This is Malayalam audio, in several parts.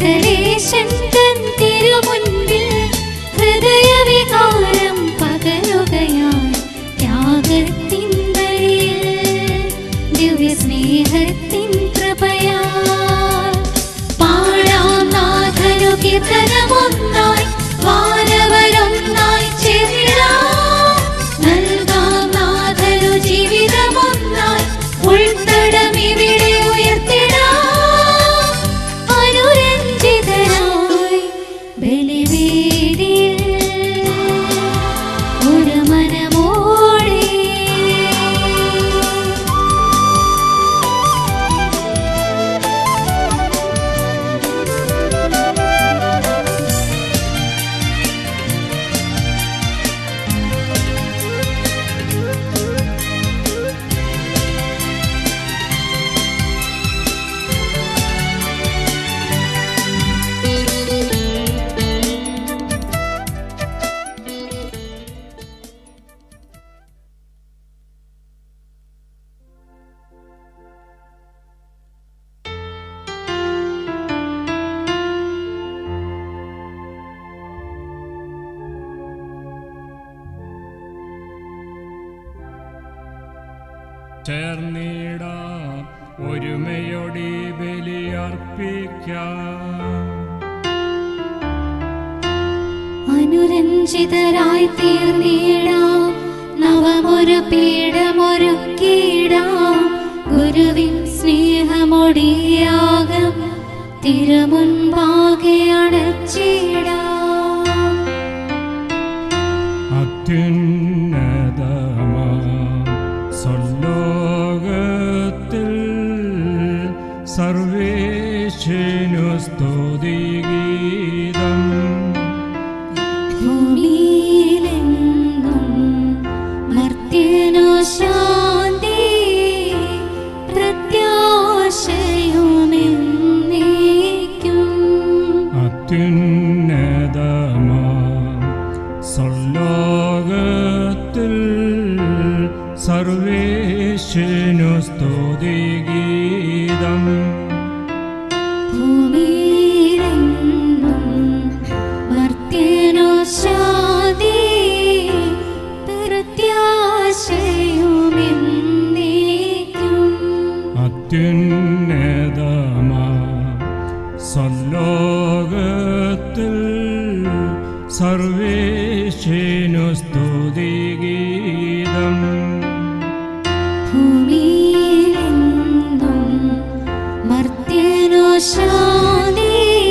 കർത്തരേശൻ തൻ തിരുമുൻപിൽ ഹൃദയവികാരം പകരുകയായി ത്യാഗത്തിൻ ബലിയിൽ ദിവ്യസ്നേഹത്തിൻ കൃപയാൽ പാടാം നാഥനു കീർത്തനമൊന്നായി വാനവരൊന്നായി ചേർന്നിടാം നൽകാം നാഥനു ജീവിതമൊന്നായി ഉൾത്തടം ഇവിടെ ഉയർത്തിടാം അനുരഞ്ജിതരായി ബലിവേദിയിൽ ഒരു മനമോടെ ചേർന്നിടാം ഒരുമയോടി ബലിയർപ്പിക്കാം അനുരഞ്ജിതരായി തീർന്നിടാം നവമൊരു പീഠമൊരുക്കിയിടാം ഗുരുവിൻ സ്നേഹമൊടിയാകം തിരുമുൻപാകെ അടച്ചിടാം അത്യുന്നതമാ സ്വലോകത്തിൽ സർവേശനു സ്തുതിഗീതം ഭൂമിയിലെങ്ങും മർത്യനു ശാന്തി പ്രത്യാശയുമെന്നേക്കും അത്യുന്നതമാ സ്വലോകത്തിൽ സർവേശനു സ്തുതിഗീതം ഭൂമിയിലെങ്ങും മർത്യനു ശാന്തി പ്രത്യാശയുമെന്നേക്കും അത്യുന്നതമാ സ്വലോകത്തിൽ സർവേശനു സ്തുതിഗീതം ഭൂമിയിലെങ്ങും മർത്യനു ശാന്തി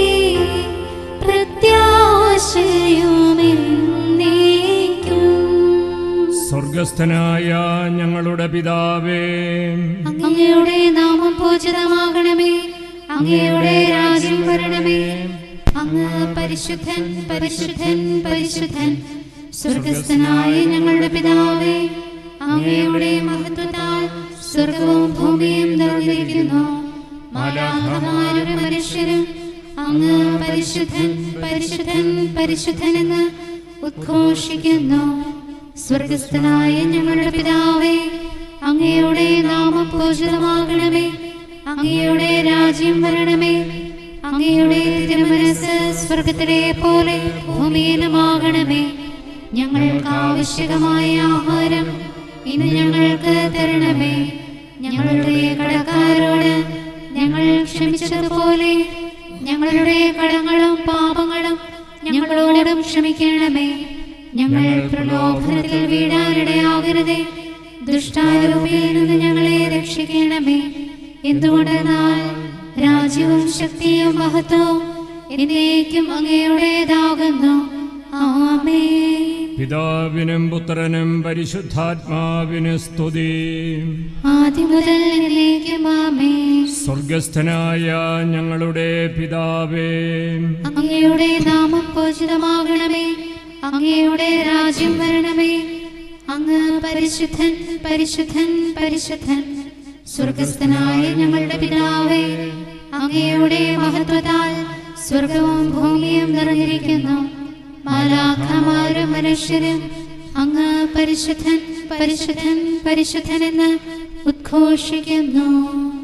പ്രത്യാശയുമെന്നേക്കും സ്വർഗസ്ഥനായ ഞങ്ങളുടെ പിതാവേ അങ്ങയുടെ നാമം പൂജിതമാകണമേ അങ്ങയുടെ രാജ്യം വരണമേ അങ്ങ് പരിശുദ്ധൻ പരിശുദ്ധൻ പരിശുദ്ധൻ സ്വർഗസ്ഥനായ ഞങ്ങളുടെ പിതാവേ അങ്ങയുടെ മഹത്വത്താൽ സ്വർഗവും ഭൂമിയും നിറഞ്ഞിരിക്കുന്നു മാലാഹമാരും മനുഷ്യരും അങ്ങ് പരിശുദ്ധൻ പരിശുദ്ധൻ പരിശുദ്ധൻ എന്ന് ഉദ്ഘോഷിക്കുന്നു സ്വർഗസ്ഥനായ ഞങ്ങളുടെ പിതാവേ അങ്ങയുടെ നാമം പൂജിതമാകണമേ അങ്ങയുടെ രാജ്യം വരണമേ അങ്ങയുടെ തിരുമനസ് സ്വർഗത്തിലെ പോലെ ഭൂമിയിലുമാകണമേ ഞങ്ങൾക്ക് ആവശ്യകമായ ആഹാരം ഇന്ന് ഞങ്ങൾക്ക് തരണമേ ഞങ്ങളുടെ കടക്കാരോട് ഞങ്ങൾ ക്ഷമിച്ചതുപോലെ ഞങ്ങളുടെ കടങ്ങളും പാപങ്ങളും ഞങ്ങളോടും ക്ഷമിക്കണമേ ഞങ്ങൾ പ്രലോഭനത്തിൽ വീഴാനിടയാകരുതേ ദുഷ്ടാരൂപയിൽ നിന്ന് ഞങ്ങളെ രക്ഷിക്കണമേ എന്തുകൊണ്ടെന്നാൽ രാജ്യവും ശക്തിയും മഹത്വവും എന്നേക്കും അങ്ങയുടേതാകുന്നു ആമേ പിതാവിനും പുത്രനും പരിശുദ്ധാത്മാവിന് സ്തുതി ആദ്യം മുതൽ എന്നേക്കും ആമേ സ്വർഗസ്ഥനായ ഞങ്ങളുടെ പിതാവേ അങ്ങയുടെ നാമം പൂജിതമാകണമേ അങ്ങയുടെ രാജ്യം വരണമേ അങ്ങ് പരിശുദ്ധൻ പരിശുദ്ധൻ പരിശുദ്ധൻ സ്വർഗസ്ഥനായ ഞങ്ങളുടെ പിതാവേ അങ്ങയുടെ മഹത്വത്താൽ സ്വർഗവും ഭൂമിയും നിറഞ്ഞിരിക്കുന്നു മാലാഖമാരും മനുഷ്യരും അങ്ങ് പരിശുദ്ധൻ പരിശുദ്ധൻ പരിശുദ്ധൻ എന്ന് ഉദ്ഘോഷിക്കുന്നു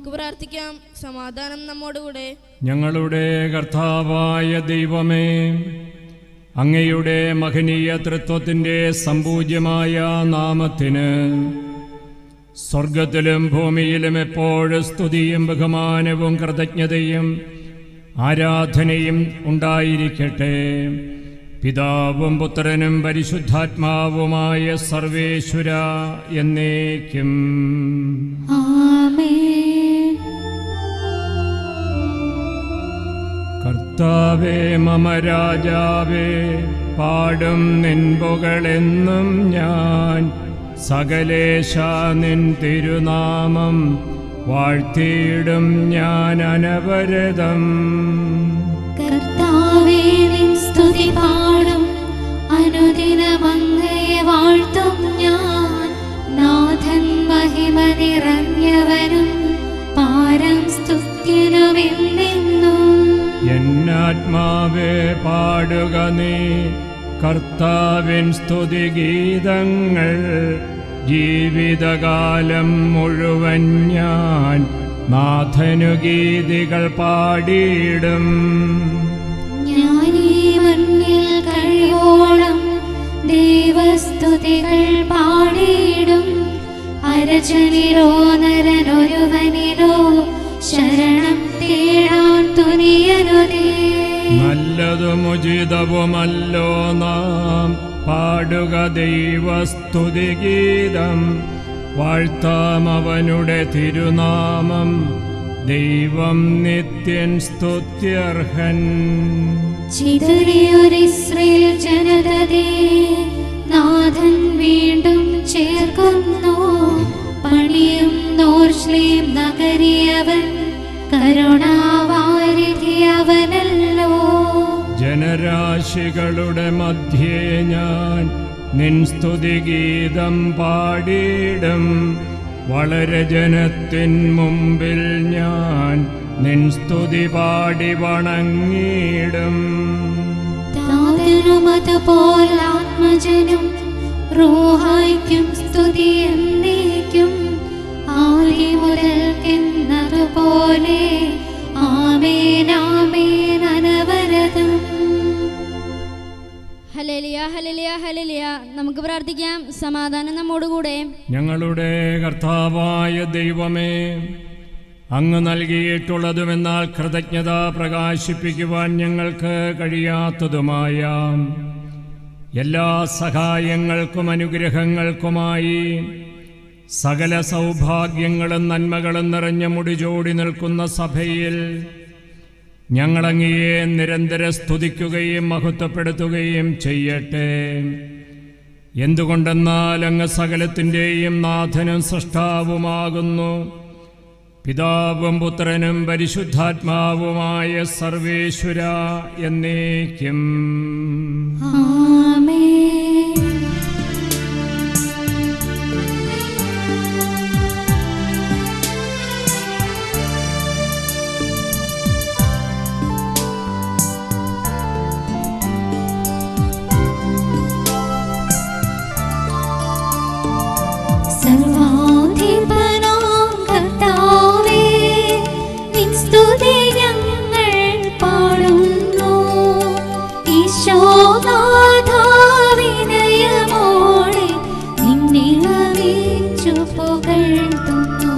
നമുക്ക് പ്രാർത്ഥിക്കാം സമാധാനം നമ്മോടുകൂടെ ഞങ്ങളുടെ കർത്താവായ ദൈവമേ അങ്ങയുടെ മഹനീയ തൃത്വത്തിൻ്റെ സമ്പൂജ്യമായ നാമത്തിന് സ്വർഗത്തിലും ഭൂമിയിലും എപ്പോഴും സ്തുതിയും ബഹുമാനവും കൃതജ്ഞതയും ആരാധനയും ഉണ്ടായിരിക്കട്ടെ പിതാവും പുത്രനും പരിശുദ്ധാത്മാവുമായ സർവേശ്വര എന്നേക്കും ആമേൻ കർത്താവേ മമ രാജാവേ പാടും നിൻപുകളെന്നും ഞാൻ സകലേശ നിൻ തിരുനാമം വാഴ്ത്തിയിടും ഞാൻ അനവരതം കർത്താവേ നിൻ സ്തുതി പാടും അനുദിനമങ്ങയെ വാഴ്ത്തും ഞാൻ നാഥൻ മഹിമ നിറഞ്ഞവനും പാരം സ്തുത്യനുമെന്നെന്നും എന്നാത്മാവേ പാടുക നീ കർത്താവിൻ സ്തുതിഗീതങ്ങൾ ജീവിതകാലം മുഴുവൻ ഞാൻ നാഥനു ഗീതികൾ പാടിയിടും ഞാനീ മണ്ണിൽ കഴിയോളം ദൈവസ്തുതികൾ പാടിയിടും അരജനിലോ നരനൊരുവനിലോ ശരണം തേടാൻ തുനിയരുതേ നല്ലതും ഉചിതവുമല്ലോ നാം പാടുക ദൈവസ്തുതിഗീതം വാഴ്ത്താം അവനുടെ തിരുനാമം ദൈവം നിത്യൻ സ്തുത്യർഹൻ ചിതറിയൊരിസ്രേൽ ജനതേ നാഥൻ വീണ്ടും ചേർക്കുന്നു പണിയും നോർശ്ലീം നഗരിയവൻ കരുണാവാരിധിയവനല്ലോ ജനരാശികളുടെ മധ്യേ ഞാൻ നിൻ സ്തുതിഗീതം പാടിയിടും വളരെ ജനത്തിൻ മുമ്പിൽ ഞാൻ നിൻ സ്തുതി പാടി വണങ്ങിയിടും താതനും അതുപോൽ ആത്മജനും റോഹായ്ക്കും സ്തുതി എന്നേക്കും ആദി മുതൽക്കെന്നതുപോലെ ആമേൻ ആമേൻ അനവരതം ഹലേലിയ ഹലേലിയ ഹലേലിയ നമുക്ക് പ്രാർത്ഥിക്കാം സമാധാനം നമ്മോടുകൂടെ ഞങ്ങളുടെ കർത്താവായ ദൈവമേ അങ്ങ് നൽകിയിട്ടുള്ളതുമെന്നാൽ കൃതജ്ഞത പ്രകാശിപ്പിക്കുവാൻ ഞങ്ങൾക്ക് കഴിയാത്തതുമായ എല്ലാ സഹായങ്ങൾക്കും അനുഗ്രഹങ്ങൾക്കുമായി സകല സൗഭാഗ്യങ്ങളും നന്മകളും നിറഞ്ഞ മുടിചോടി നിൽക്കുന്ന സഭയിൽ ഞങ്ങളങ്ങയെ നിരന്തരം സ്തുതിക്കുകയും മഹത്വപ്പെടുത്തുകയും ചെയ്യട്ടെ എന്തുകൊണ്ടെന്നാൽ അങ്ങ് സകലത്തിൻ്റെയും നാഥനും സൃഷ്ടാവുമാകുന്നു പിതാവും പുത്രനും പരിശുദ്ധാത്മാവുമായ സർവേശ്വര എന്നേക്കും ആമേൻ സർവാധിപനാം കർത്താവേ, നിൻ സ്തുതി ഞങ്ങൾ പാടുന്നു. ഈശോനാഥാ വിനയമോടെ നിന്നെ നമിച്ചു പുകഴ്ത്തുന്നു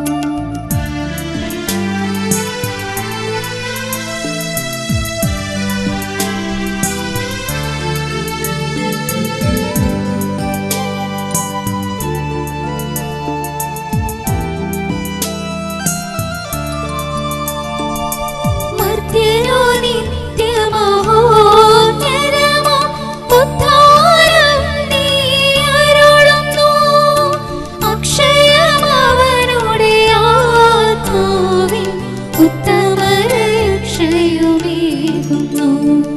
മർത്യനോ നിത്യമഹോന്നതമോ ഉദ്ധാരം നീ അരുളുന്നു. അക്ഷയമവനുടെ ആത്മാവിൻ ഉത്തമ രക്ഷയുമേകുന്നു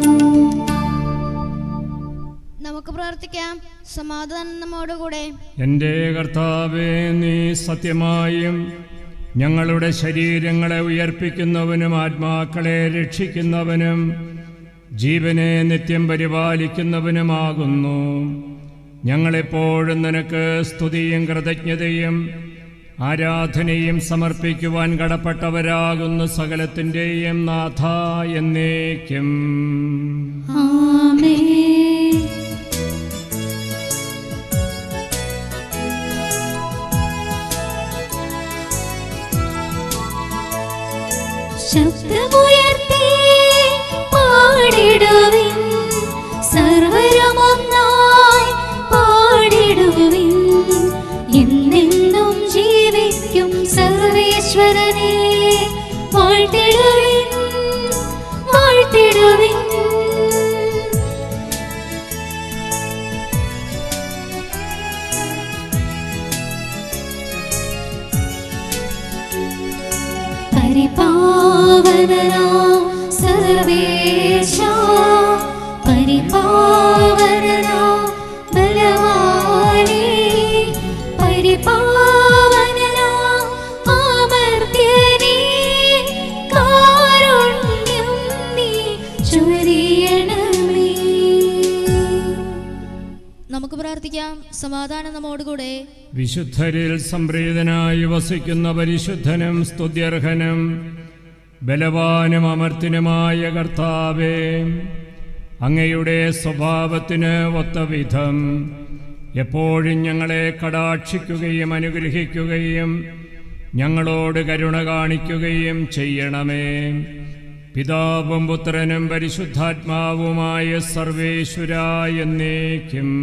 നമുക്ക് പ്രാർത്ഥിക്കാം സമാധാനം നമ്മോടുകൂടെ എൻ്റെ കർത്താവേ നീ സത്യമായും ഞങ്ങളുടെ ശരീരങ്ങളെ ഉയർപ്പിക്കുന്നവനും ആത്മാക്കളെ രക്ഷിക്കുന്നവനും ജീവനെ നിത്യം പരിപാലിക്കുന്നവനുമാകുന്നു ഞങ്ങളെപ്പോഴും നിനക്ക് സ്തുതിയും കൃതജ്ഞതയും ആരാധനയും സമർപ്പിക്കുവാൻ കടപ്പെട്ടവരാകുന്ന സകലത്തിൻ്റെയും നാഥ എന്നേക്കും ആമേൻ ശബ്ദമുയർത്തി പാടിടുവിൻ സർവരമൊന്നായി പാടിടുവിൻ എന്നെന്നും ജീവിക്കും സർവേശ്വരനെ വാഴ്ത്തിടുവിൻ വാഴ്ത്തിടുവിൻ പരിപാവനനാ സർവേശ പരിപാവനനാ ബലവാനേ പരിപാവനനാ അമർത്യനേ കാരുണ്യം നീ ചൊരിയണമേ നമുക്ക് പ്രാർത്ഥിക്കാം സമാധാനം നമ്മോടുകൂടെ വിശുദ്ധരിൽ സംപ്രീതനായി വസിക്കുന്ന പരിശുദ്ധനും സ്തുത്യർഹനും ബലവാനും അമർത്തിനുമായ കർത്താവേ അങ്ങയുടെ സ്വഭാവത്തിന് ഒത്ത വിധം എപ്പോഴും ഞങ്ങളെ കടാക്ഷിക്കുകയും അനുഗ്രഹിക്കുകയും ഞങ്ങളോട് കരുണ കാണിക്കുകയും ചെയ്യണമേ പിതാവും പുത്രനും പരിശുദ്ധാത്മാവുമായ സർവേശ്വര എന്നേക്കും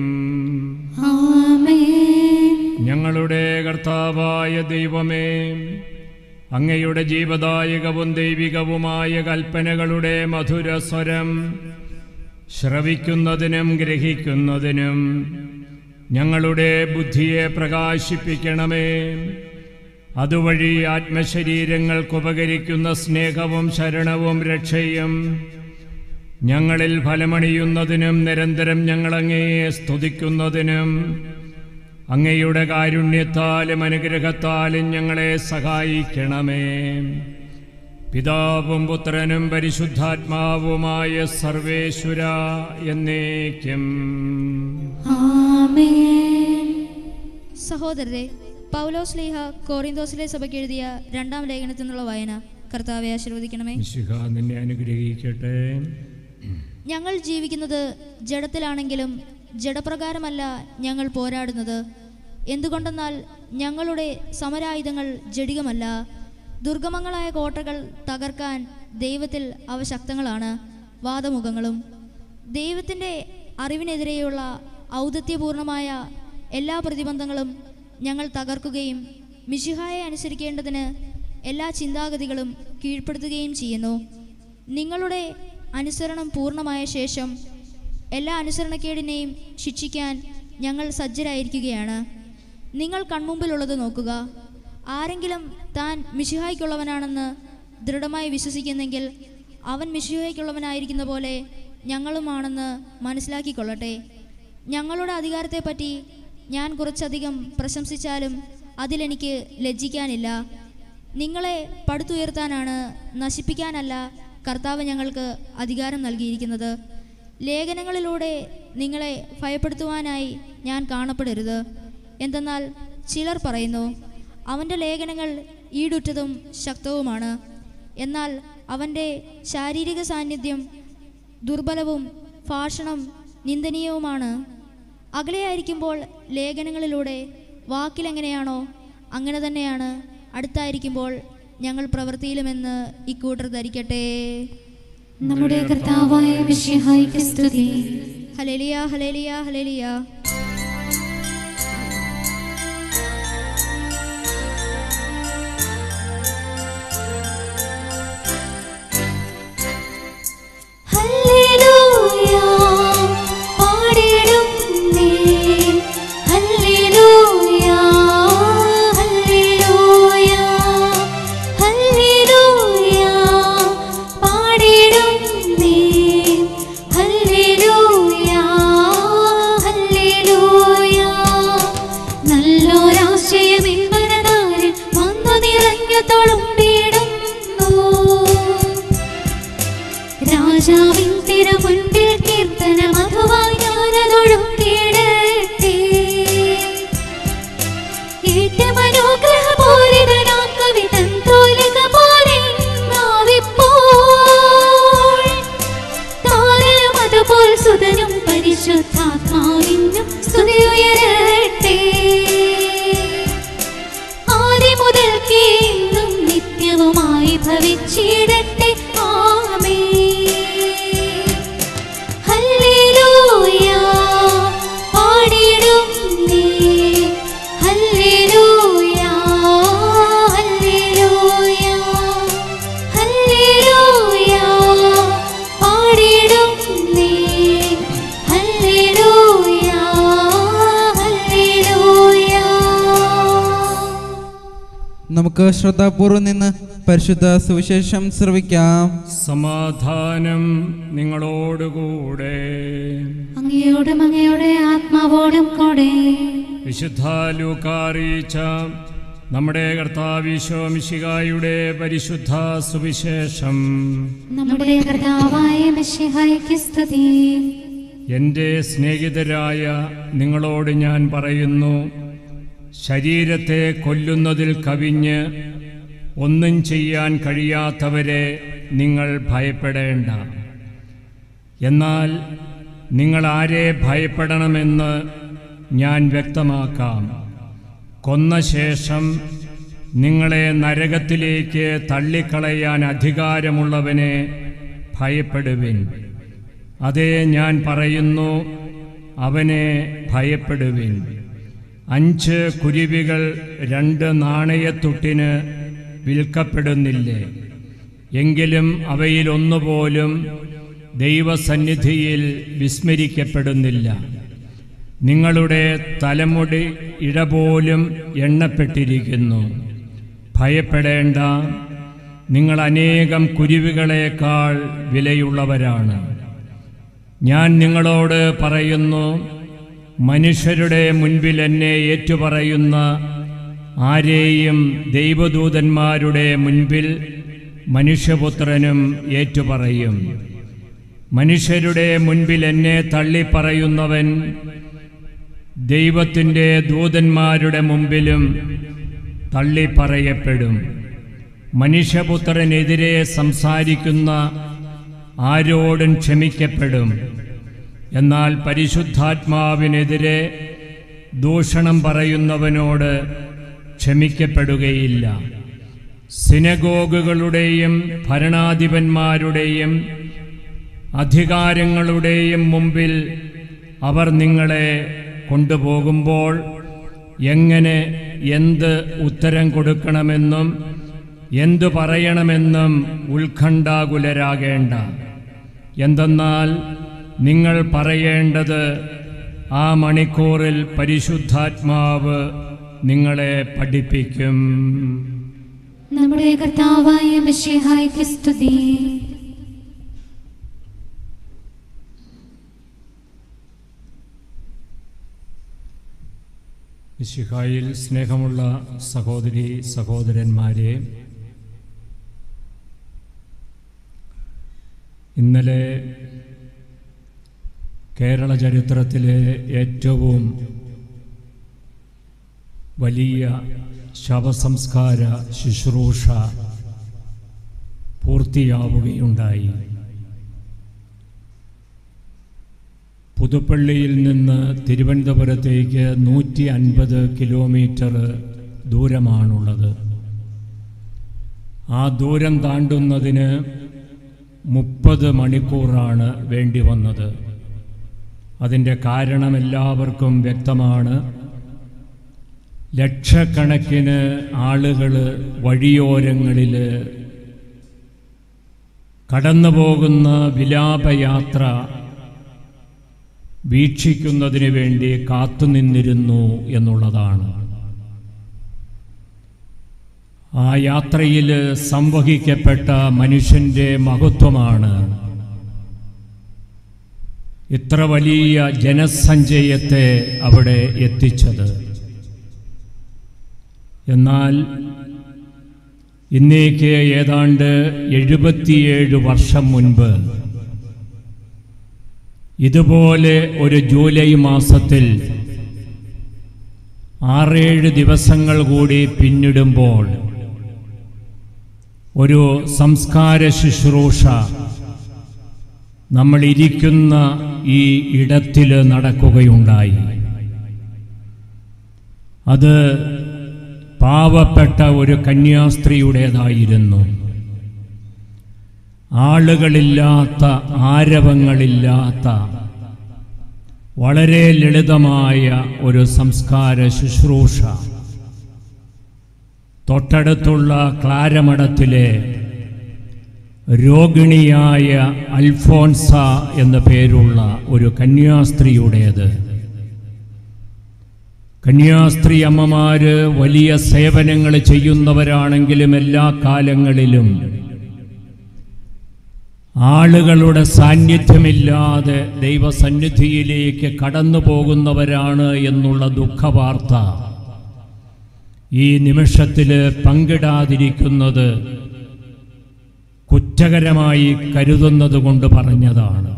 ആമേൻ ഞങ്ങളുടെ കർത്താവായ ദൈവമേ അങ്ങയുടെ ജീവദായകവും ദൈവികവുമായ കൽപ്പനകളുടെ മധുരസ്വരം ശ്രവിക്കുന്നതിനും ഗ്രഹിക്കുന്നതിനും ഞങ്ങളുടെ ബുദ്ധിയെ പ്രകാശിപ്പിക്കണമേ അതുവഴി ആത്മശരീരങ്ങൾക്ക് ഉപകരിക്കുന്ന സ്നേഹവും ശരണവും രക്ഷയും ഞങ്ങളിൽ ഫലമണിയുന്നതിനും നിരന്തരം ഞങ്ങളങ്ങയെ സ്തുതിക്കുന്നതിനും അങ്ങയുടെ കാരുണ്യത്താലും അനുഗ്രഹത്താലും ഞങ്ങളെ സഹായിക്കണമേ പിതാവും പുത്രനും പരിശുദ്ധാത്മാവുമായ സർവേശ്വര എന്നേക്കും ആമേൻ സഹോദരരെ പൗലോസ് ലീഹ കോറിന്തോസിലെ സഭയ്ക്ക് എഴുതിയ രണ്ടാം ലേഖനത്തിൽ നിന്നുള്ള വായന കർത്താവെ ആശീർവദിക്കണമേ മിശിഹ നിന്നെ അനുഗ്രഹിക്കട്ടെ ഞങ്ങൾ ജീവിക്കുന്നത് ജഡത്തിലാണെങ്കിലും ജഡപ്രകാരമല്ല ഞങ്ങൾ പോരാടുന്നത് എന്തുകൊണ്ടെന്നാൽ ഞങ്ങളുടെ സമരായുധങ്ങൾ ജഡികമല്ല ദുർഗമങ്ങളായ കോട്ടകൾ തകർക്കാൻ ദൈവത്തിൽ അവ ശക്തങ്ങളാണ് വാദമുഖങ്ങളും ദൈവത്തിൻ്റെ അറിവിനെതിരെയുള്ള ഔദത്യപൂർണമായ എല്ലാ പ്രതിബന്ധങ്ങളും ഞങ്ങൾ തകർക്കുകയും മിശിഹായെ അനുസരിക്കേണ്ടതിന് എല്ലാ ചിന്താഗതികളും കീഴ്പ്പെടുത്തുകയും ചെയ്യുന്നു നിങ്ങളുടെ അനുസരണം പൂർണ്ണമായ ശേഷം എല്ലാ അനുസരണക്കേടിനെയും ശിക്ഷിക്കാൻ ഞങ്ങൾ സജ്ജരായിരിക്കുകയാണ് നിങ്ങൾ കൺമുമ്പിലുള്ളത് നോക്കുക ആരെങ്കിലും താൻ മിശിഹായ്ക്കുള്ളവനാണെന്ന് ദൃഢമായി വിശ്വസിക്കുന്നെങ്കിൽ അവൻ മിശിഹായ്ക്കുള്ളവനായിരിക്കുന്ന പോലെ ഞങ്ങളുമാണെന്ന് മനസ്സിലാക്കിക്കൊള്ളട്ടെ ഞങ്ങളുടെ അധികാരത്തെപ്പറ്റി ഞാൻ കുറച്ചധികം പ്രശംസിച്ചാലും അതിലെനിക്ക് ലജ്ജിക്കാനില്ല നിങ്ങളെ പടുത്തുയർത്താനാണ് നശിപ്പിക്കാനല്ല കർത്താവ് ഞങ്ങൾക്ക് അധികാരം നൽകിയിരിക്കുന്നത് ലേഖനങ്ങളിലൂടെ നിങ്ങളെ ഭയപ്പെടുത്തുവാനായി ഞാൻ കാണപ്പെടരുത് എന്തെന്നാൽ ചിലർ പറയുന്നു അവൻ്റെ ലേഖനങ്ങൾ ഈടുറ്റതും ശക്തവുമാണ് എന്നാൽ അവൻ്റെ ശാരീരിക സാന്നിധ്യം ദുർബലവും ഭാഷണം നിന്ദനീയവുമാണ് അകലെയായിരിക്കുമ്പോൾ ലേഖനങ്ങളിലൂടെ വാക്കിലെങ്ങനെയാണോ അങ്ങനെ തന്നെയാണ് അടുത്തായിരിക്കുമ്പോൾ ഞങ്ങൾ പ്രവൃത്തിയിലുമെന്ന് ഇക്കൂട്ടർ ധരിക്കട്ടെ നമ്മുടെ കർത്താവായ മിശിഹായ്ക്ക് സ്തുതി ഹലേലിയ ഹലേലിയ ഹലേലിയ ഹല്ലേലൂയ പാടിടുന്നേ ഹല്ലേലൂയ ഹല്ലേലൂയ ഹല്ലേലൂയ പാടിടുന്നേ ഹല്ലേലൂയ ഹല്ലേലൂയ അങ്ങേക്ക് എന്നും നിത്യവുമായി ഭവിച്ചിടട്ടെ ആമേ ഹല്ലേലൂയ പാടിടും നീ ഹല്ലേലൂയ ഹല്ലേലൂയ ഹല്ലേലൂയ പാടിടും നീ ഹല്ലേലൂയ ഹല്ലേലൂയ നമുക്ക് ശ്രദ്ധാപൂർവം നിന്ന് പരിശുദ്ധ സുവിശേഷം ശ്രവിക്കാം സമാധാനം നിങ്ങളോടുകൂടെ അങ്ങയോടും അങ്ങയുടെ ആത്മാവോടും കൂടെ വിശുദ്ധ ലൂക്കാറിയിച്ച നമ്മുടെ കർത്താവിശോമിശികായുടെ പരിശുദ്ധ സുവിശേഷം നമ്മുടെ കർത്താവായ മിശിഹായ്ക്ക് സ്തുതി എൻ്റെ സ്നേഹിതരായ നിങ്ങളോട് ഞാൻ പറയുന്നു ശരീരത്തെ കൊല്ലുന്നതിൽ കവിഞ്ഞ് ഒന്നും ചെയ്യാൻ കഴിയാത്തവരെ നിങ്ങൾ ഭയപ്പെടേണ്ട എന്നാൽ നിങ്ങൾ ആരെ ഭയപ്പെടണമെന്ന് ഞാൻ വ്യക്തമാക്കാം കൊന്ന ശേഷം നിങ്ങളെ നരകത്തിലേക്ക് തള്ളിക്കളയാൻ അധികാരമുള്ളവനെ ഭയപ്പെടുവിൻ അതേ ഞാൻ പറയുന്നു അവനെ ഭയപ്പെടുവിൻ അഞ്ച് കുരുവികൾ രണ്ട് നാണയത്തുട്ടിന് വിൽക്കപ്പെടുന്നില്ലേ എങ്കിലും അവയിലൊന്നുപോലും ദൈവസന്നിധിയിൽ വിസ്മരിക്കപ്പെടുന്നില്ല നിങ്ങളുടെ തലമുടി ഇടപോലും എണ്ണപ്പെട്ടിരിക്കുന്നു ഭയപ്പെടേണ്ട നിങ്ങൾ അനേകം കുരുവികളേക്കാൾ വിലയുള്ളവരാണ് ഞാൻ നിങ്ങളോട് പറയുന്നു മനുഷ്യരുടെ മുൻപിൽ എന്നെ ഏറ്റുപറയുന്ന ആരെയും ദൈവദൂതന്മാരുടെ മുൻപിൽ മനുഷ്യപുത്രനും ഏറ്റുപറയും മനുഷ്യരുടെ മുൻപിൽ എന്നെ തള്ളിപ്പറയുന്നവൻ ദൈവത്തിൻ്റെ ദൂതന്മാരുടെ മുമ്പിലും തള്ളിപ്പറയപ്പെടും മനുഷ്യപുത്രനെതിരെ സംസാരിക്കുന്ന ആരോടും ക്ഷമിക്കപ്പെടും എന്നാൽ പരിശുദ്ധാത്മാവിനെതിരെ ദൂഷണം പറയുന്നവനോട് ക്ഷമിക്കപ്പെടുകയില്ല സിനഗോഗുകളുടെയും ഭരണാധിപന്മാരുടെയും അധികാരങ്ങളുടെയും മുമ്പിൽ അവർ നിങ്ങളെ കൊണ്ടുപോകുമ്പോൾ എങ്ങനെ എന്ത് ഉത്തരം കൊടുക്കണമെന്നും എന്തു പറയണമെന്നും ഉത്കണ്ഠാകുലരാകേണ്ട എന്തെന്നാൽ നിങ്ങൾ പറയേണ്ടത് ആ മണിക്കൂറിൽ പരിശുദ്ധാത്മാവ് നിങ്ങളെ പഠിപ്പിക്കും നമ്മുടെ കർത്താവായ മിശിഹായ്ക്ക് സ്തുതി മിശിഹായിൽ സ്നേഹമുള്ള സഹോദരി സഹോദരന്മാരെ ഇന്നലെ കേരള ചരിത്രത്തിലെ ഏറ്റവും വലിയ ശവസംസ്കാര ശുശ്രൂഷ പൂർത്തിയാവുകയുണ്ടായി പുതുപ്പള്ളിയിൽ നിന്ന് തിരുവനന്തപുരത്തേക്ക് നൂറ്റി അൻപത് കിലോമീറ്റർ ദൂരമാണുള്ളത് ആ ദൂരം താണ്ടുന്നതിന് മുപ്പത് മണിക്കൂറാണ് വേണ്ടി വന്നത് അതിൻ്റെ കാരണം എല്ലാവർക്കും വ്യക്തമാണ് ലക്ഷക്കണക്കിന് ആളുകൾ വഴിയോരങ്ങളിൽ കടന്നു പോകുന്ന വിലാപയാത്ര വീക്ഷിക്കുന്നതിന് വേണ്ടി കാത്തുനിന്നിരുന്നു എന്നുള്ളതാണ് ആ യാത്രയിൽ സംവഹിക്കപ്പെട്ട മനുഷ്യന്റെ മഹത്വമാണ് ഇത്ര വലിയ ജനസഞ്ചയത്തെ അവിടെ എത്തിച്ചത് എന്നാൽ ഇന്നേക്ക് ഏതാണ്ട് എഴുപത്തിയേഴ് വർഷം മുൻപ് ഇതുപോലെ ഒരു ജൂലൈ മാസത്തിൽ ആറേഴ് ദിവസങ്ങൾ കൂടി പിന്നിടുമ്പോൾ ഒരു സംസ്കാര ശുശ്രൂഷ നമ്മൾ ഇരിക്കുന്ന ഈ ഇടത്തിൽ നടക്കുകയുണ്ടായി അത് പാവപ്പെട്ട ഒരു കന്യാസ്ത്രീയുടേതായിരുന്നു ആളുകളില്ലാത്ത ആരവങ്ങളില്ലാത്ത വളരെ ലളിതമായ ഒരു സംസ്കാര ശുശ്രൂഷ തൊട്ടടുത്തുള്ള ക്ലാരമഠത്തിലെ രോഗിണിയായ അൽഫോൻസ എന്ന പേരുള്ള ഒരു കന്യാസ്ത്രീയുടേത് കന്യാസ്ത്രീ അമ്മമാര് വലിയ സേവനങ്ങൾ ചെയ്യുന്നവരാണെങ്കിലും എല്ലാ കാലങ്ങളിലും ആളുകളുടെ സാന്നിധ്യമില്ലാതെ ദൈവസന്നിധിയിലേക്ക് കടന്നു പോകുന്നവരാണ് എന്നുള്ള ദുഃഖവാർത്ത ഈ നിമിഷത്തിൽ പങ്കിടാതിരിക്കുന്നത് കുറ്റകരമായി കരുതുന്നത് കൊണ്ട് പറഞ്ഞതാണ്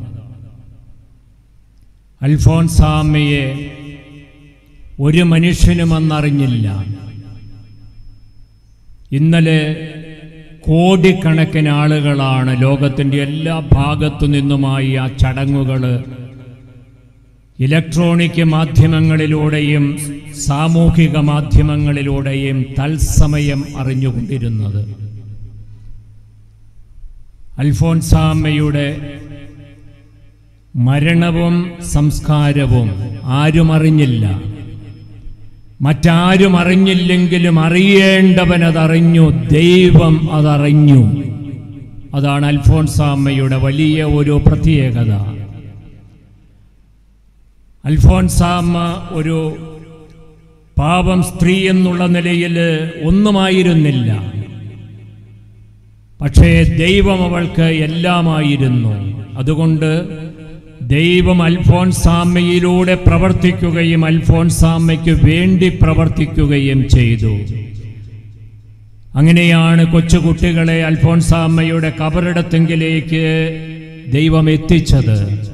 അൽഫോൻസാമ്മയെ ഒരു മനുഷ്യനും അന്നറിഞ്ഞില്ല ഇന്നലെ കോടിക്കണക്കിന് ആളുകളാണ് ലോകത്തിൻ്റെ എല്ലാ ഭാഗത്തു നിന്നുമായി ആ ചടങ്ങുകൾ ഇലക്ട്രോണിക് മാധ്യമങ്ങളിലൂടെയും സാമൂഹിക മാധ്യമങ്ങളിലൂടെയും തത്സമയം അറിഞ്ഞുകൊണ്ടിരുന്നത് അൽഫോൻസാമ്മയുടെ മരണവും സംസ്കാരവും ആരും അറിഞ്ഞില്ല മറ്റാരും അറിഞ്ഞില്ലെങ്കിലും അറിയേണ്ടവൻ അതറിഞ്ഞു ദൈവം അതറിഞ്ഞു അതാണ് അൽഫോൻസാമ്മയുടെ വലിയ ഒരു പ്രത്യേകത അൽഫോൻസാമ്മ ഒരു പാപം സ്ത്രീ എന്നുള്ള നിലയിൽ ഒന്നുമായിരുന്നില്ല പക്ഷേ ദൈവം അവൾക്ക് എല്ലാമായിരുന്നു അതുകൊണ്ട് ദൈവം അൽഫോൻസാമ്മയിലൂടെ പ്രവർത്തിക്കുകയും അൽഫോൻസാമ്മയ്ക്ക് വേണ്ടി പ്രവർത്തിക്കുകയും ചെയ്തു അങ്ങനെയാണ് കൊച്ചുകുട്ടികളെ അൽഫോൻസാമ്മയുടെ കബറിടത്തെങ്കിലേക്ക് ദൈവം എത്തിച്ചത്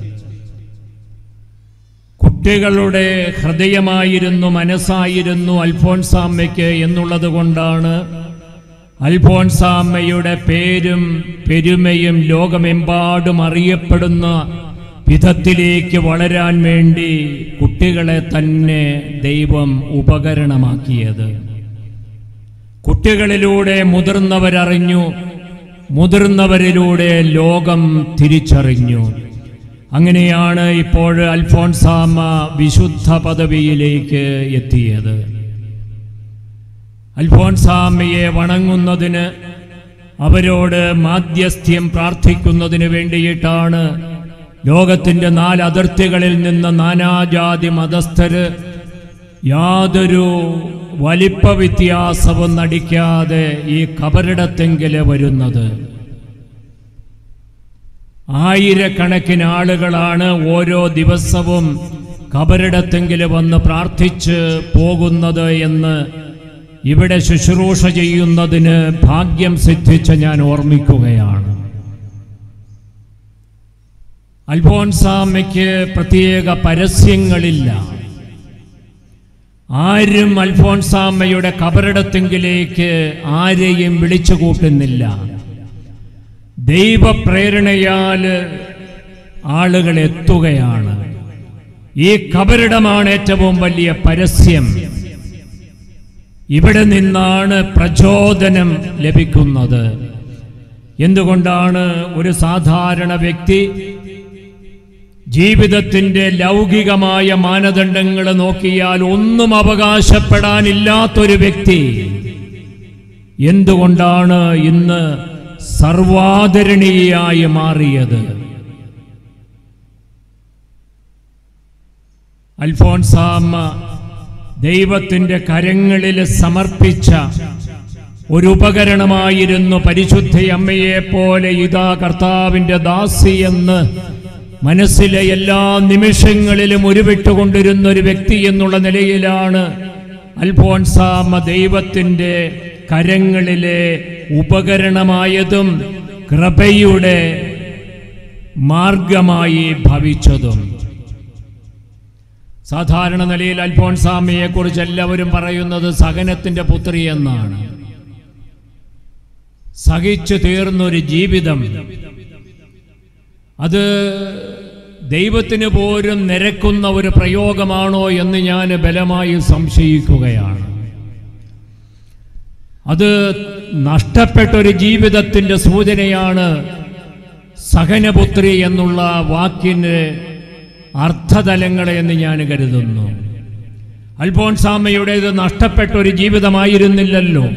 കുട്ടികളുടെ ഹൃദയമായിരുന്നു മനസ്സായിരുന്നു അൽഫോൻസാമ്മയ്ക്ക് എന്നുള്ളത് കൊണ്ടാണ് അൽഫോൻസാമ്മയുടെ പേരും പെരുമയും ലോകമെമ്പാടും അറിയപ്പെടുന്ന വിധത്തിലേക്ക് വളരാൻ വേണ്ടി കുട്ടികളെ തന്നെ ദൈവം ഉപകരണമാക്കിയത് കുട്ടികളിലൂടെ മുതിർന്നവരറിഞ്ഞു മുതിർന്നവരിലൂടെ ലോകം തിരിച്ചറിഞ്ഞു അങ്ങനെയാണ് ഇപ്പോൾ അൽഫോൻസാമ്മ വിശുദ്ധ പദവിയിലേക്ക് എത്തിയത് അൽഫോൻസാമ്മയെ വണങ്ങുന്നതിന് അവരോട് മാധ്യസ്ഥ്യം പ്രാർത്ഥിക്കുന്നതിന് വേണ്ടിയിട്ടാണ് ലോകത്തിൻ്റെ നാല് അതിർത്തികളിൽ നിന്ന് നാനാജാതി മതസ്ഥര് യാതൊരു വലിപ്പ വ്യത്യാസവും നടിക്കാതെ ഈ കബറിടത്തെങ്കില് വരുന്നത് ആയിരക്കണക്കിന് ആളുകളാണ് ഓരോ ദിവസവും കബറിടത്തെങ്കിൽ വന്ന് പ്രാർത്ഥിച്ച് പോകുന്നത് എന്ന് ഇവിടെ ശുശ്രൂഷ ചെയ്യുന്നതിന് ഭാഗ്യം സിദ്ധിച്ച ഞാൻ ഓർമ്മിക്കുകയാണ് അൽഫോൻസാമ്മയ്ക്ക് പ്രത്യേക പരസ്യങ്ങളില്ല ആരും അൽഫോൻസാമ്മയുടെ കബറിടത്തെങ്കിലേക്ക് ആരെയും വിളിച്ചു കൂട്ടുന്നില്ല ദൈവപ്രേരണയാൽ ആളുകൾ എത്തുകയാണ് ഈ കബറിടമാണ് ഏറ്റവും വലിയ പരസ്യം ഇവിടെ നിന്നാണ് പ്രചോദനം ലഭിക്കുന്നത് എന്തുകൊണ്ടാണ് ഒരു സാധാരണ വ്യക്തി ജീവിതത്തിന്റെ ലൗകികമായ മാനദണ്ഡങ്ങൾ നോക്കിയാൽ ഒന്നും അവകാശപ്പെടാനില്ലാത്തൊരു വ്യക്തി എന്തുകൊണ്ടാണ് ഇന്ന് സർവാദരണീയായി മാറിയത് അൽഫോൻസാമ്മ ദൈവത്തിന്റെ കരങ്ങളിൽ സമർപ്പിച്ച ഒരു ഉപകരണമായിരുന്നു പരിശുദ്ധയമ്മയെ പോലെ ഇതാ കർത്താവിന്റെ ദാസി എന്ന് മനസ്സിലെ എല്ലാ നിമിഷങ്ങളിലും ഉരുവിട്ടുകൊണ്ടിരുന്ന ഒരു വ്യക്തി എന്നുള്ള നിലയിലാണ് അൽഫോൻസാമ്മ ദൈവത്തിൻ്റെ കരങ്ങളിലെ ഉപകരണമായതും കൃപയുടെ മാർഗമായി ഭവിച്ചതും സാധാരണ നിലയിൽ അൽഫോൻസാമ്മയെ കുറിച്ച് എല്ലാവരും പറയുന്നത് സഹനത്തിന്റെ പുത്രി എന്നാണ് സഹിച്ചു തീർന്നൊരു ജീവിതം അത് ദൈവത്തിന് പോലും നിരക്കുന്ന ഒരു പ്രയോഗമാണോ എന്ന് ഞാൻ ബലമായി സംശയിക്കുകയാണ് അത് നഷ്ടപ്പെട്ട ഒരു ജീവിതത്തിൻ്റെ സൂചനയാണ് സഹനപുത്രി എന്നുള്ള വാക്കിന് അർത്ഥതലങ്ങൾ എന്ന് ഞാൻ കരുതുന്നു അൽഫോൺസാമ്മയുടേത് നഷ്ടപ്പെട്ട ഒരു ജീവിതമായിരുന്നില്ലല്ലോ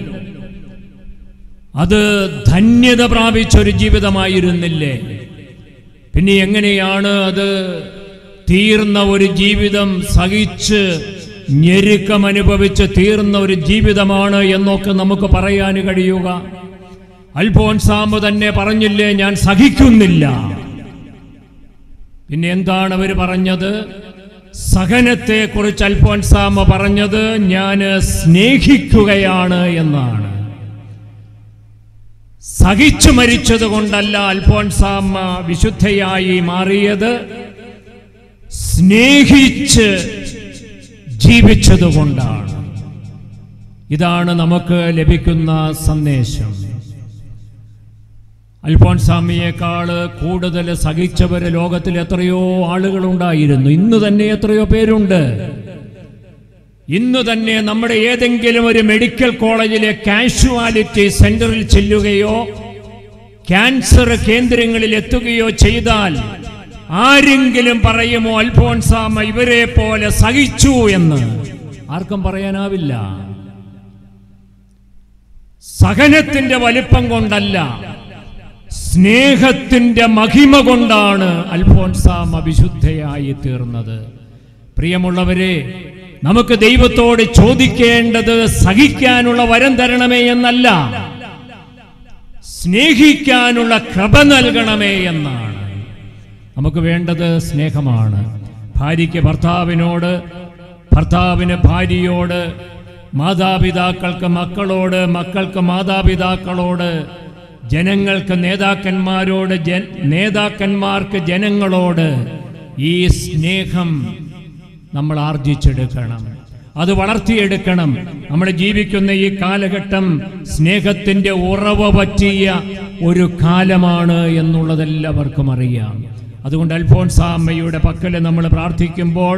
അത് ധന്യത പ്രാപിച്ച ഒരു ജീവിതമായിരുന്നില്ലേ പിന്നെ എങ്ങനെയാണ് അത് തീർന്ന ഒരു ജീവിതം സഹിച്ച് ഞെരുക്കം അനുഭവിച്ച് തീർന്ന ഒരു ജീവിതമാണ് എന്നൊക്കെ നമുക്ക് പറയാൻ കഴിയുക അൽഫോൻസാമ് തന്നെ പറഞ്ഞില്ലേ ഞാൻ സഹിക്കുന്നില്ല പിന്നെ എന്താണ് അവർ പറഞ്ഞത് സഹനത്തെ കുറിച്ച് അൽഫോൻസാമ പറഞ്ഞത് ഞാൻ സ്നേഹിക്കുകയാണ് എന്നാണ് സഹിച്ചു മരിച്ചത് കൊണ്ടല്ല അൽഫോൻസാമ്മ വിശുദ്ധയായി മാറിയത് സ്നേഹിച്ച് ജീവിച്ചതുകൊണ്ടാണ് ഇതാണ് നമുക്ക് ലഭിക്കുന്ന സന്ദേശം അൽഫോൻസാമിയേക്കാള് കൂടുതൽ സഹിച്ചവര് ലോകത്തിൽ എത്രയോ ആളുകളുണ്ടായിരുന്നു ഇന്ന് തന്നെ എത്രയോ പേരുണ്ട് ഇന്ന് തന്നെ നമ്മുടെ ഏതെങ്കിലും ഒരു മെഡിക്കൽ കോളേജിലെ കാഷ്വാലിറ്റി സെന്ററിൽ ചെല്ലുകയോ ക്യാൻസർ കേന്ദ്രങ്ങളിൽ എത്തുകയോ ചെയ്താൽ ആരെങ്കിലും പറയുമോ അൽഫോൻസാമ ഇവരെ പോലെ സഹിച്ചു എന്ന് ആർക്കും പറയാനാവില്ല സഹനത്തിന്റെ വലിപ്പം കൊണ്ടല്ല സ്നേഹത്തിന്റെ മഹിമ കൊണ്ടാണ് അൽഫോൻസാമ വിശുദ്ധയായി തീർന്നത് പ്രിയമുള്ളവരെ നമുക്ക് ദൈവത്തോട് ചോദിക്കേണ്ടത് സഹിക്കാനുള്ള വരം തരണമേ എന്നല്ല സ്നേഹിക്കാനുള്ള കൃപ നൽകണമേ എന്നാണ് നമുക്ക് വേണ്ടത് സ്നേഹമാണ് ഭാര്യയ്ക്ക് ഭർത്താവിനോട് ഭർത്താവിന് ഭാര്യയോട് മാതാപിതാക്കൾക്ക് മക്കളോട് മക്കൾക്ക് മാതാപിതാക്കളോട് ജനങ്ങൾക്ക് നേതാക്കന്മാരോട് ജൻ നേതാക്കന്മാർക്ക് ജനങ്ങളോട് ഈ സ്നേഹം നമ്മൾ ആർജിച്ചെടുക്കണം അത് വളർത്തിയെടുക്കണം നമ്മൾ ജീവിക്കുന്ന ഈ കാലഘട്ടം സ്നേഹത്തിന്റെ ഉറവ പറ്റിയ ഒരു കാലമാണ് എന്നുള്ളതെല്ലാവർക്കും അറിയാം അതുകൊണ്ട് അൽഫോൻസാമ്മയുടെ പക്കല് നമ്മൾ പ്രാർത്ഥിക്കുമ്പോൾ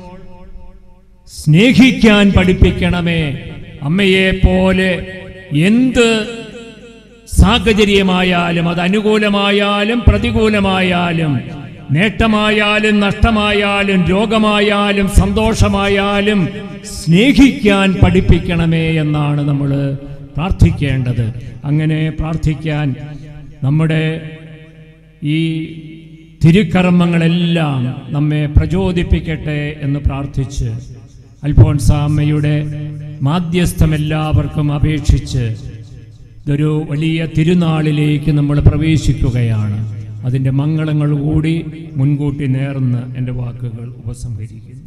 സ്നേഹിക്കാൻ പഠിപ്പിക്കണമേ അമ്മയെ പോലെ എന്ത് സാഹചര്യമായാലും അത് അനുകൂലമായാലും പ്രതികൂലമായാലും നേട്ടമായാലും നഷ്ടമായാലും രോഗമായാലും സന്തോഷമായാലും സ്നേഹിക്കാൻ പഠിപ്പിക്കണമേ എന്നാണ് നമ്മൾ പ്രാർത്ഥിക്കേണ്ടത് അങ്ങനെ പ്രാർത്ഥിക്കാൻ നമ്മുടെ ഈ തിരുക്കർമ്മങ്ങളെല്ലാം നമ്മെ പ്രചോദിപ്പിക്കട്ടെ എന്ന് പ്രാർത്ഥിച്ച് അൽഫോൻസാമ്മയുടെ മാധ്യസ്ഥം എല്ലാവർക്കും അപേക്ഷിച്ച് ഇതൊരു വലിയ തിരുനാളിലേക്ക് നമ്മൾ പ്രവേശിക്കുകയാണ് അതിൻ്റെ മംഗളങ്ങൾ കൂടി മുൻകൂട്ടി നേർന്ന് എൻ്റെ വാക്കുകൾ ഉപസംഹരിക്കുന്നു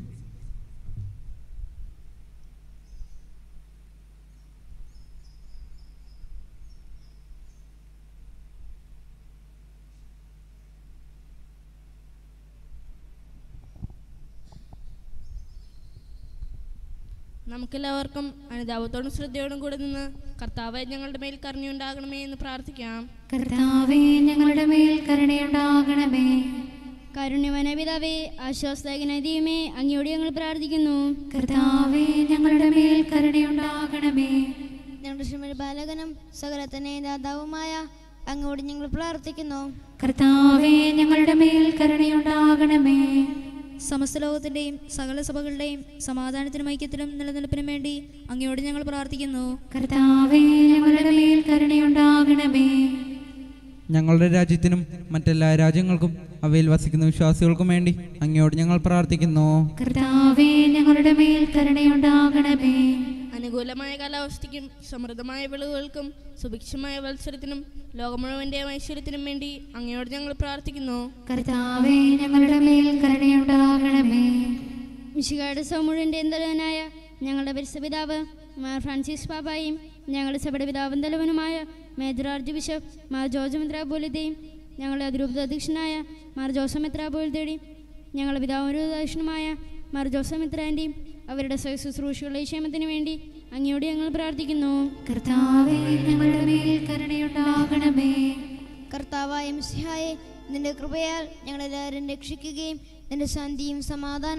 നമുക്കെല്ലാവർക്കും അനുതാപത്തോടും ശ്രദ്ധയോടും കൂടെ നിന്ന് കർത്താവ് ഞങ്ങളുടെ മേൽ കരുണയുണ്ടാകണമേ എന്ന് പ്രാർത്ഥിക്കാം കർത്താവേ ഞങ്ങളുടെ മേൽ കരുണയുണ്ടാകണമേ കാരുണ്യവന പിതാവേ ആശ്വാസദായകനായ ദൈവമേ അങ്ങയോട് ഞങ്ങൾ പ്രാർത്ഥിക്കുന്നു കർത്താവേ ഞങ്ങളുടെ മേൽ കരുണയുണ്ടാകണമേ ഞങ്ങളുടെ ശ്രീമതി ബാലകനും സകലത്തന്നെ ദാതാവുമായ അങ്ങോട് ഞങ്ങൾ പ്രാർത്ഥിക്കുന്നു കർത്താവേ ഞങ്ങളുടെ മേൽ കരുണയുണ്ടാകണമേ സമസ്ത ലോകത്തിൻ്റെയും സകല സഭകളുടെയും സമാധാനത്തിനും ഐക്യത്തിനും നിലനിൽപ്പിനും വേണ്ടി അങ്ങയോട് ഞങ്ങൾ പ്രാർത്ഥിക്കുന്നു കർത്താവേ ഞങ്ങളുടെ മേൽ കരുണയുണ്ടാകണമേ ഞങ്ങളുടെ രാജ്യത്തിനും മറ്റെല്ലാ രാജ്യങ്ങൾക്കും അവയിൽ വസിക്കുന്ന വിശ്വാസികൾക്കും വേണ്ടി അങ്ങയോട് ഞങ്ങൾ പ്രാർത്ഥിക്കുന്നു കർത്താവേ ഞങ്ങളുടെ മേൽ കരുണയുണ്ടാകണമേ അനുകൂലമായ കാലാവസ്ഥയ്ക്കും സമൃദ്ധമായ വിളവുകൾക്കും സുഭിക്ഷമായ മത്സരത്തിനും ലോകം മുഴുവൻ്റെ ഐശ്വര്യത്തിനും വേണ്ടി അങ്ങയോട് ഞങ്ങൾ പ്രാർത്ഥിക്കുന്നു കർത്താവേ ഞങ്ങളുടെ മേൽ കരുണയുണ്ടാകണമേ മിശികാട് സൗമുഴൻ്റെ തലവനായ ഞങ്ങളുടെ പരിസപിതാവ് മാർ ഫ്രാൻസിസ് പാപ്പായും ഞങ്ങളുടെ സഭയുടെ പിതാവും തലവനുമായ major arch bishop Mar George മെത്രാപോലിതയും ഞങ്ങളുടെ അതിരൂപത അധ്യക്ഷനായ മാർ ജോസഫ് മെത്രാപോലിതയുടെയും ഞങ്ങളുടെ പിതാവും അധ്യക്ഷനുമായ മാർ ജോസഫ് മെത്രാൻ്റെയും അവരുടെ ശുശ്രൂഷകളുടെ ക്ഷേമത്തിന് വേണ്ടി അങ്ങയോട് ഞങ്ങൾ പ്രാർത്ഥിക്കുന്നു കർത്താവേ ഞങ്ങളുടെ മേൽ കരുണയുണ്ടാകണമേ കർത്താവായ മിസിഹായെ നിന്റെ കൃപയാൽ ഞങ്ങളെല്ലാവരും രക്ഷിക്കുകയും നിന്റെ ശാന്തിയും സമാധാനവും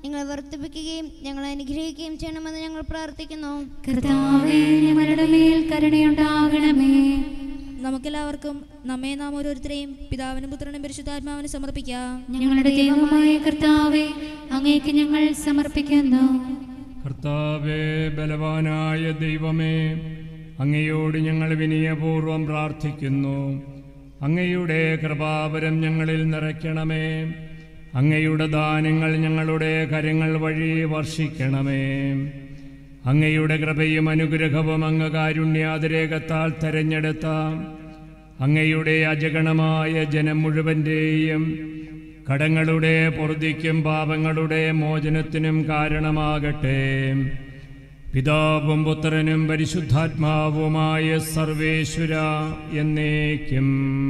ഞങ്ങളെ വർദ്ധിപ്പിക്കുകയും ഞങ്ങളെ അനുഗ്രഹിക്കുകയും ചെയ്യണമെന്ന് ഞങ്ങൾ പ്രാർത്ഥിക്കുന്നു കർത്താവേ ഞങ്ങളുടെ മേൽ കരുണയുണ്ടാകണമേ നമുക്കെല്ലാവർക്കും നമ്മെ നാം ഓരോരുത്തരെയും പിതാവിനും പുത്രനും പരിശുദ്ധാത്മാവിനും സമർപ്പിക്കാം ഞങ്ങളുടെ ദൈവമായ കർത്താവേ അങ്ങേക്ക് ഞങ്ങൾ സമർപ്പിക്കുന്നു കർത്താവേ ബലവാനായ ദൈവമേ അങ്ങയോട് ഞങ്ങൾ വിനയപൂർവം പ്രാർത്ഥിക്കുന്നു അങ്ങയുടെ കൃപാവരം ഞങ്ങളിൽ നിറയ്ക്കണമേ അങ്ങയുടെ ദാനങ്ങൾ ഞങ്ങളുടെ കരങ്ങൾ വഴി വർഷിക്കണമേ അങ്ങയുടെ കൃപയും അനുഗ്രഹവും അങ്ങ് കാരുണ്യാതിരേകത്താൽ തെരഞ്ഞെടുത്ത അങ്ങയുടെ അജഗണമായ ജനം മുഴുവൻ്റെയും കടങ്ങളുടെ പൊറുതിക്കും പാപങ്ങളുടെ മോചനത്തിനും കാരണമാകട്ടെ പിതാവും പുത്രനും പരിശുദ്ധാത്മാവുമായ സർവേശ്വര എന്നേക്കും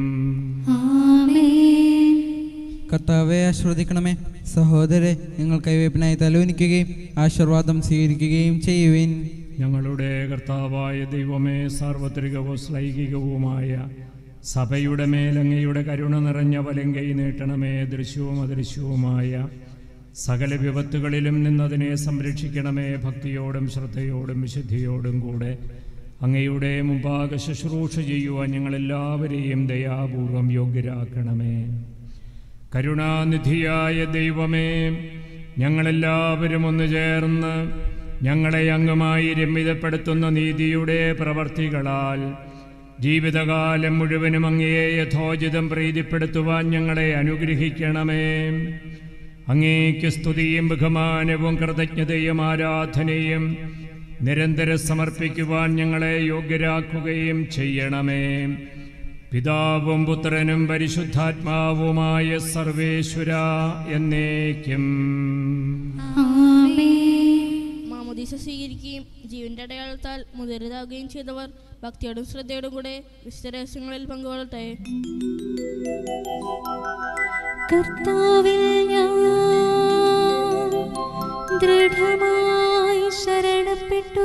ആമേൻ കർത്താവെ ആശ്രവദിക്കണമേ സഹോദരെ നിങ്ങൾ കൈവയ്പിനായി തലോനിക്കുകയും ആശീർവാദം സ്വീകരിക്കുകയും ചെയ്യുവിൻ ഞങ്ങളുടെ കർത്താവായ ദൈവമേ സാർവത്രികവും ശ്ലൈകികവുമായ സഭയുടെ മേലങ്ങയുടെ കരുണ നിറഞ്ഞ വലം കൈ നീട്ടണമേ ദൃശ്യവും അദൃശ്യവുമായ സകല വിപത്തുകളിലും നിന്നതിനെ സംരക്ഷിക്കണമേ ഭക്തിയോടും ശ്രദ്ധയോടും വിശുദ്ധിയോടും കൂടെ അങ്ങയുടെ മുമ്പാകെ ശുശ്രൂഷ ചെയ്യുവാൻ ഞങ്ങളെല്ലാവരെയും ദയാപൂർവം യോഗ്യരാക്കണമേ കരുണാനിധിയായ ദൈവമേ ഞങ്ങളെല്ലാവരും ഒന്ന് ചേർന്ന് ഞങ്ങളെ അങ്ങുമായി രമ്യതപ്പെടുത്തുന്ന നീതിയുടെ പ്രവർത്തികളാൽ ജീവിതകാലം മുഴുവനും അങ്ങയെ യഥോചിതം പ്രീതിപ്പെടുത്തുവാൻ ഞങ്ങളെ അനുഗ്രഹിക്കണമേ അങ്ങേക്ക് സ്തുതിയും ബഹുമാനവും കൃതജ്ഞതയും ആരാധനയും നിരന്തരം സമർപ്പിക്കുവാൻ ഞങ്ങളെ യോഗ്യരാക്കുകയും ചെയ്യണമേ പിതാവും പുത്രനും പരിശുദ്ധാത്മാവുമായ സർവേശ്വര എന്നേക്കും ആമേൻ മാമോദീസ സ്വീകരിക്കുകയും ജീവന്റെ അടയാളത്താൽ മുതിരുതാവുകയും ചെയ്തവർ ഭക്തിയോടും ശ്രദ്ധയോടും കൂടെ വിശുദ്ധ രഹസ്യങ്ങളിൽ പങ്കുകൊള്ളട്ടെ കർത്താവിൽ ഞാൻ ദൃഢമായി ശരണപ്പെട്ടു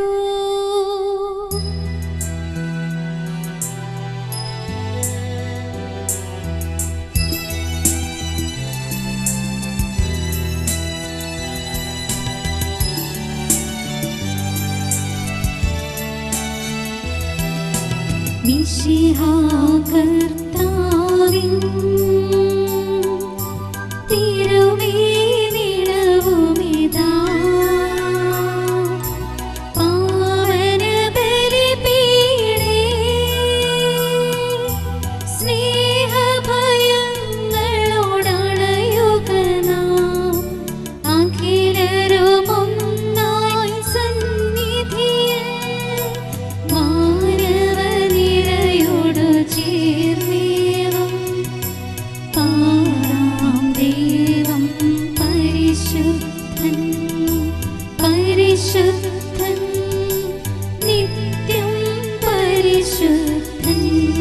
മിശിഹാ കർത്താവിൻ തിരുമേനിടവുമിതാ പാവന ബലിപീഠേ സ്നേഹഭയങ്ങളോടണയുക നാം അഖിലരുമൊന്നായി സന്നിധിയിൽ മാനവനിരയോടു ചേർന്നേവം പാടാം ദൈവം പരിശുദ്ധൻ പരിശുദ്ധൻ നിത്യം പരിശുദ്ധൻ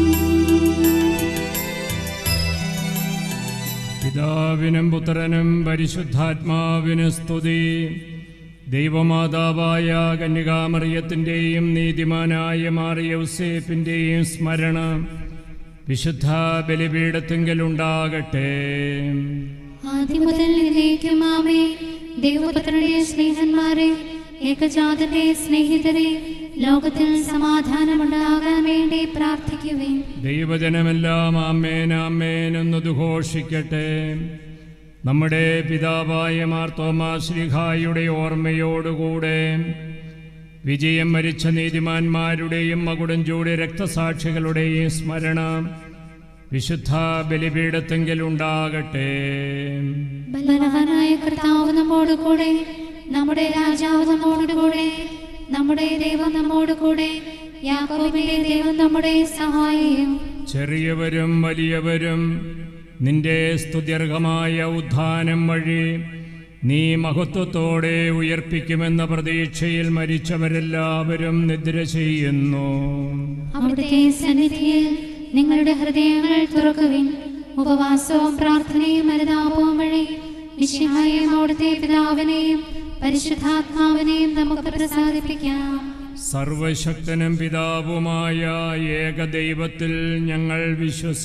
പിതാവിനും പുത്രനും പരിശുദ്ധാത്മാവിന് സ്തുതി ദൈവമാതാവായ കന്യകാമറിയത്തിൻ്റെയും നീതിമാനായ മാറിയ ഔസേപ്പിൻ്റെയും സ്മരണ വിശുദ്ധ ബലിപീഠത്തെങ്കിലുണ്ടാകട്ടെ ആദ്യം മുതൽ എന്നേക്കും ആമേ ദൈവപുത്രന്റെ സ്നേഹന്മാരെ ഏകജാതന്റെ സ്നേഹിതരെ ലോകത്തിൽ സമാധാനമുണ്ടാകാൻ വേണ്ടി പ്രാർത്ഥിക്കുവേൻ ദൈവജനമെല്ലാം ആമേൻ ആമേൻ എന്നതു ഘോഷിക്കട്ടെ നമ്മുടെ പിതാവായ മാർത്തോമാ ശ്രീഹായുടെ ഓർമ്മയോടുകൂടെ വിജയം മരിച്ച നീതിമാന്മാരുടെയും മകുടഞ്ചൂടി രക്തസാക്ഷികളുടെയും സ്മരണ വിശുദ്ധ ബലിപീഠത്തെങ്കിൽ ഉണ്ടാകട്ടെ ബലവാനായ കർത്താവ് നമ്മോട് കൂടെ നമ്മുടെ രാജാവ് നമ്മോട് കൂടെ നമ്മുടെ ദൈവം നമ്മോട് കൂടെ യാക്കോബിന്റെ ദൈവം നമ്മുടെ സഹായിയും ചെറിയവരും വലിയവരും നിന്റെ സ്തുത്യർഹമായ ഉത്ഥാനം വഴി നീ മഹത്വത്തോടെ ഉയർപ്പിക്കുമെന്ന പ്രതീക്ഷയിൽ മരിച്ചവരെല്ലാവരും നിദ്ര ചെയ്യുന്നു അവിടുത്തെ സന്നിധിയിൽ നിങ്ങളുടെ ഹൃദയങ്ങൾ തുറക്കുവിൻ ഉപവാസവും പ്രാർത്ഥനയും അനുതാപവും വഴി വിശുഹായും അവിടുത്തെ പിതാവിനെയും പരിശുദ്ധാത്മാവിനെയും നമുക്ക് പ്രസാദിപ്പിക്കാം സർവശക്തനും പിതാവുമായ ഏകദൈവത്തിൽ ഞങ്ങൾ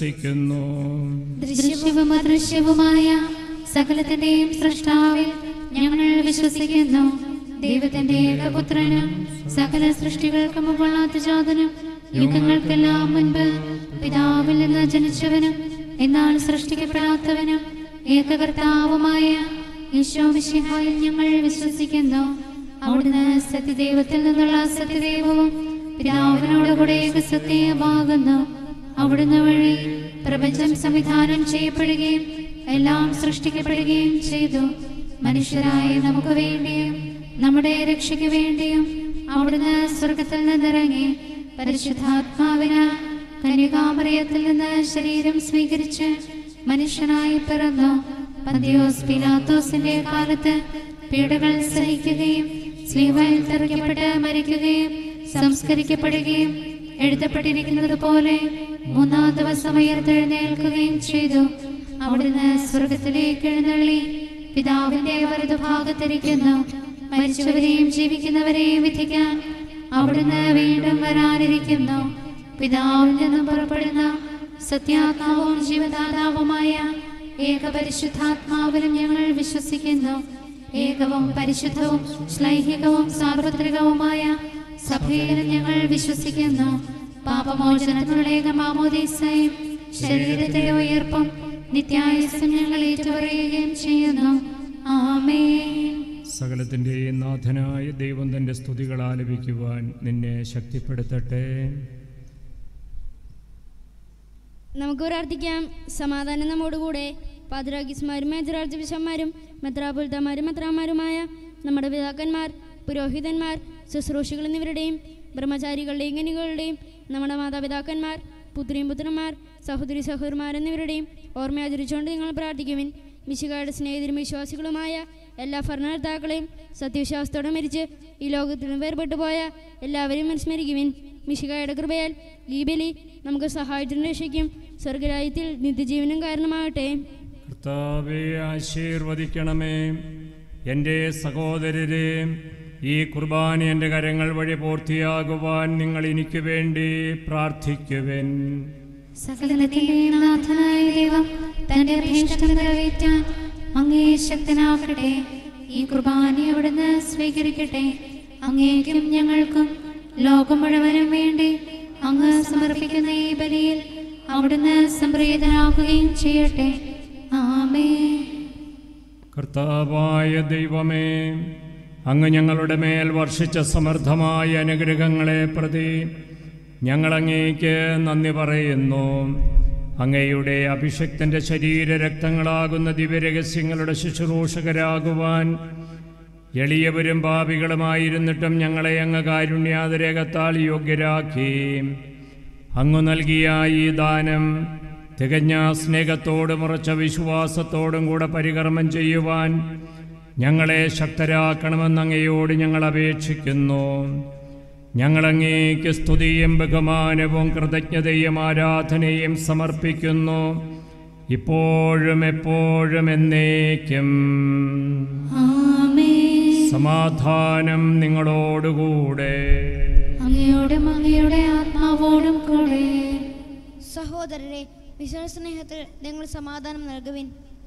വിശ്വസിക്കുന്നു ദൃശ്യവും അദൃശ്യവുമായ സകലത്തിന്റെയും സൃഷ്ടാവിൽ ഞങ്ങൾ വിശ്വസിക്കുന്നു ദൈവത്തിന്റെ ഏകപുത്രനും സകല സൃഷ്ടികൾക്കും മുമ്പുള്ള ജാതനും യുഗങ്ങൾക്കെല്ലാം മുൻപ് പിതാവിൽ നിന്ന് ജനിച്ചവനും എന്നാൽ സൃഷ്ടിക്കപ്പെടാത്തവനും ഏകകർത്താവുമായ ഈശോ വിശിഹായിൽ ഞങ്ങൾ വിശ്വസിക്കുന്നു അവിടുന്ന് സത്യദൈവത്തിൽ നിന്നുള്ള സത്യദൈവവും പിതാവിനോടുകൂടെ ഏകസത്യമാകുന്നു അവിടുന്ന് വഴി പ്രപഞ്ചം സംവിധാനം ചെയ്യപ്പെടുകയും എല്ലാം സൃഷ്ടിക്കപ്പെടുകയും ചെയ്തു മനുഷ്യരായ നമുക്ക് വേണ്ടിയും നമ്മുടെ രക്ഷയ്ക്ക് വേണ്ടിയും അവിടുന്ന് സ്വർഗത്തിൽ നിന്നിറങ്ങി പരിശുദ്ധാത്മാവിന് കന്യകാമറിയത്തിൽ നിന്ന് ശരീരം സ്വീകരിച്ച് മനുഷ്യനായി പിറന്നു പന്തിയോസ് പിലാത്തോസിന്റെ കാലത്ത് പീഡകൾ സഹിക്കുകയും സ്ലീവയിൽ തെറിക്കപ്പെട്ട് മരിക്കുകയും സംസ്കരിക്കപ്പെടുകയും എഴുതപ്പെട്ടിരിക്കുന്നത് പോലെ മൂന്നാം ദിവസം ഉയർത്തെഴുന്നേൽക്കുകയും ചെയ്തു അവിടുന്ന് സ്വർഗത്തിലേക്ക് എഴുന്നള്ളി പിതാവിന്റെ വലതുഭാഗത്തിരിക്കുന്നു മരിച്ചവരെയും ജീവിക്കുന്നവരെയും വിധിക്കാൻ അവിടുന്ന് വീണ്ടും വരാനിരിക്കുന്നു പിതാവിൽ നിന്നും പുറപ്പെടുന്ന സത്യാത്മാവും ജീവദാതാവുമായ ഏകപരിശുദ്ധാത്മാവിലും ഞങ്ങൾ വിശ്വസിക്കുന്നു ഏകവും പരിശുദ്ധവും ശ്ലൈഹികവും സാർവത്രികവുമായ സഭയിലും ഞങ്ങൾ വിശ്വസിക്കുന്നു പാപമോചനത്തിനുള്ള ഏകമാമോദീസയും ശരീരത്തെ ഉയർപ്പും നിത്യായുസും ഞങ്ങൾ ഏറ്റുപറയുകയും ചെയ്യുന്നു ആമേ സകലത്തിൻ്റെയും നാഥനായ ദൈവം തൻ്റെ സ്തുതികൾ ആലപിക്കുവാൻ നിന്നെ ശക്തിപ്പെടുത്തട്ടെ നമുക്ക് പ്രാർത്ഥിക്കാം സമാധാനം നമ്മോടുകൂടെ പാതിരാഗിസ്മാരും മേജറാർജ് ബിഷന്മാരും മെത്രാപുൽത്തമാരും മെത്രാമാരുമായ നമ്മുടെ പിതാക്കന്മാർ പുരോഹിതന്മാർ ശുശ്രൂഷികൾ എന്നിവരുടെയും ബ്രഹ്മചാരികളുടെയും കനികളുടെയും നമ്മുടെ മാതാപിതാക്കന്മാർ പുത്രിയും പുത്രന്മാർ സഹോദരി സഹോദരന്മാർ എന്നിവരുടെയും ഓർമ്മയാചരിച്ചുകൊണ്ട് നിങ്ങൾ പ്രാർത്ഥിക്കുവിൻ മിശികായുടെ സ്നേഹിതരും വിശ്വാസികളുമായ എല്ലാ ഭരണകർത്താക്കളെയും സത്യവിശ്വാസത്തോടെ മരിച്ച് ഈ ലോകത്തിൽ നിന്ന് വേർപെട്ടു പോയ എല്ലാവരെയും അനുസ്മരിക്കുവിൻ മിശികായുടെ കൃപയാൽ ഈ ബലി നമുക്ക് സഹായത്തിനും രക്ഷയ്ക്കും സ്വർഗരാജ്യത്തിൽ നിത്യജീവനും കാരണമാകട്ടെ കർത്താവെ ആശീർവദിക്കണമേ എൻ്റെ സഹോദരരെ ഈ കുർബാന എൻ്റെ കരങ്ങൾ വഴി പൂർത്തിയാകുവാൻ നിങ്ങൾ എനിക്ക് വേണ്ടി പ്രാർത്ഥിക്കുവൻ സകലത്തിന്റെയും നാഥനായ ദൈവം തന്റെ അഭീഷ്ടം നിറവേറ്റാൻ അങ്ങേ ശക്തനാകട്ടെ ഈ കുർബാന അവിടുന്ന് സ്വീകരിക്കട്ടെ അങ്ങേക്കും ഞങ്ങൾക്കും ലോകം മുഴുവനും വേണ്ടി അങ്ങ് സമർപ്പിക്കുന്ന ഈ ബലിയിൽ അവിടുന്ന് സംപ്രീതനാക്കുകയും ചെയ്യട്ടെ ആമേ കർത്താവായ ദൈവമേ അങ്ങ് ഞങ്ങളുടെ മേൽ വർഷിച്ച സമൃദ്ധമായ അനുഗ്രഹങ്ങളെ പ്രതി ഞങ്ങളങ്ങേക്ക് നന്ദി പറയുന്നു അങ്ങയുടെ അഭിഷക്തന്റെ ശരീരരക്തങ്ങളാകുന്ന ദിവ്യരഹസ്യങ്ങളുടെ ശുശ്രൂഷകരാകുവാൻ എളിയവരും പാപികളുമായിരുന്നിട്ടും ഞങ്ങളെ അങ്ങ് കാരുണ്യാതിരകത്താൽ യോഗ്യരാക്കി അങ്ങു നൽകിയ ഈ ദാനം തികഞ്ഞ സ്നേഹത്തോടും ഉറച്ച വിശ്വാസത്തോടും കൂടെ പരികർമ്മം ചെയ്യുവാൻ ഞങ്ങളെ ശക്തരാക്കണമെന്ന് അങ്ങയോട് ഞങ്ങൾ അപേക്ഷിക്കുന്നു ഞങ്ങളങ്ങേക്ക് സ്തുതിയും ബഹുമാനവും കൃതജ്ഞതയും ആരാധനയും സമർപ്പിക്കുന്നു ഇപ്പോഴും എപ്പോഴും എന്നേക്കും ആമേ സമാധാനം നിങ്ങളോടുകൂടെ അങ്ങയോടും അങ്ങയുടെ ആത്മാവോടും കൂടെ സഹോദരരെ വിശ്വാസസ്നേഹത്തിൽ നിങ്ങൾ സമാധാനം നൽകുവിൻ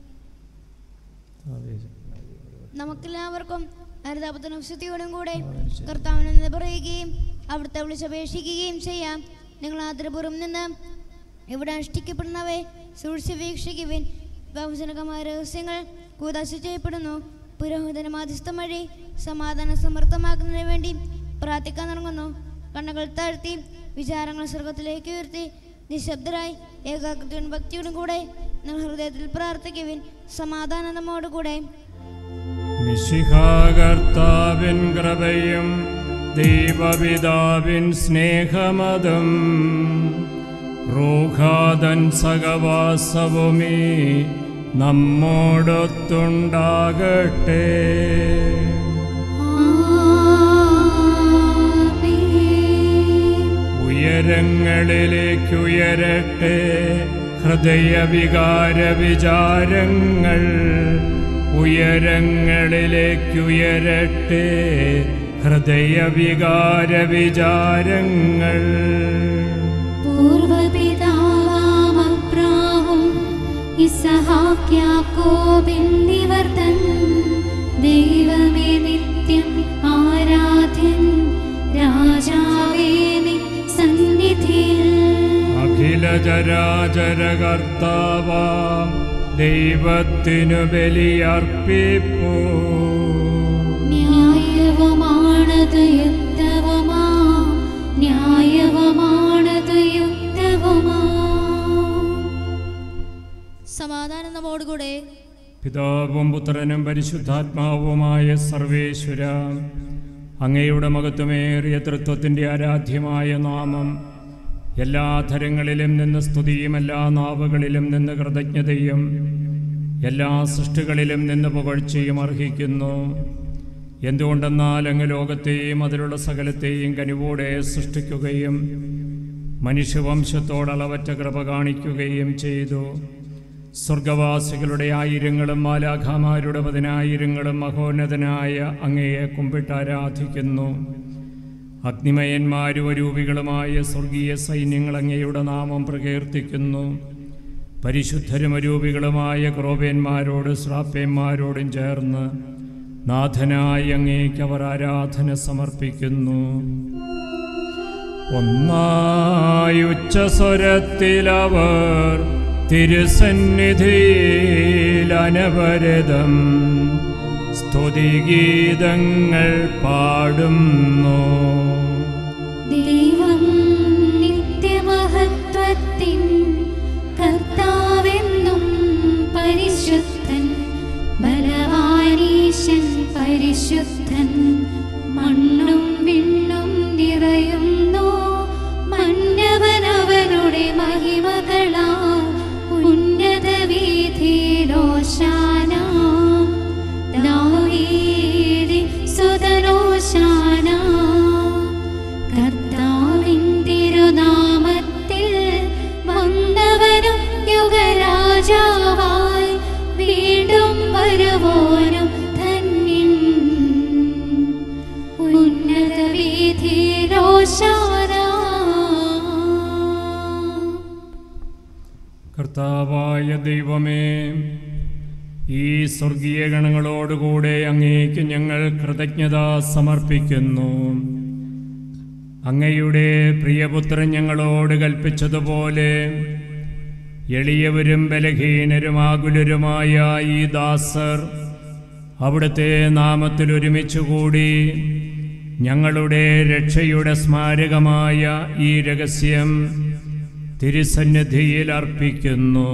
നമുക്കെല്ലാവർക്കും ഹരിതാപത്തിനും ശുദ്ധിയോടും കൂടെ കർത്താവിനെ നിന്ന് പറയുകയും അവിടുത്തെ വിളിച്ചപേക്ഷിക്കുകയും ചെയ്യാം നിങ്ങൾ ആദരപൂർവ്വം നിന്ന് ഇവിടെ അനുഷ്ഠിക്കപ്പെടുന്നവയെ സൂക്ഷിച്ച് വീക്ഷിക്കുവിൻ ബഹുജനകമായ രഹസ്യങ്ങൾ കൂതാശ ചെയ്യപ്പെടുന്നു പുരോഹിതന മാധ്യസ്ഥം വഴി സമാധാനം സമർത്ഥമാക്കുന്നതിന് വേണ്ടി പ്രാർത്ഥിക്കാൻ തുടങ്ങുന്നു കണ്ണുകൾ താഴ്ത്തി വിചാരങ്ങൾ സ്വർഗത്തിലേക്ക് ഉയർത്തി നിശബ്ദരായി ഏകാഗ്രതയോടും ഭക്തിയോടും കൂടെ നിങ്ങൾ ഹൃദയത്തിൽ പ്രാർത്ഥിക്കുവിൻ സമാധാനം നമ്മോടുകൂടെ മിശിഹാകർത്താവിൻ കൃപയും ദൈവപിതാവിൻ സ്നേഹമതും റൂഹാദൻ സഹവാസവുമീ നമ്മോടൊത്തുണ്ടാകട്ടെ ആമേൻ ഉയരങ്ങളിലേക്കുയരട്ടെ ഹൃദയവികാര വിചാരങ്ങൾ ഉയരങ്ങളിലേക്കുയരട്ടെ ഹൃദയവികാര വിചാരങ്ങൾ പൂർവപിതാവാം അബ്രാഹം ഇസഹാക്ക് യാക്കോബ് എന്നിവർ തൻ ദൈവമേ നിത്യം ആരാധ്യൻ രാജാവേ നിൻ സന്നിധിയിൽ അഖില ചരാചര കർത്താവാം ദൈവത്തിനു ബലിയർപ്പിപ്പൂ ന്യായവുമാണത് യുക്തവുമാ ന്യായവുമാണത് യുക്തവുമാ സമാധാനം നമ്മോടുകൂടെ പിതാവും പുത്രനും പരിശുദ്ധാത്മാവുമായ സർവേശ്വര അങ്ങയുടെ മഹത്വമേറിയ തൃത്വത്തിൻ്റെ ആരാധ്യമായ നാമം എല്ലാ തരങ്ങളിലും നിന്ന് സ്തുതിയും എല്ലാ നാവുകളിലും നിന്ന് കൃതജ്ഞതയും എല്ലാ സൃഷ്ടികളിലും നിന്ന് പുകഴ്ചയും അർഹിക്കുന്നു എന്തുകൊണ്ടെന്നാൽ അങ്ങ് ലോകത്തെയും അതിലുള്ള സകലത്തെയും കനിവോടെ സൃഷ്ടിക്കുകയും മനുഷ്യവംശത്തോടളവറ്റ കൃപ കാണിക്കുകയും ചെയ്തു സ്വർഗവാസികളുടെ ആയിരങ്ങളും മാലാഖാമാരുടെ പതിനായിരങ്ങളും മഹോന്നതനായ അങ്ങയെ കുമ്പിട്ട് ആരാധിക്കുന്നു അഗ്നിമയന്മാരും അരൂപികളുമായ സ്വർഗീയ സൈന്യങ്ങൾ അങ്ങയുടെ നാമം പ്രകീർത്തിക്കുന്നു പരിശുദ്ധരും അരൂപികളുമായ ക്രോപേന്മാരോട് ശ്രാപ്യന്മാരോടും ചേർന്ന് നാഥനായി അങ്ങേക്ക് അവർ ആരാധന സമർപ്പിക്കുന്നു ഒന്നായുച്ചസ്വരത്തിലവർ തിരുസന്നിധിയിൽ അനവരതം സ്തുതിഗീതങ്ങൾ പാടുന്നു ദൈവം നിത്യമഹത്വത്തിൻ കർത്താവെന്നും പരിശുദ്ധൻ ബലവാനീശൻ പരിശുദ്ധൻ മണ്ണും വിണ്ണും നിറയുന്നു മന്നവനവനുടെ മഹിമകളാ ഉന്നത വീതിയിലോശാന ദാവീദി സുതനോശാന കർത്താവിൻ തിരുനാമത്തിൽ വന്നവനും യുഗരാജാവായി വീണ്ടും വരുവോനും ധന്യൻ ഉന്നത വീതിയിലോശാന കർത്താവായ ദൈവമേ ഈ സ്വർഗീയ ഗണങ്ങളോടുകൂടെ അങ്ങേക്ക് ഞങ്ങൾ കൃതജ്ഞത സമർപ്പിക്കുന്നു അങ്ങയുടെ പ്രിയപുത്രൻ ഞങ്ങളോട് കൽപ്പിച്ചതുപോലെ എളിയവരും ബലഹീനരും ആകുലരുമായ ഈ ദാസർ അവിടുത്തെ നാമത്തിൽ ഒരുമിച്ചുകൂടി ഞങ്ങളുടെ രക്ഷയുടെ സ്മാരകമായ ഈ രഹസ്യം തിരുസന്നിധിയിൽ അർപ്പിക്കുന്നു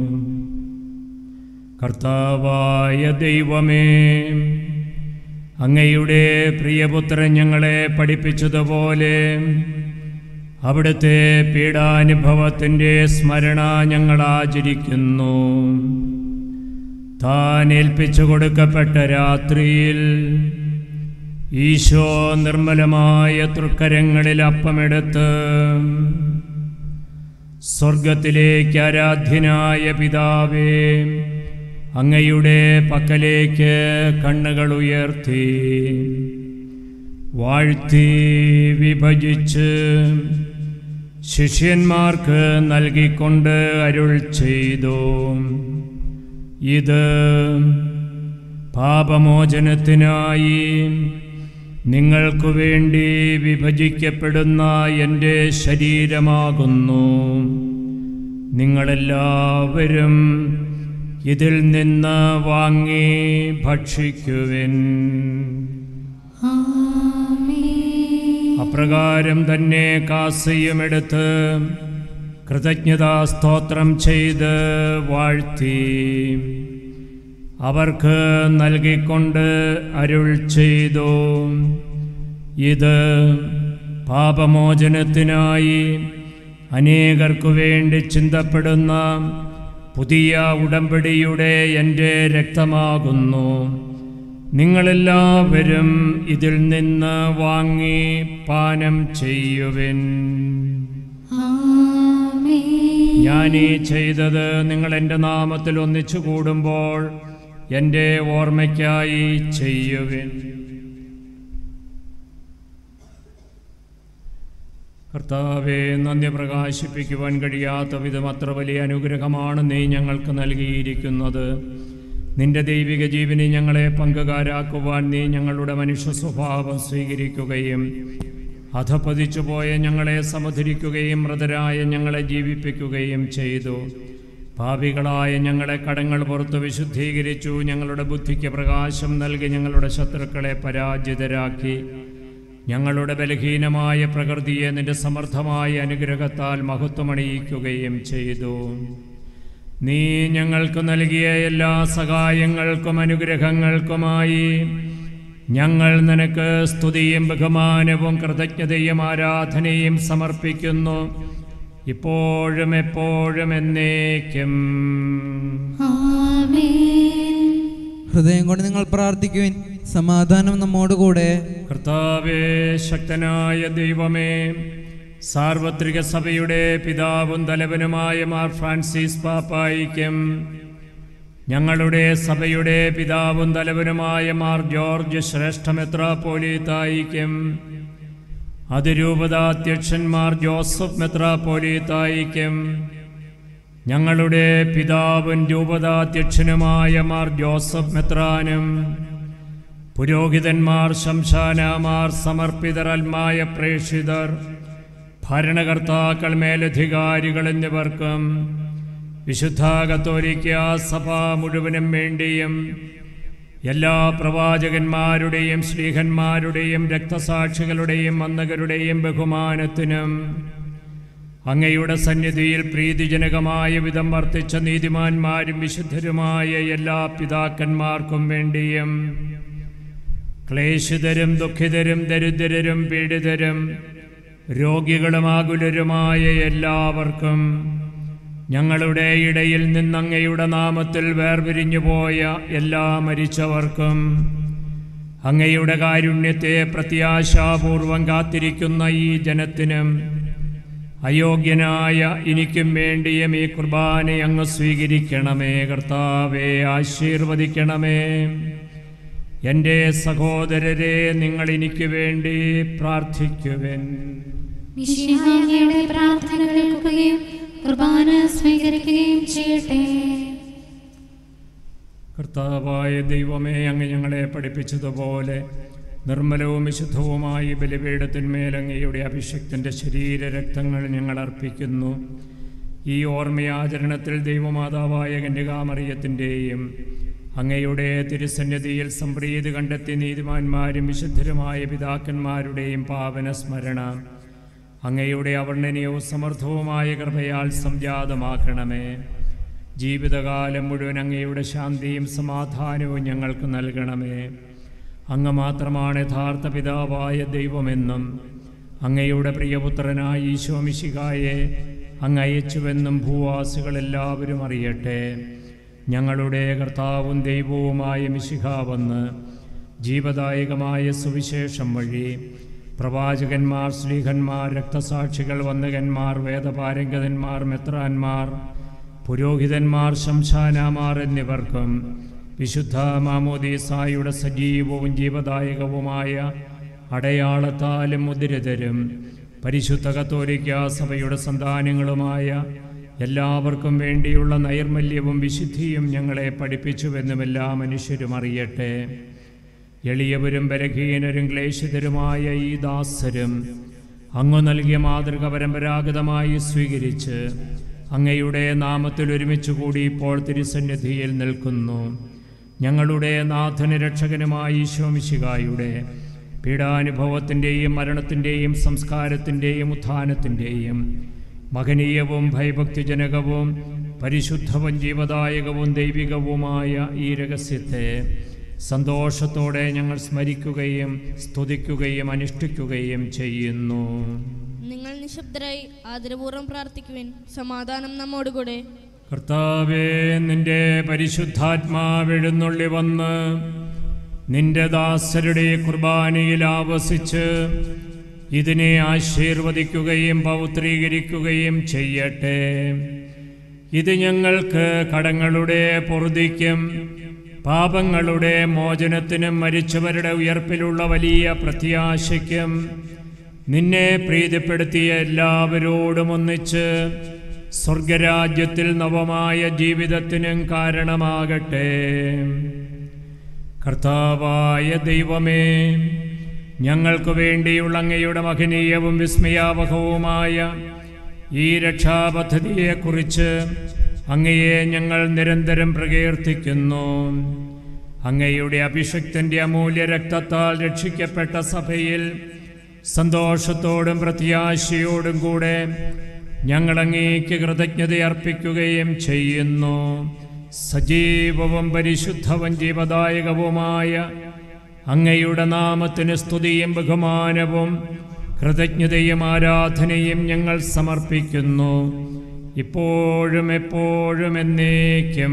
കർത്താവായ ദൈവമേ അങ്ങയുടെ പ്രിയപുത്രൻ ഞങ്ങളെ പഠിപ്പിച്ചതുപോലെ അവിടുത്തെ പീഡാനുഭവത്തിൻ്റെ സ്മരണ ഞങ്ങൾ ആചരിക്കുന്നു താൻ ഏൽപ്പിച്ചു കൊടുക്കപ്പെട്ട രാത്രിയിൽ ഈശോ നിർമ്മലമായ തൃക്കരങ്ങളിൽ അപ്പമെടുത്ത് സ്വർഗത്തിലേക്ക് ആരാധ്യനായ പിതാവേ അങ്ങയുടെ പക്കലേക്ക് കണ്ണുകൾ ഉയർത്തി വാഴ്ത്തി വിഭജിച്ച് ശിഷ്യന്മാർക്ക് നൽകിക്കൊണ്ട് അരുൾ ചെയ്തു ഇത് പാപമോചനത്തിനായി നിങ്ങൾക്കു വേണ്ടി വിഭജിക്കപ്പെടുന്ന എൻ്റെ ശരീരമാകുന്നു നിങ്ങളെല്ലാവരും ഇതിൽ നിന്ന് വാങ്ങി ഭക്ഷിക്കുവിൻ അപ്രകാരം തന്നെ കാസയുമെടുത്ത് കൃതജ്ഞതാ സ്തോത്രം ചെയ്ത് വാഴ്ത്തി അവർക്ക് നൽകിക്കൊണ്ട് അരുൾ ചെയ്തു ഇത് പാപമോചനത്തിനായി അനേകർക്കു വേണ്ടി ചിന്തപ്പെടുന്ന പുതിയ ഉടമ്പടിയുടെ എൻ്റെ രക്തമാകുന്നു നിങ്ങളെല്ലാവരും ഇതിൽ നിന്ന് വാങ്ങി പാനം ചെയ്യുവിൻ ഞാൻ ഈ ചെയ്തത് നിങ്ങൾ എൻ്റെ നാമത്തിൽ ഒന്നിച്ചു കൂടുമ്പോൾ എൻ്റെ ഓർമ്മയ്ക്കായി ചെയ്യുവിൻ കർത്താവെ നന്ദി പ്രകാശിപ്പിക്കുവാൻ കഴിയാത്ത വിധം അത്ര വലിയ അനുഗ്രഹമാണ് നീ ഞങ്ങൾക്ക് നൽകിയിരിക്കുന്നത് നിന്റെ ദൈവിക ജീവനെ ഞങ്ങളെ പങ്കുകാരാക്കുവാൻ നീ ഞങ്ങളുടെ മനുഷ്യ സ്വഭാവം സ്വീകരിക്കുകയും അധപതിച്ചു പോയ ഞങ്ങളെ സമുദ്ധരിക്കുകയും മൃതരായ ഞങ്ങളെ ജീവിപ്പിക്കുകയും ചെയ്തു പാപികളായ ഞങ്ങളെ കടങ്ങൾ പുറത്ത് വിശുദ്ധീകരിച്ചു ഞങ്ങളുടെ ബുദ്ധിക്ക് പ്രകാശം നൽകി ഞങ്ങളുടെ ശത്രുക്കളെ പരാജിതരാക്കി ഞങ്ങളുടെ ബലഹീനമായ പ്രകൃതിയെ നിന്റെ സമർത്ഥമായ അനുഗ്രഹത്താൽ മഹത്വമണിയിക്കുകയും ചെയ്തു നീ ഞങ്ങൾക്ക് നൽകിയ എല്ലാ സഹായങ്ങൾക്കും അനുഗ്രഹങ്ങൾക്കുമായി ഞങ്ങൾ നിനക്ക് സ്തുതിയും ബഹുമാനവും കൃതജ്ഞതയും ആരാധനയും സമർപ്പിക്കുന്നു ഇപ്പോഴും എപ്പോഴും എന്നേക്കും ആമേൻ ഹൃദയം കൊണ്ട് നിങ്ങൾ പ്രാർത്ഥിക്കുവിൻ സമാധാനം നമ്മോടുകൂടെ കർത്താവേ ശക്തനായ ദൈവമേ സാർവത്രിക സഭയുടെ പിതാവും തലവനുമായ മാർ ഫ്രാൻസിസ് പാപ്പായിക്കും ഞങ്ങളുടെ സഭയുടെ പിതാവും തലവനുമായ മാർ ജോർജ് ശ്രേഷ്ഠ മെത്രാപ്പോലീത്തായിക്കും അതിരൂപതാധ്യക്ഷന്മാർ ജോസഫ് മെത്രാപ്പോലീത്തായിക്കും ഞങ്ങളുടെ പിതാവും രൂപതാധ്യക്ഷനുമായ മാർ ജോസഫ് മെത്രാനും പുരോഹിതന്മാർ ശംശാനമാർ സമർപ്പിതർ അൽമായ പ്രേക്ഷിതർ ഭരണകർത്താക്കൾ മേലധികാരികൾ എന്നിവർക്കും വിശുദ്ധ കത്തോലിക്ക സഭ മുഴുവനും വേണ്ടിയും എല്ലാ പ്രവാചകന്മാരുടെയും ശ്രീഹന്മാരുടെയും രക്തസാക്ഷികളുടെയും വന്നകരുടെയും ബഹുമാനത്തിനും അങ്ങയുടെ സന്നിധിയിൽ പ്രീതിജനകമായ വിധം വർത്തിച്ച നീതിമാന്മാരും വിശുദ്ധരുമായ എല്ലാ പിതാക്കന്മാർക്കും വേണ്ടിയും ക്ലേശിതരും ദുഃഖിതരും ദരിദ്രരും പീഡിതരും രോഗികളും ആകുലരുമായ എല്ലാവർക്കും ഞങ്ങളുടെ ഇടയിൽ നിന്നങ്ങയുടെ നാമത്തിൽ വേർപിരിഞ്ഞു പോയ എല്ലാ മരിച്ചവർക്കും അങ്ങയുടെ കാരുണ്യത്തെ പ്രത്യാശാപൂർവം കാത്തിരിക്കുന്ന ഈ ജനത്തിനും അയോഗ്യനായ എനിക്കും വേണ്ടിയും ഈ കുർബാന അങ്ങ് സ്വീകരിക്കണമേ കർത്താവെ ആശീർവദിക്കണമേ എൻ്റെ സഹോദരരെ നിങ്ങൾ എനിക്ക് വേണ്ടി പ്രാർത്ഥിക്കുവൻ മിശിഹായുടെ പ്രാർത്ഥന കേൾക്കുകയും കുർബാന സ്വീകരിക്കുകയും ചെയ്യട്ടെ കർത്താവായ ദൈവമേ അങ്ങ് ഞങ്ങളെ പഠിപ്പിച്ചതുപോലെ നിർമ്മലവും വിശുദ്ധവുമായ ബലിപീഠത്തിന്മേൽ അങ്ങയുടെ അഭിഷക്തൻ്റെ ശരീരരക്തങ്ങൾ ഞങ്ങൾ അർപ്പിക്കുന്നു ഈ ഓർമ്മയാചരണത്തിൽ ദൈവമാതാവായ കന്യകാമറിയത്തിൻ്റെയും അങ്ങയുടെ തിരുസന്നിധിയിൽ സംപ്രീതി കണ്ടെത്തി നീതിമാന്മാരും വിശുദ്ധരുമായ പിതാക്കന്മാരുടെയും പാവന സ്മരണ അങ്ങയുടെ അവർണ്ണനീയവും സമർത്ഥവുമായ കൃപയാൽ സംജാതമാക്കണമേ ജീവിതകാലം മുഴുവൻ അങ്ങയുടെ ശാന്തിയും സമാധാനവും ഞങ്ങൾക്ക് നൽകണമേ അങ്ങ് മാത്രമാണ് യഥാർത്ഥ പിതാവായ ദൈവമെന്നും അങ്ങയുടെ പ്രിയപുത്രനായ ഈശോ മിശിഹായെ അങ്ങ് അയച്ചുവെന്നും ഭൂവാസികളെല്ലാവരും അറിയട്ടെ ഞങ്ങളുടെ കർത്താവും ദൈവവുമായ മിശിഹ വന്ന് ജീവദായകമായ സുവിശേഷം വഴി പ്രവാചകന്മാർ ശ്ലീഹന്മാർ രക്തസാക്ഷികൾ വന്ദകന്മാർ വേദപാരംഗതന്മാർ മെത്രാന്മാർ പുരോഹിതന്മാർ ശംശാനാമാർ എന്നിവർക്കും വിശുദ്ധ മാമോദീസായുടെ സജീവവും ജീവദായകവുമായ അടയാളത്താലും മുദ്രിതരും പരിശുദ്ധ കത്തോലിക്ക സഭയുടെ സന്താനങ്ങളുമായ എല്ലാവർക്കും വേണ്ടിയുള്ള നൈർമല്യവും വിശുദ്ധിയും ഞങ്ങളെ പഠിപ്പിച്ചുവെന്നും എല്ലാ മനുഷ്യരും അറിയട്ടെ എളിയവരും ബലഹീനരും ക്ലേശിതരുമായ ഈ ദാസരും അങ്ങ് നൽകിയ മാതൃക പരമ്പരാഗതമായി സ്വീകരിച്ച് അങ്ങയുടെ നാമത്തിൽ ഒരുമിച്ച് കൂടി ഇപ്പോൾ തിരുസന്നിധിയിൽ നിൽക്കുന്നു ഞങ്ങളുടെ നാഥന രക്ഷകനുമായ ഈശോമിശികായുടെ പീഡാനുഭവത്തിൻ്റെയും മരണത്തിൻ്റെയും സംസ്കാരത്തിൻ്റെയും ഉത്ഥാനത്തിൻ്റെയും മഹനീയവും ഭയഭക്തിജനകവും പരിശുദ്ധവും ജീവദായകവും ദൈവികവുമായ ഈ രഹസ്യത്തെ സന്തോഷത്തോടെ ഞങ്ങൾ സ്മരിക്കുകയും സ്തുതിക്കുകയും അനുഷ്ഠിക്കുകയും ചെയ്യുന്നു നിങ്ങൾ നിശബ്ദരായി ആദരപൂർവ്വം പ്രാർത്ഥിക്കുവിൻ സമാധാനം നമ്മോടുകൂടെ കർത്താവേ നിന്റെ പരിശുദ്ധാത്മാവെഴുന്നള്ളി വന്ന് നിന്റെ ദാസരുടെ കുർബാനയിൽ ആവസിച്ച് ഇതിനെ ആശീർവദിക്കുകയും പൗത്രീകരിക്കുകയും ചെയ്യട്ടെ ഇത് ഞങ്ങൾക്ക് കടങ്ങളുടെ പൊറുതിക്കും പാപങ്ങളുടെ മോചനത്തിനും മരിച്ചവരുടെ ഉയർപ്പിലുള്ള വലിയ പ്രത്യാശയ്ക്കും നിന്നെ പ്രീതിപ്പെടുത്തിയ എല്ലാവരോടും ഒന്നിച്ച് സ്വർഗരാജ്യത്തിൽ നവമായ ജീവിതത്തിനും കാരണമാകട്ടെ കർത്താവായ ദൈവമേ ഞങ്ങൾക്ക് വേണ്ടിയുള്ള അങ്ങയുടെ മഹനീയവും വിസ്മയാവഹവുമായ ഈ രക്ഷാപദ്ധതിയെക്കുറിച്ച് അങ്ങയെ ഞങ്ങൾ നിരന്തരം പ്രകീർത്തിക്കുന്നു അങ്ങയുടെ അഭിഷക്തന്റെ അമൂല്യ രക്തത്താൽ രക്ഷിക്കപ്പെട്ട സഭയിൽ സന്തോഷത്തോടും പ്രത്യാശയോടും കൂടെ ഞങ്ങൾ അങ്ങേക്ക് കൃതജ്ഞത അർപ്പിക്കുകയും ചെയ്യുന്നു സജീവവും പരിശുദ്ധവും ജീവദായകവുമായ അങ്ങയുടെ നാമത്തിന് സ്തുതിയും ബഹുമാനവും കൃതജ്ഞതയും ആരാധനയും ഞങ്ങൾ സമർപ്പിക്കുന്നു ഇപ്പോഴും എപ്പോഴും എന്നേക്കും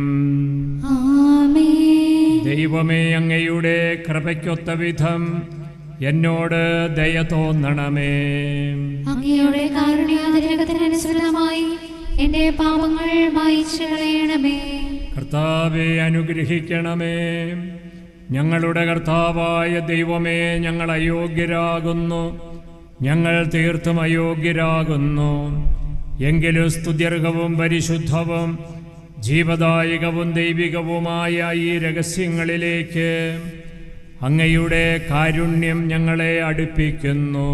ആമേൻ ദൈവമേ അങ്ങയുടെ കൃപയ്ക്കൊത്ത വിധം എന്നോട് ദയ തോന്നണമേ അങ്ങയുടെ കാരുണ്യാതിരകത്തിനനുസൃതമായി എന്റെ പാപങ്ങൾ മായിച്ചു കളയണമേ കർത്താവെ അനുഗ്രഹിക്കണമേ ഞങ്ങളുടെ കർത്താവായ ദൈവമേ ഞങ്ങൾ അയോഗ്യരാകുന്നു ഞങ്ങൾ തീർത്തും അയോഗ്യരാകുന്നു എങ്കിലും സ്തുത്യർഹവും പരിശുദ്ധവും ജീവദായകവും ദൈവികവുമായ ഈ രഹസ്യങ്ങളിലേക്ക് അങ്ങയുടെ കാരുണ്യം ഞങ്ങളെ അടുപ്പിക്കുന്നു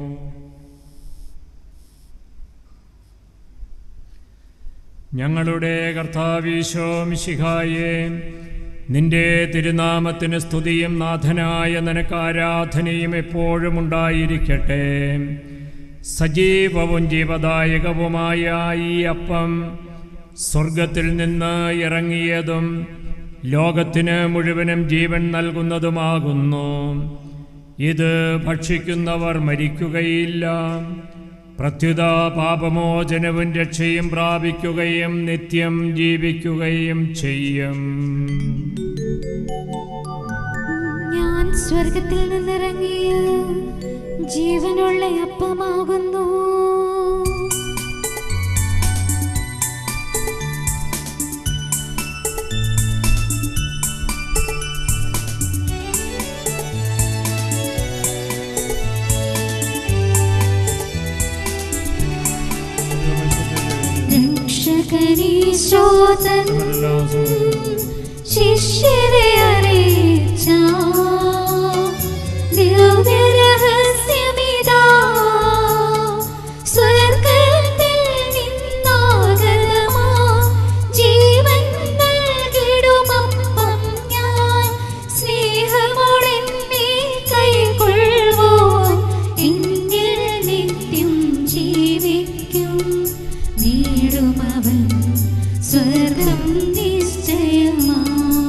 ഞങ്ങളുടെ കർത്താവീശോ മിശിഹായെ നിന്റെ തിരുനാമത്തിന് സ്തുതിയും നാഥനായ നിനക്ക് ആരാധനയും എപ്പോഴും ഉണ്ടായിരിക്കട്ടെ സജീവവും ജീവദായകവുമായ ഈ അപ്പം സ്വർഗത്തിൽ നിന്ന് ഇറങ്ങിയതും ലോകത്തിന് മുഴുവനും ജീവൻ നൽകുന്നതുമാകുന്നു ഇത് ഭക്ഷിക്കുന്നവർ മരിക്കുകയില്ല പ്രത്യുത പാപമോചനവും രക്ഷയും പ്രാപിക്കുകയും നിത്യം ജീവിക്കുകയും ചെയ്യും ഞാൻ സ്വർഗത്തിൽ നിന്നിറങ്ങിയ ജീവനുള്ള അപ്പമാകുന്നു രക്ഷകനീശോതൻ ശിഷ്യരെ അറിയിച്ച ദിവ്യരഹസ്യമിതാ സ്വർഗത്തിൽ നിന്നാഗതമാ ജീവൻ നൽകിടുമപ്പം ഞാൻ സ്നേഹമോടെന്നെ കൈക്കൊള്ളുവോ എന്നിൽ നിത്യം ജീവിക്കും നേടുമവൻ സ്വർഗം നിശ്ചയമായി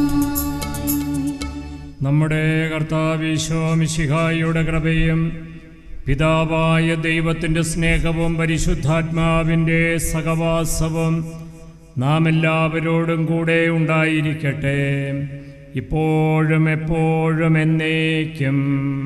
നമ്മുടെ കർത്താവീശോ മിശിഹായുടെ കൃപയും പിതാവായ ദൈവത്തിൻ്റെ സ്നേഹവും പരിശുദ്ധാത്മാവിൻ്റെ സഹവാസവും നാം എല്ലാവരോടും കൂടെ ഉണ്ടായിരിക്കട്ടെ ഇപ്പോഴും എപ്പോഴും എന്നേക്കും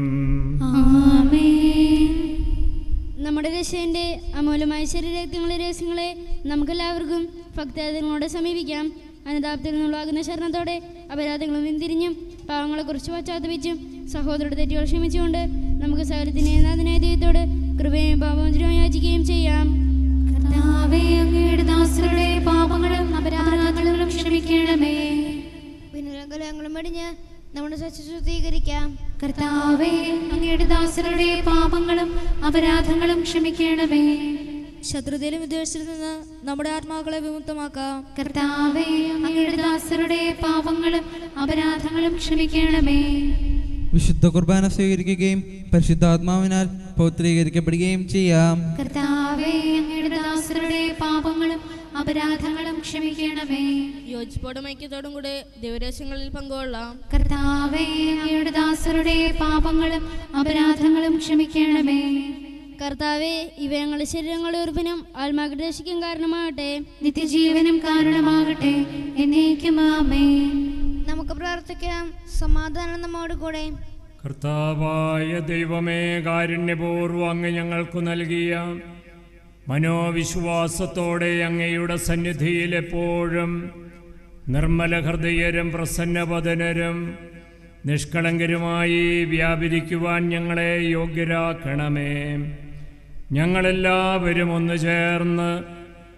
ആമേൻ നമ്മുടെ രക്ഷൻ്റെ അമൂല്യമായ ശരീരങ്ങളുടെ രഹസ്യങ്ങളെ നമുക്കെല്ലാവർക്കും ഭക്തജനങ്ങളോട് സമീപിക്കാം അനുതാപത്തിൽ നിന്നുള്ളാകുന്ന ശരണത്തോടെ അപരാധങ്ങളും പിന്തിരിഞ്ഞും പാവങ്ങളെക്കുറിച്ച് പശ്ചാത്തപിച്ചും സഹോദരരുടെ തെറ്റുകൾ ക്ഷമിച്ചുകൊണ്ട് നമുക്ക് സകലത്തിനെ നാഥനായ ദൈവത്തോട് കൃപയും പാപമോചനവും യാചിക്കുകയും ചെയ്യാം കർത്താവേ അങ്ങയുടെ ദാസരുടെ പാപങ്ങളും അപരാധങ്ങളും ക്ഷമിക്കണമേ പിന്നുലങ്കലങ്ങളും അടിഞ്ഞ് നമ്മുടെ സച്ച് ശുദ്ധീകരിക്കാം കർത്താവേ അങ്ങയുടെ ദാസരുടെ പാപങ്ങളും അപരാധങ്ങളും ക്ഷമിക്കണമേ ശത്രുതയിലും വിദ്വേഷത്തിൽ നിന്ന് നമ്മുടെ ആത്മാക്കളെ വിമുക്തമാക്കാം കർത്താവേ അങ്ങയുടെ ദാസരുടെ പാപങ്ങളും അപരാധങ്ങളും ക്ഷമിക്കണമേ വിശുദ്ധ കുർബാന സ്വീകരിക്കുകയും പരിശുദ്ധാത്മാവിനാൽ പൗത്രീകരിക്കപ്പെടുകയും ചെയ്യാം കർത്താവേ അങ്ങയുടെ ദാസരുടെ പാപങ്ങളും അപരാധങ്ങളും ക്ഷമിക്കണമേ യോജിപ്പോടും ഐക്യത്തോടും കൂടെ ദിവരഹസ്യങ്ങളിൽ പങ്കുകൊള്ളാം കർത്താവേ അങ്ങയുടെ ദാസരുടെ പാപങ്ങളും അപരാധങ്ങളും ക്ഷമിക്കണമേ കർത്താവെ ഇവ ഞങ്ങളുടെ ശരീരങ്ങളുടെ ഉറപ്പിനും ആത്മാക്കളുടെ രക്ഷിക്കും കാരണമാകട്ടെ നിത്യജീവനും കാരണമാകട്ടെ എന്നേക്കും ആമേൻ നമുക്ക് പ്രാർത്ഥിക്കാം സമാധാനം നമ്മോട് കൂടെ കർത്താവായ ദൈവമേ കാരുണ്യപൂർവ്വം അങ്ങ് ഞങ്ങൾക്ക് നൽകിയ മനോവിശ്വാസത്തോടെ അങ്ങയുടെ സന്നിധിയിൽ എപ്പോഴും നിർമ്മല ഹൃദയരും പ്രസന്നവദനരും നിഷ്കളങ്കരുമായി വ്യാപരിക്കുവാൻ ഞങ്ങളെ യോഗ്യരാക്കണമേ ഞങ്ങളെല്ലാവരും ഒന്ന് ചേർന്ന്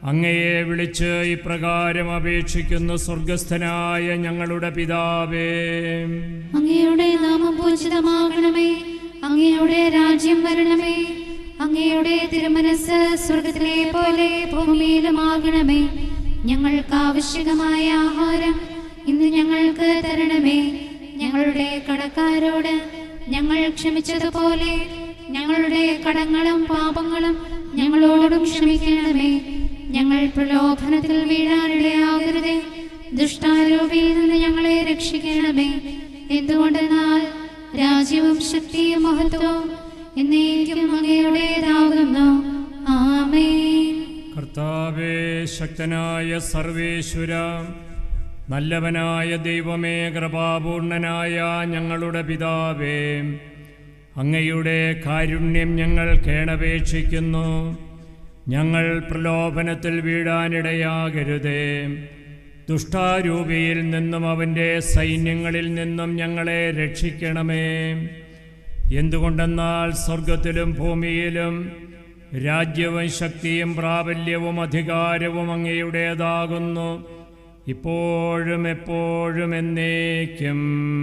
അങ്ങയെ വിളിച്ച് ഇപ്രകാരം അപേക്ഷിക്കുന്നു സ്വർഗസ്ഥനായ ഞങ്ങളുടെ പിതാവേ അങ്ങയുടെ നാമം പൂജിതമാകണമേ അങ്ങയുടെ രാജ്യം വരണമേ അങ്ങയുടെ തിരുമനസ് സ്വർഗത്തിലെ പോലെ ഭൂമിയിലുമാകണമേ ഞങ്ങൾക്ക് ആവശ്യകമായ ആഹാരം ഇന്ന് ഞങ്ങൾക്ക് തരണമേ ഞങ്ങളുടെ കടക്കാരോട് ഞങ്ങൾ ക്ഷമിച്ചതുപോലെ ഞങ്ങളുടെ കടങ്ങളും പാപങ്ങളും ഞങ്ങളോടും ക്ഷമിക്കണമേ ഞങ്ങൾ പ്രലോഭനത്തിൽ വീഴാനിടയാകരുതേ ദുഷ്ടാരൂപിയിൽ നിന്ന് ഞങ്ങളെ രക്ഷിക്കണമേ എന്തുകൊണ്ടെന്നാൽ രാജ്യവും ശക്തിയും മഹത്വവും എന്നേക്കും അങ്ങയുടേതാകുന്നു ആമേൻ കർത്താവേ ശക്തനായ സർവേശ്വര നല്ലവനായ ദൈവമേ കൃപാപൂർണനായ ഞങ്ങളുടെ പിതാവേ അങ്ങയുടെ കാരുണ്യം ഞങ്ങൾ കേണപേക്ഷിക്കുന്നു ഞങ്ങൾ പ്രലോഭനത്തിൽ വീഴാനിടയാകരുതേ ദുഷ്ടാരൂപിയിൽ നിന്നും അവൻ്റെ സൈന്യങ്ങളിൽ നിന്നും ഞങ്ങളെ രക്ഷിക്കണമേ എന്തുകൊണ്ടെന്നാൽ സ്വർഗത്തിലും ഭൂമിയിലും രാജ്യവും ശക്തിയും പ്രാബല്യവും അധികാരവും അങ്ങയുടേതാകുന്നു ഇപ്പോഴും എപ്പോഴും എന്നേക്കും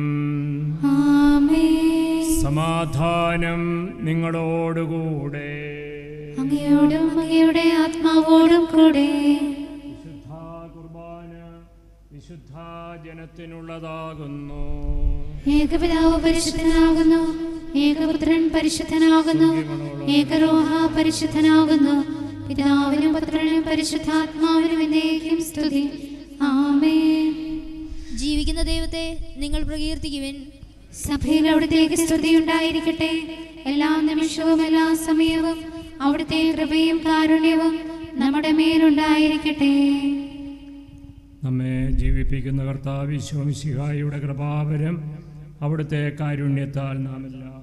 ആമേൻ സമാധാനം നിങ്ങളോടുകൂടെ അങ്ങയോടും അങ്ങയുടെ ആത്മാവോടും കൂടെ വിശുദ്ധ കുർബാന വിശുദ്ധ ജനത്തിനുള്ളതാകുന്നു ഏകപിതാവ് പരിശുദ്ധനാകുന്നു ഏകപുത്രൻ പരിശുദ്ധനാകുന്നു ഏകരോഹ പരിശുദ്ധനാകുന്നു പിതാവിനും പുത്രനും പരിശുദ്ധാത്മാവിനും എന്നേക്കും സ്തുതി ആമേൻ ജീവിക്കുന്ന ദൈവത്തെ നിങ്ങൾ പ്രകീർത്തിക്കുവിൻ സഭയിൽ അവിടുത്തേക്ക് സ്തുതി ഉണ്ടായിരിക്കട്ടെ എല്ലാ നിമിഷവും എല്ലാ സമയവും അവിടുത്തെ കൃപയും കാരുണ്യവും നമ്മുടെ മേലുണ്ടായിരിക്കട്ടെ നമ്മെ ജീവിപ്പിക്കുന്ന കർത്താവ് വിശ്വമിശിഹായുടെ കൃപാവരം അവിടുത്തെ കാരുണ്യത്താൽ നാം എല്ലാവരും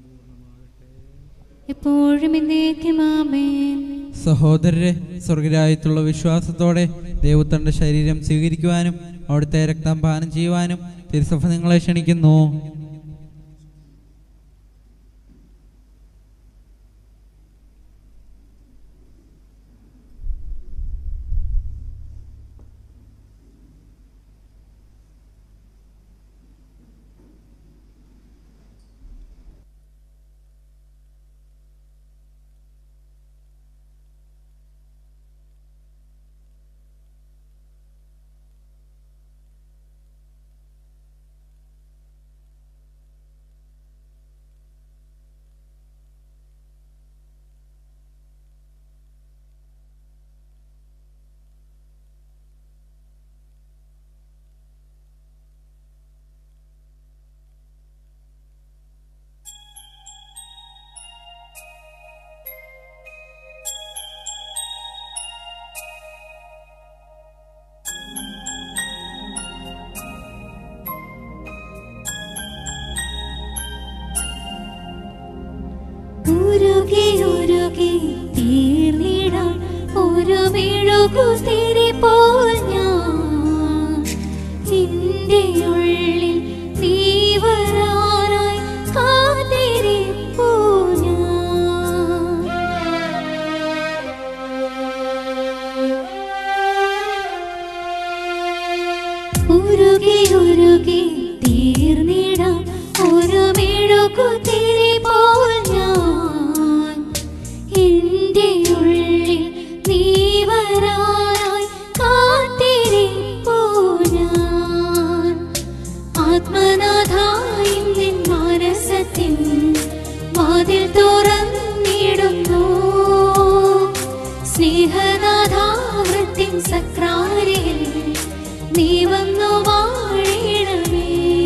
എപ്പോഴും എന്നേക്കും ആമേൻ സഹോദരരെ സ്വർഗരായത്തുള്ള വിശ്വാസത്തോടെ ദൈവത്തന്റെ ശരീരം സ്വീകരിക്കുവാനും അവിടുത്തെ രക്തം പാനം ചെയ്യുവാനും തിരുസഭ നിങ്ങളെ ക്ഷണിക്കുന്നു ഉരുകി ഉരുകി തീർന്നിടാൻ ഒരു മെഴുകുതിരി പോൽ ഞാൻ നിന്റെ ഉള്ളിൽ നീ വരാനായി കാത്തിരിപ്പൂ ഞാൻ ഉരുകി ഉരുകി തീർന്നിടാം ഒരു മെഴുകുതിരി പോൽ ഞാൻ എൻ്റെ ഉള്ളിൽ നീ വരാനായി കാത്തിരിപ്പൂ ഞാൻ ആത്മനാഥായി നിൻ മാനസത്തിൻ വാതിൽ തുറന്നിടുന്നു സ്നേഹനാഥാവൃത്തിൻ സക്രാരിയിൽ നീ വന്നു വാഴണമേ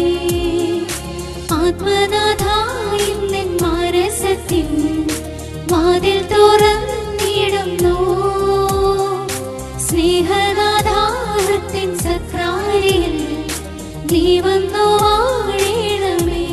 ആത്മനാഥായി നിൻ മാനസത്തിൻ വാതിൽ തുറന്നിടുന്നു സ്നേഹനാഥാവൃത്തിൻ സക്രാരിയിൽ നീ വന്നു വാഴണമേ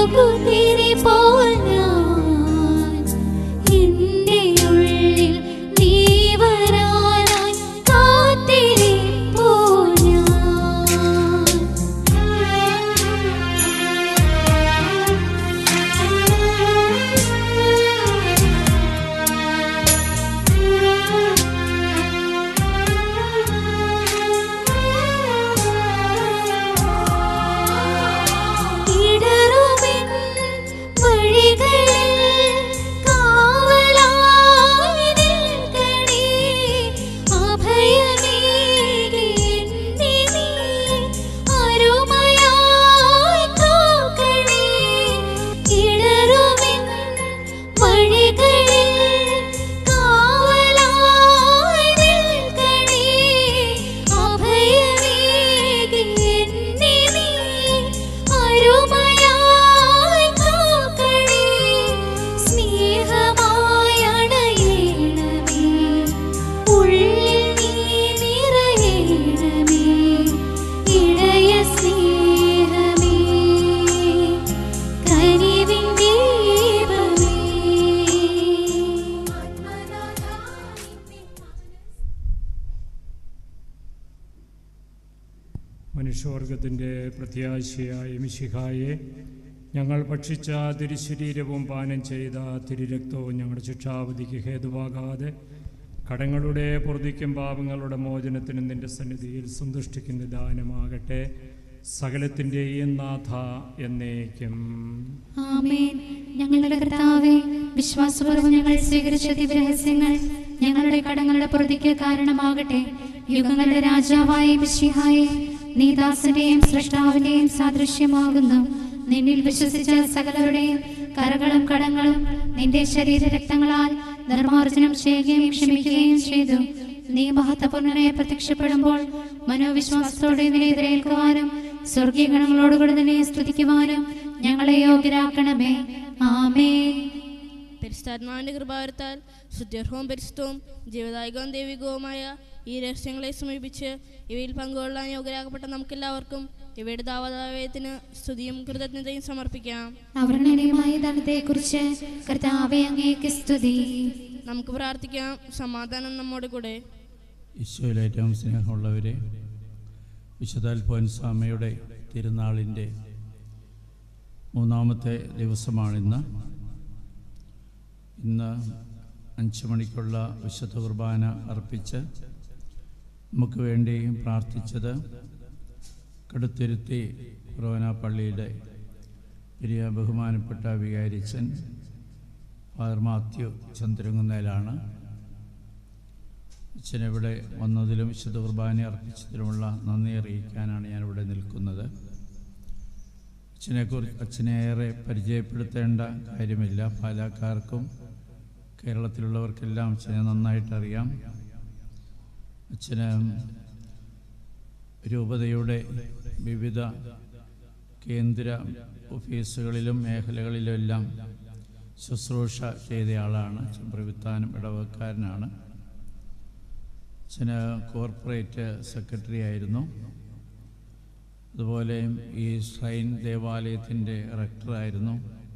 മെഴുകുതിരി പോൽ ഞാൻ എന്റെ ഉള്ളിൽ നീ വരാനായി കാത്തിരിപ്പൂ ഇടറുമിൻ വഴികളിൽ കാവലായി നിൽക്കണേ അഭയമേകി എന്നെ നീ അരുമയായി കാക്കണേ ഇടറുമിൻ വഴികളിൽ കാവലായി നിൽക്കണേ അഭയമേകി എന്നെ നീ അരുമയായി കാക്കണേ സ്നേഹമായി അണയണമേ ഉള്ളിൽ നീ നിറയണമേ ഇടയ സ്നേഹമേ കനിവിൻ ദീപമേ മനുഷ്യവർഗത്തിൻ്റെ പ്രത്യാശയായ മിശിഹായെ ഞങ്ങൾ ഭക്ഷിച്ച തിരുശരീരവും പാനം ചെയ്ത തിരുരക്തവും ഞങ്ങളുടെ ശിക്ഷാവധിക്ക് ഹേതുവാകാതെ കടങ്ങളുടെ പൊറുതിക്കും പാപങ്ങളുടെ മോചനത്തിനും നിന്റെ സന്നിധിയിൽ സന്തുഷ്ടിക്കുന്ന ദാനമാകട്ടെ സകലത്തിൻ്റെയും നാഥ എന്നേക്കും ആമേൻ ഞങ്ങളുടെ കർത്താവെ വിശ്വാസപൂർവ്വം ഞങ്ങൾ സ്വീകരിച്ച ദിവ്യരഹസ്യങ്ങൾ ഞങ്ങളുടെ കടങ്ങളുടെ പ്രതിക്ക് കാരണമാകട്ടെ യുഗങ്ങളുടെ രാജാവായ മിശിഹായെ നീദാസന്റെയും സൃഷ്ടാവിന്റെയും സാദൃശ്യമാകുന്നു നിന്നിൽ വിശ്വസിച്ച സകലരുടെയും കരകളും കടങ്ങളും നിന്റെ ശരീര രക്തങ്ങളാൽ നിർമാർജനം ചെയ്യുകയും ക്ഷമിക്കുകയും ചെയ്തു നീ മഹത്വപൂർണനായി പ്രത്യക്ഷപ്പെടുമ്പോൾ മനോവിശ്വാസത്തോടെ നിന്നെ എതിരേൽക്കുവാനും സ്വർഗീയ ഗണങ്ങളോടുകൂടി നിന്നെ സ്തുതിക്കുവാനും ഞങ്ങളെ യോഗ്യരാക്കണമേ ആമേൻ പരിശുദ്ധാത്മാവിന്റെ കൃപാവരത്താൽ ശുദ്ധ്യർഹവും പരിശുദ്ധവും ജീവദായകവും ദൈവികവുമായ ഈ രഹസ്യങ്ങളെ സമീപിച്ച് ഇവയിൽ പങ്കുകൊള്ളാൻ യോഗ്യരാകപ്പെട്ട നമുക്കെല്ലാവർക്കും ഇവയുടെ ദാവദാവയത്തിന് സ്തുതിയും കൃതജ്ഞതയും സമർപ്പിക്കാം അവർണ്ണനീയമായ ധനത്തെക്കുറിച്ച് കർത്താവെ അങ്ങേക്ക് സ്തുതി നമുക്ക് പ്രാർത്ഥിക്കാം സമാധാനം നമ്മുടെ കൂടെ ഈശോയിൽ ഏറ്റവും സ്നേഹമുള്ളവരെ വിശുദ്ധ അൽഫോൻസാമയുടെ തിരുനാളിൻ്റെ മൂന്നാമത്തെ ദിവസമാണിന്ന് ഇന്ന് അഞ്ച് മണിക്കുള്ള വിശുദ്ധ കുർബാന അർപ്പിച്ച് നമുക്ക് വേണ്ടി പ്രാർത്ഥിച്ചത് കടുത്തിരുത്തി കുറവന പള്ളിയുടെ വലിയ ബഹുമാനപ്പെട്ട വികാരിച്ചൻ ഫാദർ മാത്യു ചന്ദ്രങ്ങുന്നേലാണ് അച്ഛനിവിടെ വന്നതിലും വിശുദ്ധ കുർബാന അർപ്പിച്ചതിലുമുള്ള നന്ദി അറിയിക്കാനാണ് ഞാനിവിടെ നിൽക്കുന്നത് അച്ഛനെക്കുറിച്ച് അച്ഛനെ ഏറെ പരിചയപ്പെടുത്തേണ്ട കാര്യമില്ല പാലക്കാർക്കും കേരളത്തിലുള്ളവർക്കെല്ലാം അച്ഛനെ നന്നായിട്ട് അറിയാം അച്ഛന് രൂപതയുടെ വിവിധ കേന്ദ്ര ഓഫീസുകളിലും മേഖലകളിലും എല്ലാം ശുശ്രൂഷ ചെയ്തയാളാണ് അച്ഛൻ പ്രവിത്താനം ഇടവക്കാരനാണ് അച്ഛന് കോർപ്പറേറ്റ് സെക്രട്ടറി ആയിരുന്നു അതുപോലെ ഈ ഷ്രൈൻ ദേവാലയത്തിൻ്റെ റെക്ടറായിരുന്നു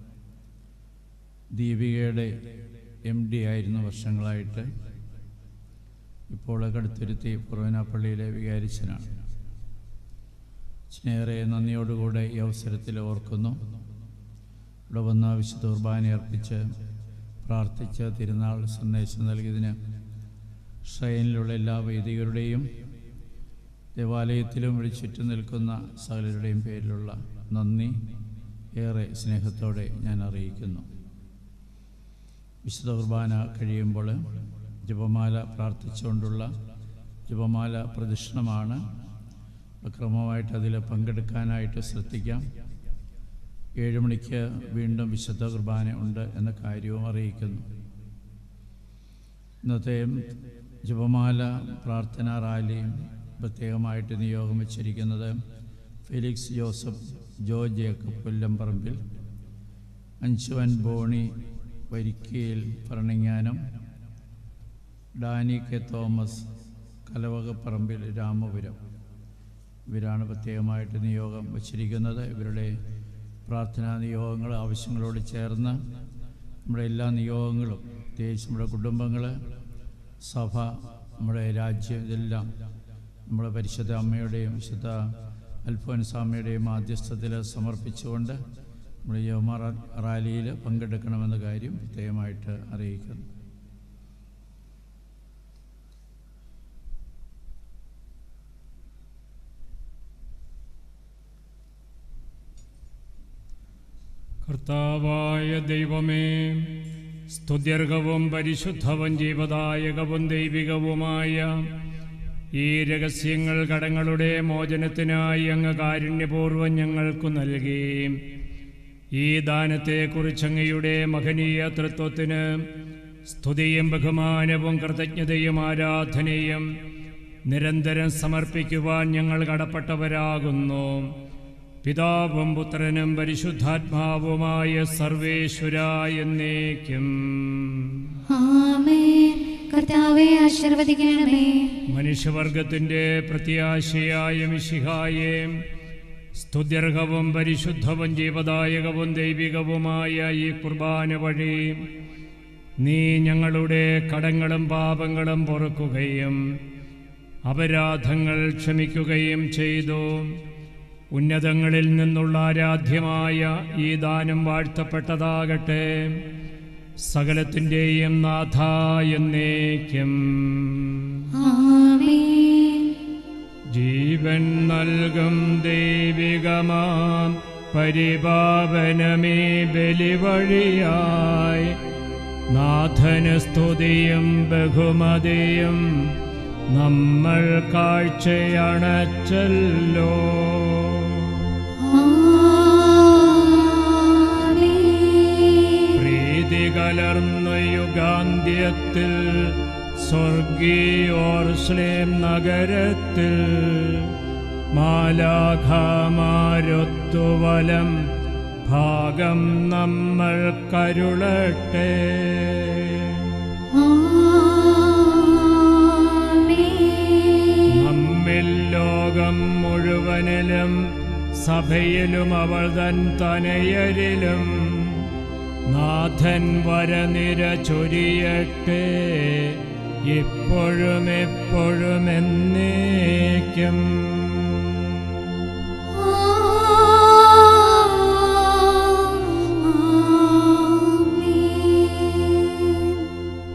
ദീപികയുടെ എം ഡി ആയിരുന്നു വർഷങ്ങളായിട്ട് ഇപ്പോൾ കടുത്തുരുത്തി പുറവനാപ്പള്ളിയിലെ വികാരിച്ചനാണ് അച്ഛനേറെ നന്ദിയോടുകൂടെ ഈ അവസരത്തിൽ ഓർക്കുന്നു ഇവിടെ വന്ന വിശുദ്ധ കുർബാന അർപ്പിച്ച് പ്രാർത്ഥിച്ച് തിരുനാൾ സന്ദേശം നൽകിയതിന് ഷ്രൈനിലുള്ള എല്ലാ വൈദികരുടെയും ദേവാലയത്തിലും ഇവിടെ ചുറ്റും നിൽക്കുന്ന സകലരുടെയും പേരിലുള്ള നന്ദി ഏറെ സ്നേഹത്തോടെ ഞാൻ അറിയിക്കുന്നു വിശുദ്ധ കുർബാന കഴിയുമ്പോൾ ജപമാല പ്രാർത്ഥിച്ചുകൊണ്ടുള്ള ജപമാല പ്രദക്ഷിണമാണ് ക്രമമായിട്ട് അതിൽ പങ്കെടുക്കാനായിട്ട് ശ്രദ്ധിക്കാം ഏഴ് മണിക്ക് വീണ്ടും വിശുദ്ധ കുർബാന ഉണ്ട് എന്ന കാര്യവും അറിയിക്കുന്നു ഇന്നത്തെ ജപമാല പ്രാർത്ഥനാ റാലിയും പ്രത്യേകമായിട്ട് നിയോഗം വെച്ചിരിക്കുന്നത് Felix Joseph Jo Jacob Kollamparambil അഞ്ചുവൻ Boney Varikkayil Bharananganam Danny K Thomas Kalavakaparambil Ramapuram ഇവരാണ് പ്രത്യേകമായിട്ട് നിയോഗം വച്ചിരിക്കുന്നത് ഇവരുടെ പ്രാർത്ഥനാ നിയോഗങ്ങൾ ആവശ്യങ്ങളോട് ചേർന്ന് നമ്മുടെ എല്ലാ നിയോഗങ്ങളും പ്രത്യേകിച്ച് നമ്മുടെ കുടുംബങ്ങൾ സഭ നമ്മുടെ രാജ്യം ഇതെല്ലാം നമ്മുടെ പരിശുദ്ധ അമ്മയുടെയും വിശുദ്ധ അൽഫോൻസാമ്മയുടെയും മാധ്യസ്ഥത്തിൽ സമർപ്പിച്ചുകൊണ്ട് നമ്മുടെ യോമാ റാലിയിൽ പങ്കെടുക്കണമെന്ന കാര്യം പ്രത്യേകമായിട്ട് അറിയിക്കുന്നു കർത്താവായ ദൈവമേ സ്തുത്യർഹവും പരിശുദ്ധവും ജീവദായകവും ദൈവികവുമായ ഈ രഹസ്യങ്ങൾ കടങ്ങളുടെ മോചനത്തിനായി അങ്ങ് കാരുണ്യപൂർവ്വം ഞങ്ങൾക്കു നൽകി ഈ ദാനത്തെക്കുറിച്ച് അങ്ങയുടെ മഹനീയ തൃത്വത്തിന് സ്തുതിയും ബഹുമാനവും കൃതജ്ഞതയും ആരാധനയും നിരന്തരം സമർപ്പിക്കുവാൻ ഞങ്ങൾ കടപ്പെട്ടവരാകുന്നു പിതാവും പുത്രനും പരിശുദ്ധാത്മാവുമായ സർവേശ്വര എന്നേക്കും ആമേൻ കർത്താവെ ആശീർവദിക്കണമേ മനുഷ്യവർഗത്തിൻ്റെ പ്രത്യാശയായ മിശിഹായെ സ്തുത്യർഹവും പരിശുദ്ധവും ജീവദായകവും ദൈവികവുമായ ഈ കുർബാന വഴി നീ ഞങ്ങളുടെ കടങ്ങളും പാപങ്ങളും പൊറുക്കുകയും അപരാധങ്ങൾ ക്ഷമിക്കുകയും ചെയ്തു ഉന്നതങ്ങളിൽ നിന്നുള്ള ആരാധ്യമായ ഈ ദാനം വാഴ്ത്തപ്പെട്ടതാകട്ടെ സകലത്തിൻ്റെയും നാഥ എന്നേക്കും ആമേൻ ജീവൻ നൽകും ദൈവികമാം പരിപാവനമേ ബലിവഴിയായി നാഥന് സ്തുതിയും ബഹുമതിയും നമ്മൾ കാഴ്ചയണച്ചല്ലോ ആമേൻ പ്രീതി കലർന്ന യുഗാന്ത്യത്തിൽ സ്വർഗീയോർസ്ലേം നഗരത്തിൽ മാലാഖമാരൊത്തുവലം ഭാഗം നമ്മൾ കരുളട്ടെ ആമേൻ നമ്മിൽ ലോകം മുഴുവനിലും സഭയിലും അവൾ തൻ തനയരിലും നാഥൻ വരനിര ചൊരിയട്ടെ ഇപ്പോഴും എപ്പോഴും എന്നേക്കും ആമേൻ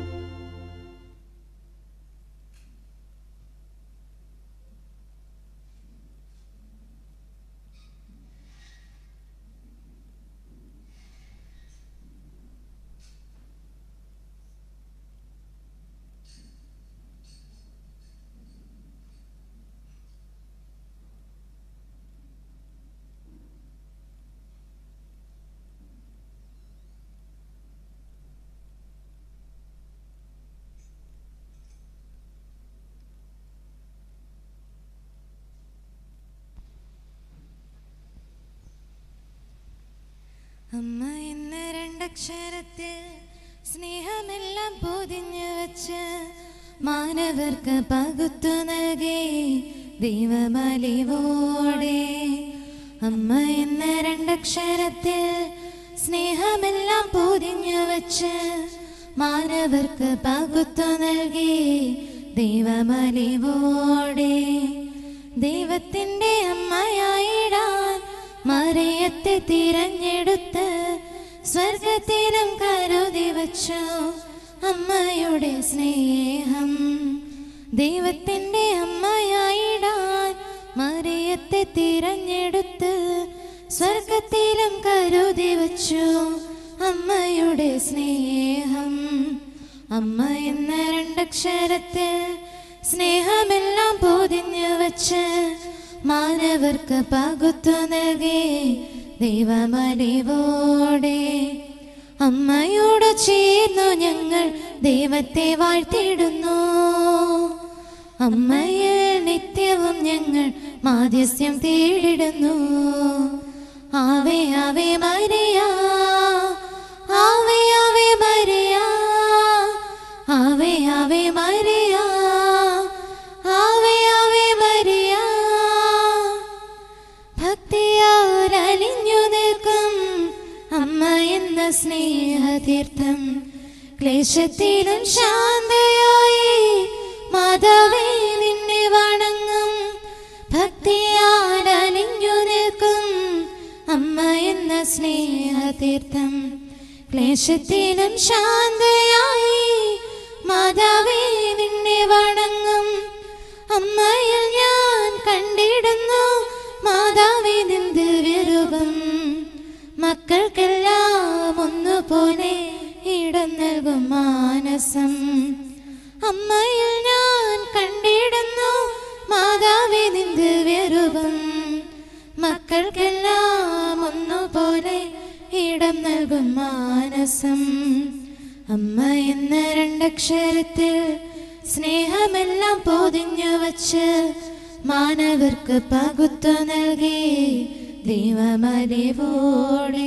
അമ്മ എന്ന രണ്ടക്ഷരത്തിൽ സ്നേഹമെല്ലാം പൊതിഞ്ഞു വച്ച് മാനവർക്ക് പകുത്തു നൽകി ദൈവമലിവോടെ അമ്മ എന്ന രണ്ടക്ഷരത്തിൽ സ്നേഹമെല്ലാം പൊതിഞ്ഞു വച്ച് മാനവർക്ക് പകുത്തു നൽകി ദൈവമലിവോടെ ദൈവത്തിൻ്റെ അമ്മയായിടാൻ മറിയത്തെ തിരഞ്ഞെടുത്ത് സ്വർഗത്തിലും കരുതി വച്ചു അമ്മയുടെ സ്നേഹം ദൈവത്തിൻ്റെ അമ്മയായിടാൻ മറിയത്തെ തിരഞ്ഞെടുത്ത് സ്വർഗത്തിലും കരുതി വച്ചു അമ്മയുടെ സ്നേഹം അമ്മ എന്ന രണ്ടക്ഷരത്തിൽ സ്നേഹമെല്ലാം പൊതിഞ്ഞു വച്ച് മാനവർക്ക് പകുത്തു നൽകി ദൈവമലിവോടെ അമ്മയോട് ചേർന്നു ഞങ്ങൾ ദൈവത്തെ വാഴ്ത്തിടുന്നു അമ്മയിൽ നിത്യവും ഞങ്ങൾ മാധ്യസ്യം തേടിടുന്നു ആവേ ആവേ മരിയ ആവേ ആവേ മരിയ ആവേ ആവേ മരിയ ആവേ ആവേ മരിയ ഭക്തിയാൽ അലിഞ്ഞു നിൽക്കും സ്നേഹതീർത്ഥം ക്ലേശത്തിലും ശാന്തയായി മാതാവേ നിന്നെ വണങ്ങും ഭക്തിയാൽ അലിഞ്ഞു നിൽക്കും അമ്മ എന്ന സ്നേഹതീർത്ഥം ക്ലേശത്തിലും ശാന്തയായി മാതാവേ നിന്നെ വണങ്ങും അമ്മയിൽ ഞാൻ കണ്ടിടുന്നു മാതാവേ നിന്ത് വിരൂപം മക്കൾക്കെല്ലാം ഒന്നുപോലെ ഇടം നൽകും മാനസം അമ്മയിൽ ഞാൻ കണ്ടിടുന്നു മാതാവേ നിന്ത് വിരൂപം മക്കൾക്കെല്ലാം ഒന്നുപോലെ ഇടം നൽകും മാനസം അമ്മ എന്ന രണ്ടക്ഷരത്തിൽ സ്നേഹമെല്ലാം പൊതിഞ്ഞു വച്ച് മാനവർക്ക് പകുത്തു നൽകി ദൈവമറിവോടെ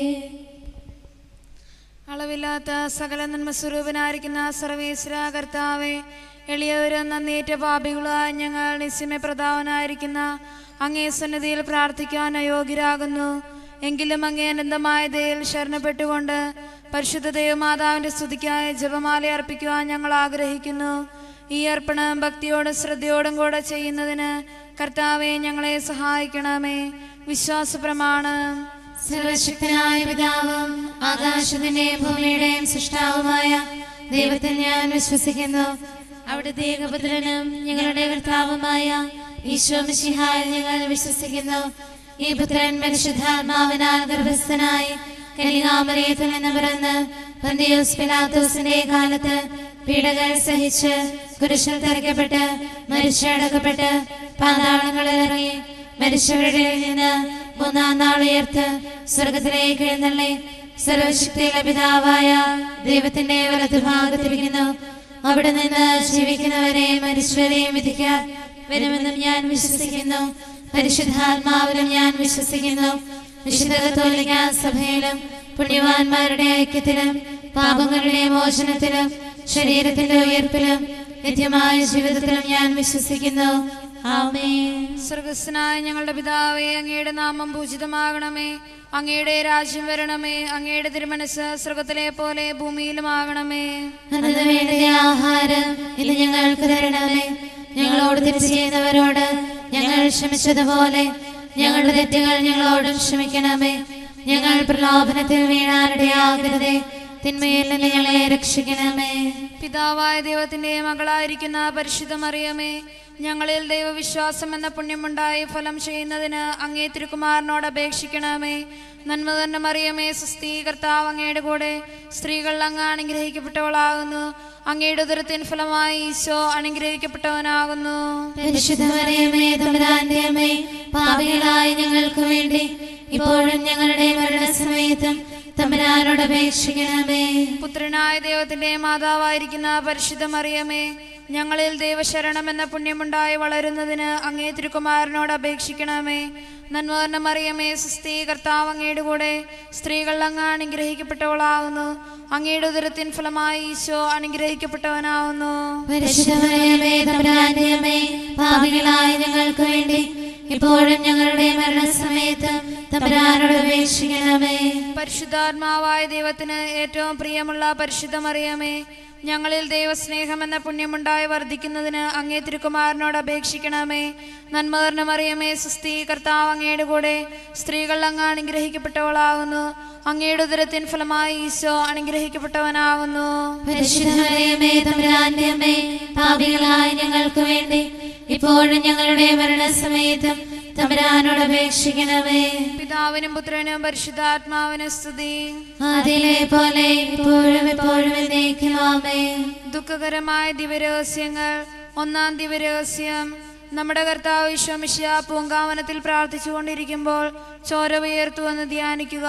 അളവില്ലാത്ത സകല നന്മ സ്വരൂപനായിരിക്കുന്ന സർവേശ്വര കർത്താവെ എളിയവരും നന്ദിയേറ്റ പാപികളായ ഞങ്ങൾ നിസ്യമ പ്രതാവനായിരിക്കുന്ന അങ്ങേ സന്നിധിയിൽ പ്രാർത്ഥിക്കാൻ അയോഗ്യരാകുന്നു എങ്കിലും അങ്ങേ അനന്തമായ ദയിൽ ശരണപ്പെട്ടുകൊണ്ട് പരിശുദ്ധ ദേവമാതാവിന്റെ സ്തുതിക്കായി ജപമാല അർപ്പിക്കുവാൻ ഞങ്ങൾ ആഗ്രഹിക്കുന്നു ഈ അർപ്പണം ഭക്തിയോടും ശ്രദ്ധയോടും കൂടെ ചെയ്യുന്നതിന് കർത്താവെ ഞങ്ങളെ സഹായിക്കണമേ വിശ്വാസ പ്രമാണം സർവശക്തനായ പിതാവും ആകാശത്തിന്റെയും ഭൂമിയുടെയും സൃഷ്ടാവുമായ ദൈവത്തിൽ ഞാൻ വിശ്വസിക്കുന്നു അവിടുത്തെ ഏകപുത്രനും ഞങ്ങളുടെ കർത്താവുമായ ഈശോ മിശിഹായിൽ ഞങ്ങൾ വിശ്വസിക്കുന്നു ഈ പുത്രൻ പരിശുദ്ധാത്മാവിനാൽ ഗർഭസ്ഥനായി കലികാമറിയത്തിൽ നിന്ന് പിറന്ന് പന്തിയോസ് പിലാത്തോസിന്റെ കാലത്ത് പീഡകൾ സഹിച്ച് കുരിശിൽ തറയ്ക്കപ്പെട്ട് മരിച്ചടക്കപ്പെട്ട് പാതാളങ്ങളിൽ ഇറങ്ങി മരിച്ചവരുടെ ഇടയിൽ നിന്ന് മൂന്നാം നാൾ ഉയർത്ത് സ്വർഗത്തിലേക്ക് എഴുന്നള്ളി സർവശക്തിയുള്ള പിതാവായ ദൈവത്തിന്റെ വലതുഭാഗത്തിരിക്കുന്നു അവിടെ നിന്ന് ജീവിക്കുന്നവരെയും മരിച്ചവരെയും വിധിക്കാൻ വരുമെന്നും ഞാൻ വിശ്വസിക്കുന്നു പരിശുദ്ധാത്മാവിലും ഞാൻ വിശ്വസിക്കുന്നു വിശുദ്ധ കത്തോലിക്ക സഭയിലും പുണ്യവാന്മാരുടെ ഐക്യത്തിലും പാപങ്ങളുടെ മോചനത്തിലും ശരീരത്തിന്റെ ഉയർപ്പിലും നിത്യമായ ജീവിതത്തിലും ഞാൻ വിശ്വസിക്കുന്നു ആമേൻ സ്വർഗസ്നായ ഞങ്ങളുടെ പിതാവേ അങ്ങയുടെ നാമം പൂജിതമാകണമേ അങ്ങയുടെ രാജ്യം വരണമേ അങ്ങയുടെ തിരുമനസ് സ്വർഗത്തിലെ പോലെ ഭൂമിയിലുമാകണമേ അന്നു വേണ്ട ആഹാരം ഇന്ന് ഞങ്ങൾക്ക് തരണമേ ഞങ്ങളോട് തെറ്റ് ചെയ്യുന്നവരോട് ഞങ്ങൾ ക്ഷമിച്ചതുപോലെ ഞങ്ങളുടെ തെറ്റുകൾ ഞങ്ങളോടും ക്ഷമിക്കണമേ ഞങ്ങൾ പ്രലോഭനത്തിൽ വീഴാനിടയാകരുതേ തിന്മയിൽ നിന്ന് ഞങ്ങളെ രക്ഷിക്കണമേ പിതാവായ ദൈവത്തിന്റെ മകളായിരിക്കുന്ന പരിശുദ്ധ മറിയമേ ഞങ്ങളിൽ ദൈവവിശ്വാസം എന്ന പുണ്യമുണ്ടായി ഫലം ചെയ്യുന്നതിന് അങ്ങേ തിരുക്കുമാരനോട് അപേക്ഷിക്കണമേ നന്മ തന്നെ മറിയമേ സുസ്ഥീ കർത്താവ് അങ്ങയുടെ കൂടെ സ്ത്രീകൾ അങ്ങ് അനുഗ്രഹിക്കപ്പെട്ടവളാകുന്നു അങ്ങയുടെ ഉദരത്തിൻ ഫലമായി ഈശോ അനുഗ്രഹിക്കപ്പെട്ടവനാകുന്നു പരിശുദ്ധമറിയമേ തമ്പുരാന്റെ അമ്മേ പാപികളായ ഞങ്ങൾക്ക് വേണ്ടി ഇപ്പോഴും ഞങ്ങളുടെ മരണസമയത്തും തമ്പുരാനോട് അപേക്ഷിക്കണമേ പുത്രനായ ദൈവത്തിന്റെ മാതാവായിരിക്കുന്ന പരിശുദ്ധ മറിയമേ ഞങ്ങളിൽ ദൈവശരണം എന്ന പുണ്യമുണ്ടായി വളരുന്നതിന് അങ്ങേ തിരുക്കുമാരനോട് അപേക്ഷിക്കണമേ നന്മർണ്ണ മറിയമേ സുസ്ഥീ കർത്താവ് അങ്ങയുടെ കൂടെ സ്ത്രീകൾ അങ്ങ് അനുഗ്രഹിക്കപ്പെട്ടവളാകുന്നു അങ്ങയുടെ ഉദരത്തിൻ ഫലമായി ഈശോ അനുഗ്രഹിക്കപ്പെട്ടവനാവുന്നു പരിശുദ്ധമറിയമേ തമ്പുരാന്റെ അമ്മേ പാപികളായ ഞങ്ങൾക്ക് വേണ്ടി ഇപ്പോഴും ഞങ്ങളുടെ മരണസമയത്ത് തമ്പുരാനോട് അപേക്ഷിക്കണമേ പരിശുദ്ധാത്മാവായ ദൈവത്തിന് ഏറ്റവും പ്രിയമുള്ള പരിശുദ്ധ മറിയമേ ഞങ്ങളിൽ ദൈവസ്നേഹം എന്ന പുണ്യമുണ്ടായി വർദ്ധിക്കുന്നതിന് അങ്ങേ തിരുക്കുമാരനോട് അപേക്ഷിക്കണമേ നന്മകർണ മറിയമേ സുസ്ഥീ കർത്താവ് അങ്ങയുടെ കൂടെ സ്ത്രീകൾ അങ്ങ് അനുഗ്രഹിക്കപ്പെട്ടവളാകുന്നു അങ്ങയുടെ ഉദരത്തിൻ ഫലമായി ഈശോ അനുഗ്രഹിക്കപ്പെട്ടവനാകുന്നു പരിശുദ്ധമറിയമേ തമ്പുരാന്റെ അമ്മേ പാപികളായ ഞങ്ങൾക്ക് വേണ്ടി ഇപ്പോഴും ഞങ്ങളുടെ മരണസമയത്തും തമ്പുരാനോട് അപേക്ഷിക്കണമേ പിതാവിനും പുത്രനും പരിശുദ്ധാത്മാവിനും സ്തുതി അതിലെ പോലെ ഇപ്പോഴും എപ്പോഴും എന്നേക്കും ആമേ ദുഃഖകരമായ ദിവരഹസ്യങ്ങൾ ഒന്നാം ദിവരഹസ്യം നമ്മുടെ കർത്താവ് വിശ്വമിഷ്യ പൂങ്കാവനത്തിൽ പ്രാർത്ഥിച്ചുകൊണ്ടിരിക്കുമ്പോൾ ചോര ഉയർത്തുവെന്ന് ധ്യാനിക്കുക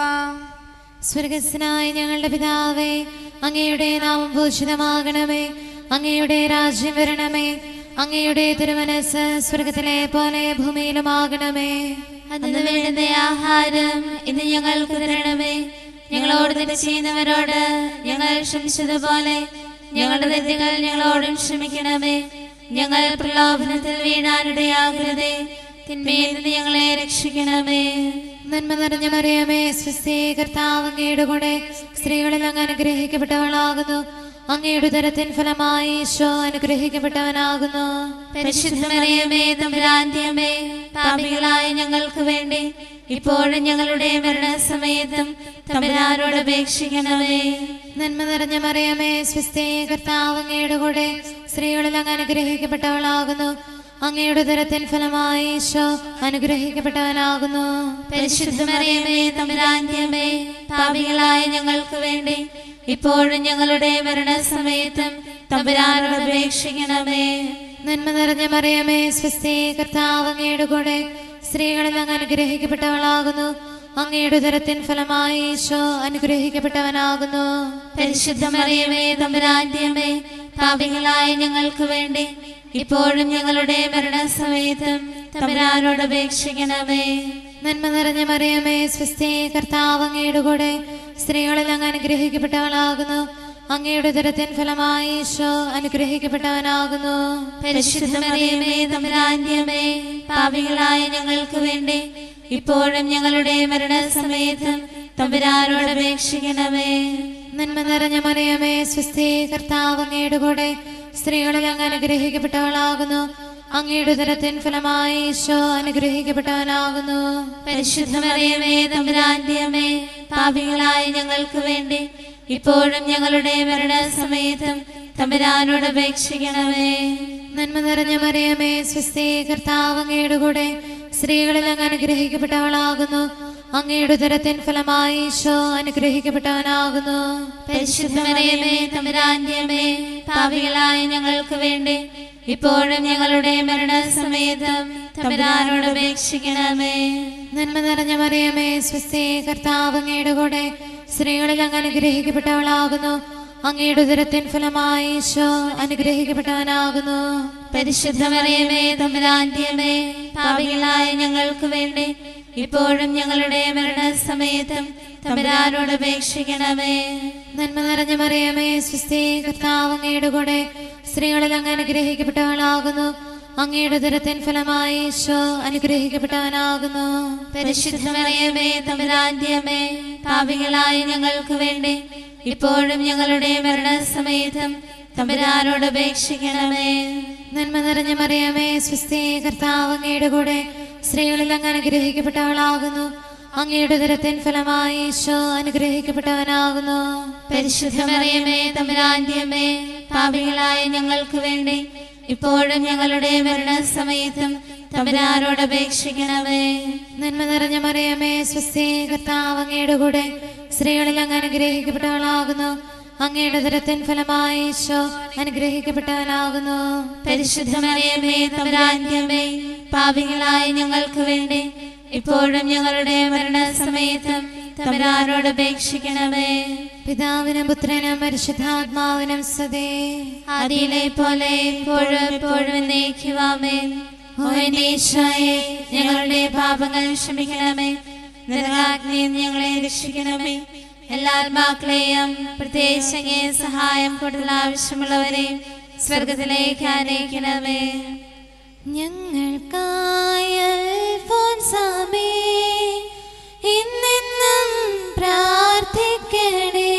സ്വർഗസ്നായ ഞങ്ങളുടെ പിതാവേ അങ്ങയുടെ നാമം പൂജിതമാകണമേ അങ്ങയുടെ രാജ്യം വരണമേ അങ്ങയുടെ തിരുമനസ് സ്വർഗത്തിലെ പോലെ ഭൂമിയിലുമാകണമേ അന്ന് വേണ്ടുന്ന ആഹാരം ഇന്ന് ഞങ്ങൾക്ക് തരണമേ ഞങ്ങളോട് തെറ്റ് ചെയ്യുന്നവരോട് ഞങ്ങൾ ക്ഷമിച്ചതുപോലെ ഞങ്ങളുടെ തെറ്റുകൾ ഞങ്ങളോടും ക്ഷമിക്കണമേ ഞങ്ങൾ പ്രലോഭനത്തിൽ വീഴാനിടയാകരുതേ തിന്മയിൽ നിന്ന് ഞങ്ങളെ രക്ഷിക്കണമേ നന്മ നിറഞ്ഞ മറിയമേ സ്വസ്തി കർത്താവ് അങ്ങയുടെ കൂടെ സ്ത്രീകളിൽ അങ്ങ് അനുഗ്രഹിക്കപ്പെട്ടവളാകുന്നു അങ്ങയുടെ ഉദരത്തിൻ ഫലമായി ഈശോ അനുഗ്രഹിക്കപ്പെട്ടവനാകുന്നു പരിശുദ്ധ മറിയമേ തമ്പുരാന്റെ അമ്മേ പാപികളായ ഞങ്ങൾക്ക് വേണ്ടി ഇപ്പോഴും ഞങ്ങളുടെ മരണസമയത്തും തമ്പുരാനോട് അപേക്ഷിക്കണമേ നന്മ നിറഞ്ഞ മറിയമേ സ്വസ്തി കർത്താവ് അങ്ങയുടെ കൂടെ സ്ത്രീകളിൽ അങ്ങ് അനുഗ്രഹിക്കപ്പെട്ടവളാകുന്നു അങ്ങയുടെ ഉദരത്തിൻ ഫലമായി ഈശോ അനുഗ്രഹിക്കപ്പെട്ടവനാകുന്നു പരിശുദ്ധ മറിയമേ തമ്പുരാന്റെ അമ്മേ പാപികളായ ഞങ്ങൾക്ക് വേണ്ടി ഇപ്പോഴും ഞങ്ങളുടെ മരണസമയത്തും തമ്പുരാനോട് അപേക്ഷിക്കണമേ നന്മ നിറഞ്ഞ മറിയമേ സ്വസ്തി കർത്താവ് അങ്ങയുടെ കൂടെ സ്ത്രീകളിൽ അങ്ങ് അനുഗ്രഹിക്കപ്പെട്ടവളാകുന്നു അങ്ങയുടെ ഉദരത്തിൻ ഫലമായി ഈശോ അനുഗ്രഹിക്കപ്പെട്ടവനാകുന്നു പരിശുദ്ധ മറിയമേ തമ്പുരാന്റെ അമ്മേ പാപികളായ ഞങ്ങൾക്ക് വേണ്ടി ഇപ്പോഴും ഞങ്ങളുടെ മരണസമയത്തും തമ്പുരാനോട് അപേക്ഷിക്കണമേ നന്മ നിറഞ്ഞ മറിയമേ സ്വസ്തി കർത്താവ് അങ്ങയുടെ കൂടെ സ്ത്രീകളിൽ അങ്ങ് അനുഗ്രഹിക്കപ്പെട്ടവളാകുന്നു അങ്ങയുടെ ഉദരത്തിൻ ഫലമായി ഈശോ അനുഗ്രഹിക്കപ്പെട്ടവനാകുന്നു പരിശുദ്ധ മറിയമേ തമ്പുരാന്റെ അമ്മേ പാപികളായ ഞങ്ങൾക്ക് വേണ്ടി ഇപ്പോഴും ഞങ്ങളുടെ മരണസമയത്തും തമ്പുരാനോട് അപേക്ഷിക്കണമേ നന്മ നിറഞ്ഞ മറിയമേ സ്വസ്തി കർത്താവ് അങ്ങയുടെ കൂടെ സ്ത്രീകളിൽ അങ്ങ് അനുഗ്രഹിക്കപ്പെട്ടവളാകുന്നു അങ്ങയുടെ ഉദരത്തിൻ ഫലമായി ഈശോ അനുഗ്രഹിക്കപ്പെട്ടവനാകുന്നു പരിശുദ്ധ മറിയമേ തമ്പുരാന്റെ അമ്മേ പാപികളായ ഞങ്ങൾക്ക് വേണ്ടി ഇപ്പോഴും ഞങ്ങളുടെ മരണസമയത്തും തമ്പുരാനോട് അപേക്ഷിക്കണമേ നന്മ നിറഞ്ഞ മറിയമേ സ്വസ്തി കർത്താവ് അങ്ങയുടെ കൂടെ സ്ത്രീകളിൽ അങ്ങ് അനുഗ്രഹിക്കപ്പെട്ടവളാകുന്നു അങ്ങയുടെ ഉദരത്തിൻ ഫലമായി ഈശോ അനുഗ്രഹിക്കപ്പെട്ടവനാകുന്നു പരിശുദ്ധ മറിയമേ തമ്പുരാന്റെ അമ്മേ പാപികളായ ഞങ്ങൾക്ക് വേണ്ടി ഇപ്പോഴും ഞങ്ങളുടെ മരണസമയത്തും തമ്പുരാനോട് അപേക്ഷിക്കണമേ നന്മ നിറഞ്ഞ മറിയമേ സ്വസ്തി കർത്താവ് അങ്ങയുടെ കൂടെ സ്ത്രീകളിൽ അങ്ങ് അനുഗ്രഹിക്കപ്പെട്ടവളാകുന്നു അങ്ങയുടെ ഉദരത്തിൻ ഫലമായി ഈശോ അനുഗ്രഹിക്കപ്പെട്ടവനാകുന്നു പരിശുദ്ധ മറിയമേ തമ്പുരാന്റെ അമ്മേ പാപികളായ ഞങ്ങൾക്ക് വേണ്ടി ഇപ്പോഴും ഞങ്ങളുടെ മരണസമയത്തും തമ്പുരാനോട് അപേക്ഷിക്കണമേ നന്മ നിറഞ്ഞ മറിയമേ സ്വസ്തി കർത്താവ് അങ്ങയുടെ കൂടെ സ്ത്രീകളിൽ അങ്ങ് അനുഗ്രഹിക്കപ്പെട്ടവളാകുന്നു അങ്ങയുടെ ഉദരത്തിൻ ഫലമായി ഈശോ അനുഗ്രഹിക്കപ്പെട്ടവനാകുന്നു പരിശുദ്ധ മറിയമേ തമ്പുരാന്റെ അമ്മേ പാപികളായ ഞങ്ങൾക്ക് വേണ്ടി ഇപ്പോഴും ഞങ്ങളുടെ മരണസമയത്തും തമ്പുരാനോട് അപേക്ഷിക്കണമേ നന്മ നിറഞ്ഞ മറിയമേ സ്വസ്തി കർത്താവ് അങ്ങയുടെ കൂടെ സ്ത്രീകളിൽ അങ്ങ് അനുഗ്രഹിക്കപ്പെട്ടവളാകുന്നു അങ്ങയുടെ ഉദരത്തിൻ ഫലമായി ഈശോ അനുഗ്രഹിക്കപ്പെട്ടവനാകുന്നു പരിശുദ്ധ മറിയമേ തമ്പുരാന്റെ അമ്മേ പാപികളായ ഞങ്ങൾക്ക് വേണ്ടി ഇപ്പോഴും ഞങ്ങളുടെ മരണസമയത്തും തമ്പുരാനോട് അപേക്ഷിക്കണമേ നന്മ നിറഞ്ഞ മറിയമേ സ്വസ്തി കർത്താവ് അങ്ങയുടെ കൂടെ സ്ത്രീകളിൽ അങ്ങ് അനുഗ്രഹിക്കപ്പെട്ടവളാകുന്നു അങ്ങയുടെ ഉദരത്തിൻ ഫലമായി ഈശോ അനുഗ്രഹിക്കപ്പെട്ടവനാകുന്നു പരിശുദ്ധ മറിയമേ തമ്പുരാന്റെ അമ്മേ പാപികളായ ഞങ്ങൾക്ക് വേണ്ടി ഇപ്പോഴും ഞങ്ങളുടെ മരണസമയത്തും തമ്പുരാനോട് അപേക്ഷിക്കണമേ പിതാവിനും പുത്രനും പരിശുദ്ധാത്മാവിനും സതേ ആദിയിലെ പോലെ ഇപ്പോഴും എപ്പോഴും എന്നേക്കുവാമേ ഓ എന്റെ ഈശോയെ ഞങ്ങളുടെ പാപങ്ങൾ ക്ഷമിക്കണമേ നരകാഗ്നിയിൽ നിന്ന് ഞങ്ങളെ രക്ഷിക്കണമേ എല്ലാ ആത്മാക്കളെയും പ്രത്യേകിച്ച് അങ്ങേ സഹായം കൂടുതൽ ആവശ്യമുള്ളവരെയും സ്വർഗത്തിലേക്ക് ആനയിക്കണമേ ഞങ്ങൾക്കായ അൽഫോൻസാമേ, ഇന്നെന്നും പ്രാർത്ഥിക്കണേ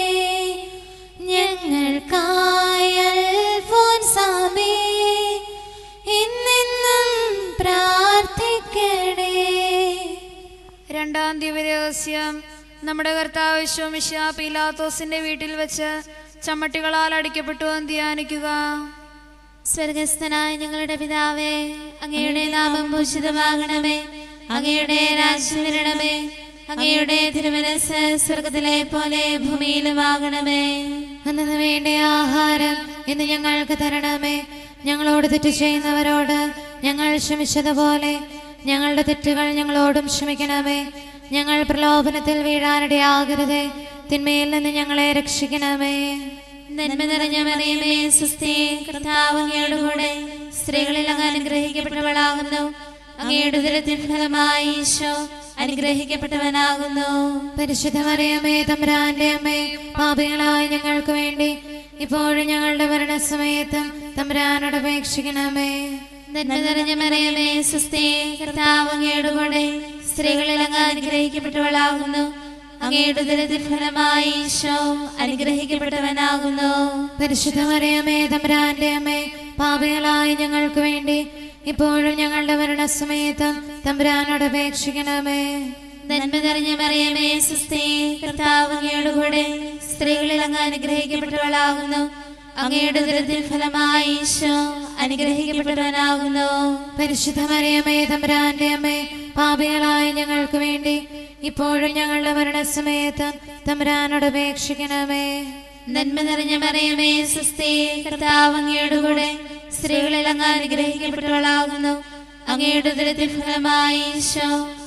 ഞങ്ങൾക്കായ അൽഫോൻസാമേ, ഇന്നെന്നും പ്രാർത്ഥിക്കണേ രണ്ടാം ദിവരഹസ്യം നമ്മുടെ കർത്താവ് വിശ്വമിശ പീലാത്തോസിന്റെ വീട്ടിൽ വെച്ച് ചമ്മട്ടികളാൽ അടിക്കപ്പെട്ടു എന്ന് ധ്യാനിക്കുക സ്വർഗസ്ഥനായ ഞങ്ങളുടെ പിതാവേ അങ്ങയുടെ നാമം ഭൂഷിതമാകണമേ അങ്ങയുടെ രാജ്യം വരണമേ അങ്ങയുടെ തിരുമനസ് സ്വർഗത്തിലെ പോലെ ഭൂമിയിലുമാകണമേ അന്നു വേണ്ട ആഹാരം ഇന്ന് ഞങ്ങൾക്ക് തരണമേ ഞങ്ങളോട് തെറ്റ് ചെയ്യുന്നവരോട് ഞങ്ങൾ ക്ഷമിച്ചതുപോലെ ഞങ്ങളുടെ തെറ്റുകൾ ഞങ്ങളോടും ക്ഷമിക്കണമേ ഞങ്ങൾ പ്രലോഭനത്തിൽ വീഴാനിടയാകരുതേ തിന്മയിൽ നിന്ന് ഞങ്ങളെ രക്ഷിക്കണമേ നന്മ നിറഞ്ഞ മറിയമേ സുസ്ഥി കർത്താവ് അങ്ങയുടെ കൂടെ സ്ത്രീകളിൽ അങ്ങ് അനുഗ്രഹിക്കപ്പെട്ടവളാകുന്നു അങ്ങയുടെ ഉദരത്തിൻ ഫലമായി ഈശോ അനുഗ്രഹിക്കപ്പെട്ടവനാകുന്നു പരിശുദ്ധമറിയമേ തമ്പുരാന്റെ അമ്മേ പാപികളായ ഞങ്ങൾക്ക് വേണ്ടി ഇപ്പോഴും ഞങ്ങളുടെ മരണസമയത്തും തമ്പുരാനോട് അപേക്ഷിക്കണമേ നന്മ നിറഞ്ഞ മറിയമേ സുസ്ഥി കർത്താവ് അങ്ങയുടെ കൂടെ സ്ത്രീകളിൽ അങ്ങ് അനുഗ്രഹിക്കപ്പെട്ടവളാകുന്നു അങ്ങയുടെ ഉദരത്തിൻ ഫലമായി ഈശോ അനുഗ്രഹിക്കപ്പെട്ടവനാകുന്നു പരിശുദ്ധ മറിയമേ തമ്പുരാന്റെ അമ്മേ പാപികളായ ഞങ്ങൾക്ക് വേണ്ടി ഇപ്പോഴും ഞങ്ങളുടെ മരണസമയത്തും തമ്പുരാനോട് അപേക്ഷിക്കണമേ നന്മ നിറഞ്ഞ മറിയമേ സുസ്ഥേ കർത്താവ് അങ്ങയുടെ കൂടെ സ്ത്രീകളിൽ അങ്ങ് അനുഗ്രഹിക്കപ്പെട്ടവളാകുന്നു അങ്ങയുടെ ഉദരത്തിൻ ഫലമായി ഈശോ അനുഗ്രഹിക്കപ്പെട്ടവനാകുന്നു പരിശുദ്ധ മറിയമേ തമ്പുരാന്റെ അമ്മേ പാപികളായ ഞങ്ങൾക്ക് വേണ്ടി ഇപ്പോഴും ഞങ്ങളുടെ മരണസമയത്തും തമ്പുരാനോട് അപേക്ഷിക്കണമേ നന്മ നിറഞ്ഞ മറിയമേ സുസ്ഥേ കർത്താവ് അങ്ങയുടെ കൂടെ സ്ത്രീകളിൽ അങ്ങ് അനുഗ്രഹിക്കപ്പെട്ടവളാകുന്നു അങ്ങയുടെ ഉദരത്തിൻ ഫലമായി ഈശോ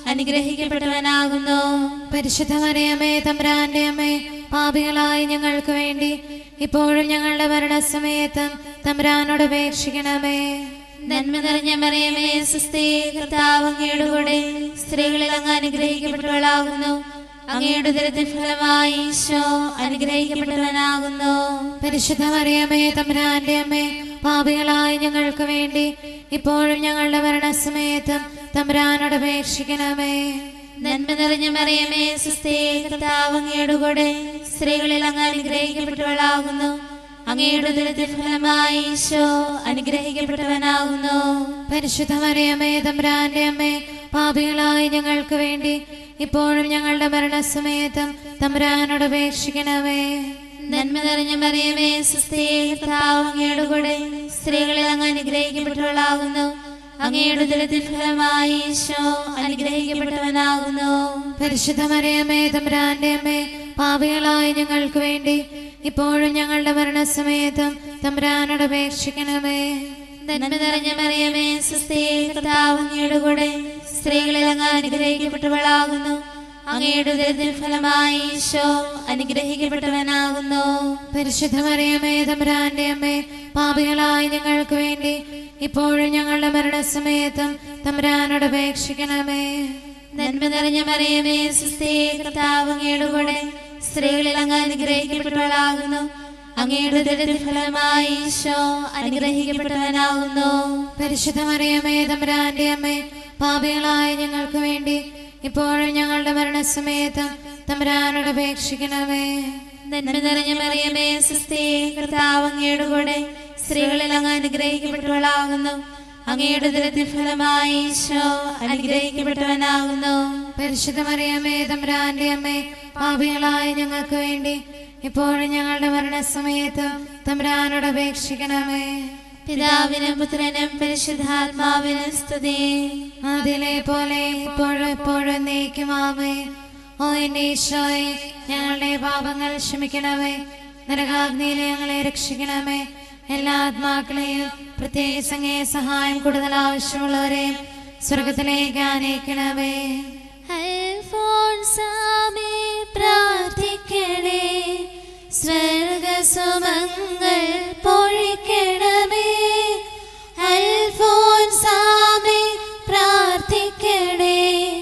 അനുഗ്രഹിക്കപ്പെട്ടവനാകുന്നു പരിശുദ്ധ മറിയമേ തമ്പുരാന്റെ അമ്മേ പാപികളായ ഞങ്ങൾക്ക് വേണ്ടി ഇപ്പോഴും ഞങ്ങളുടെ മരണസമയത്തും തമ്പുരാനോട് അപേക്ഷിക്കണമേ നന്മ നിറഞ്ഞ മറിയമേ സുസ്ഥേ കർത്താവ് അങ്ങയുടെ കൂടെ സ്ത്രീകളിൽ അങ്ങ് അനുഗ്രഹിക്കപ്പെട്ടവളാകുന്നു അങ്ങയുടെ ഉദരത്തിൻ ഫലമായി ഈശോ അനുഗ്രഹിക്കപ്പെട്ടവനാകുന്നു പരിശുദ്ധ മറിയമേ തമ്പുരാന്റെ അമ്മേ പാപികളായ ഞങ്ങൾക്ക് വേണ്ടി ഇപ്പോഴും ഞങ്ങളുടെ മരണസമയത്തും തമ്പുരാനോട് അപേക്ഷിക്കണമേ നന്മ നിറഞ്ഞ മറിയമേ സുസ്ഥേ കർത്താവ് അങ്ങയുടെ കൂടെ സ്ത്രീകളിൽ അങ്ങ് അനുഗ്രഹിക്കപ്പെട്ടവളാകുന്നു അങ്ങയുടെ ഉദരത്തിൻ ഫലമായി ഈശോ അനുഗ്രഹിക്കപ്പെട്ടവനാകുന്നു പരിശുദ്ധ മറിയമേ തമ്പുരാന്റെ അമ്മേ പാപികളായ ഞങ്ങൾക്ക് വേണ്ടി ഇപ്പോഴും ഞങ്ങളുടെ മരണസമയത്തും തമ്പുരാനോട് അപേക്ഷിക്കണമേ നന്മ നിറഞ്ഞ മറിയമേ സുസ്ഥേ കർത്താവ് അങ്ങയുടെ കൂടെ സ്ത്രീകളിൽ അങ്ങ് അനുഗ്രഹിക്കപ്പെട്ടവളാകുന്നു അങ്ങയുടെ ഉദരത്തിൻ ഫലമായി ഈശോ അനുഗ്രഹിക്കപ്പെട്ടവനാകുന്നു പരിശുദ്ധ മറിയമേ തമ്പുരാന്റെ അമ്മേ പാപികളായ ഞങ്ങൾക്ക് വേണ്ടി ഇപ്പോഴും ഞങ്ങളുടെ മരണസമയത്തും തമ്പുരാനോട് അപേക്ഷിക്കണമേ നന്മ നിറഞ്ഞ മറിയമേ സുസ്ഥേ കർത്താവ് അങ്ങയുടെ കൂടെ സ്ത്രീകളിൽ അങ്ങ് അനുഗ്രഹിക്കപ്പെട്ടവളാകുന്നു അങ്ങയുടെ ഉദരത്തിൻ ഫലമായി ഈശോ അനുഗ്രഹിക്കപ്പെട്ടവനാകുന്നു പരിശുദ്ധ മറിയമേ തമ്പുരാന്റെ അമ്മേ പാപികളായ ഞങ്ങൾക്ക് വേണ്ടി ഇപ്പോഴും ഞങ്ങളുടെ മരണസമയത്തും തമ്പുരാനോട് അപേക്ഷിക്കണമേ നന്മ നിറഞ്ഞ മറിയമേ സുസ്ഥേ കർത്താവ് അങ്ങയുടെ കൂടെ സ്ത്രീകളിൽ അങ്ങ് അനുഗ്രഹിക്കപ്പെട്ടവളാകുന്നു അങ്ങയുടെ ഉദരത്തിൻ ഫലമായി ഈശോ അനുഗ്രഹിക്കപ്പെട്ടവനാകുന്നു പരിശുദ്ധ മറിയമേ തമ്പുരാന്റെ അമ്മേ പാപികളായ ഞങ്ങൾക്ക് വേണ്ടി ഇപ്പോഴും ഞങ്ങളുടെ മരണസമയത്തും തമ്പുരാനോട് അപേക്ഷിക്കണമേ നന്മ നിറഞ്ഞ മറിയമേ സുസ്ഥേ കർത്താവ് അങ്ങയുടെ കൂടെ സ്ത്രീകളിൽ അങ്ങ് അനുഗ്രഹിക്കപ്പെട്ടവളാകുന്നു അങ്ങയുടെ ഉദരത്തിൻ ഫലമായി ഈശോ അനുഗ്രഹിക്കപ്പെട്ടവനാകുന്നു പരിശുദ്ധ മറിയമേ തമ്പുരാന്റെ അമ്മേ പാപികളായ ഞങ്ങൾക്ക് വേണ്ടി ഇപ്പോഴും ഞങ്ങളുടെ മരണസമയത്തും തമ്പുരാനോട് അപേക്ഷിക്കണമേ പിതാവിനും പുത്രനും പരിശുദ്ധാത്മാവിനും സ്തുതി അതിലെ പോലെ ഇപ്പോഴും എപ്പോഴും നീക്കുമാമേ ഓ എന്റെ ഈശോയെ ഞങ്ങളുടെ പാപങ്ങൾ ക്ഷമിക്കണമേ നരകാഗ്നിയിലെ ഞങ്ങളെ രക്ഷിക്കണമേ എല്ലാ ആത്മാക്കളെയും പ്രത്യേകിച്ച് അങ്ങേ സഹായം കൂടുതൽ ആവശ്യമുള്ളവരെയും സ്വർഗത്തിലേക്ക് ആനയിക്കണമേ അൽഫോൻസാമേ പ്രാർത്ഥിക്കണേ സ്വർഗസുമങ്ങൾ പൊഴിക്കണമേ അൽഫോൻസാമേ പ്രാർത്ഥിക്കണേ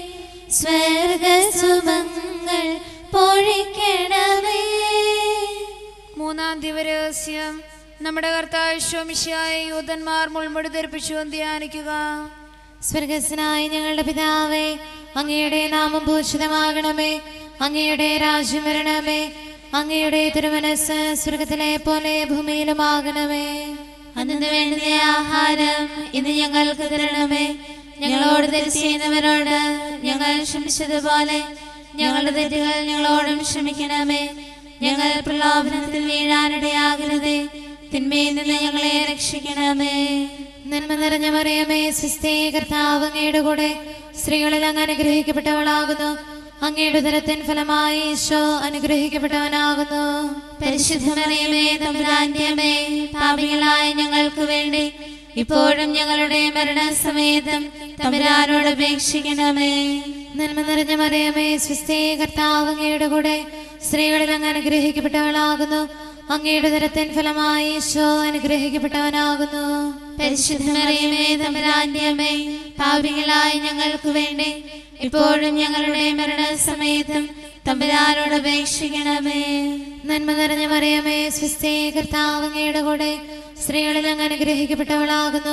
സ്വർഗസുമങ്ങൾ പൊഴിക്കണമേ മൂന്നാം ദിവരഹസ്യം നമ്മുടെ കർത്താവ് ശോമിശായ യൂതന്മാർ മുൾമുടി ധരിപ്പിച്ചു എന്ന് ധ്യാനിക്കുക സ്വർഗസ്നായ ഞങ്ങളുടെ പിതാവേ അങ്ങയുടെ നാമം ഭൂഷിതമാകണമേ അങ്ങയുടെ രാജ്യം വരണമേ അങ്ങയുടെ തിരുമനസ് സ്വർഗത്തിലെ പോലെ ഭൂമിയിലുമാകണമേ അന്നു വേണ്ടുന്ന ആഹാരം ഇന്ന് ഞങ്ങൾക്ക് തരണമേ ഞങ്ങളോട് തെറ്റ് ചെയ്യുന്നവരോട് ഞങ്ങൾ ക്ഷമിച്ചതുപോലെ ഞങ്ങളുടെ തെറ്റുകൾ ഞങ്ങളോടും ക്ഷമിക്കണമേ ഞങ്ങൾ പ്രലോഭനത്തിൽ വീഴാനിടയാകരുതേ തിന്മയിൽ നിന്ന് ഞങ്ങളെ രക്ഷിക്കണമേ നന്മ നിറഞ്ഞ മറിയമേ സിസ്തേ കർത്താവ് അങ്ങയുടെ കൂടെ സ്ത്രീകളിൽ അങ്ങ് അനുഗ്രഹിക്കപ്പെട്ടവളാകുന്നു അങ്ങയുടെ ഉദരത്തിൻ ഫലമായി ഈശോ അനുഗ്രഹിക്കപ്പെട്ടവനാകുന്നു പരിശുദ്ധമറിയമേ തമ്പുരാന്റെ അമ്മേ പാപികളായ ഞങ്ങൾക്ക് വേണ്ടി ഇപ്പോഴും ഞങ്ങളുടെ മരണസമയത്തും തമ്പുരാനോട് അപേക്ഷിക്കണമേ നന്മ നിറഞ്ഞ മറിയമേ സ്വിസ്തേ കർത്താവ് അങ്ങയുടെ കൂടെ സ്ത്രീകളിൽ അങ്ങ് അനുഗ്രഹിക്കപ്പെട്ടവളാകുന്നു അങ്ങയുടെ ഉദരത്തിൻ ഫലമായി ഈശോ അനുഗ്രഹിക്കപ്പെട്ടവനാകുന്നു പരിശുദ്ധമറിയമേ തമ്പുരാന്റെ അമ്മേ പാപികളായ ഞങ്ങൾക്ക് വേണ്ടി ഇപ്പോഴും ഞങ്ങളുടെ മരണസമയത്തും തമ്പുരാനോട് അപേക്ഷിക്കണമേ നന്മ നിറഞ്ഞ മറിയമേ സ്വിസ്തേ കർത്താവ് അങ്ങയുടെ കൂടെ സ്ത്രീകളിൽ അങ്ങ് അനുഗ്രഹിക്കപ്പെട്ടവളാകുന്നു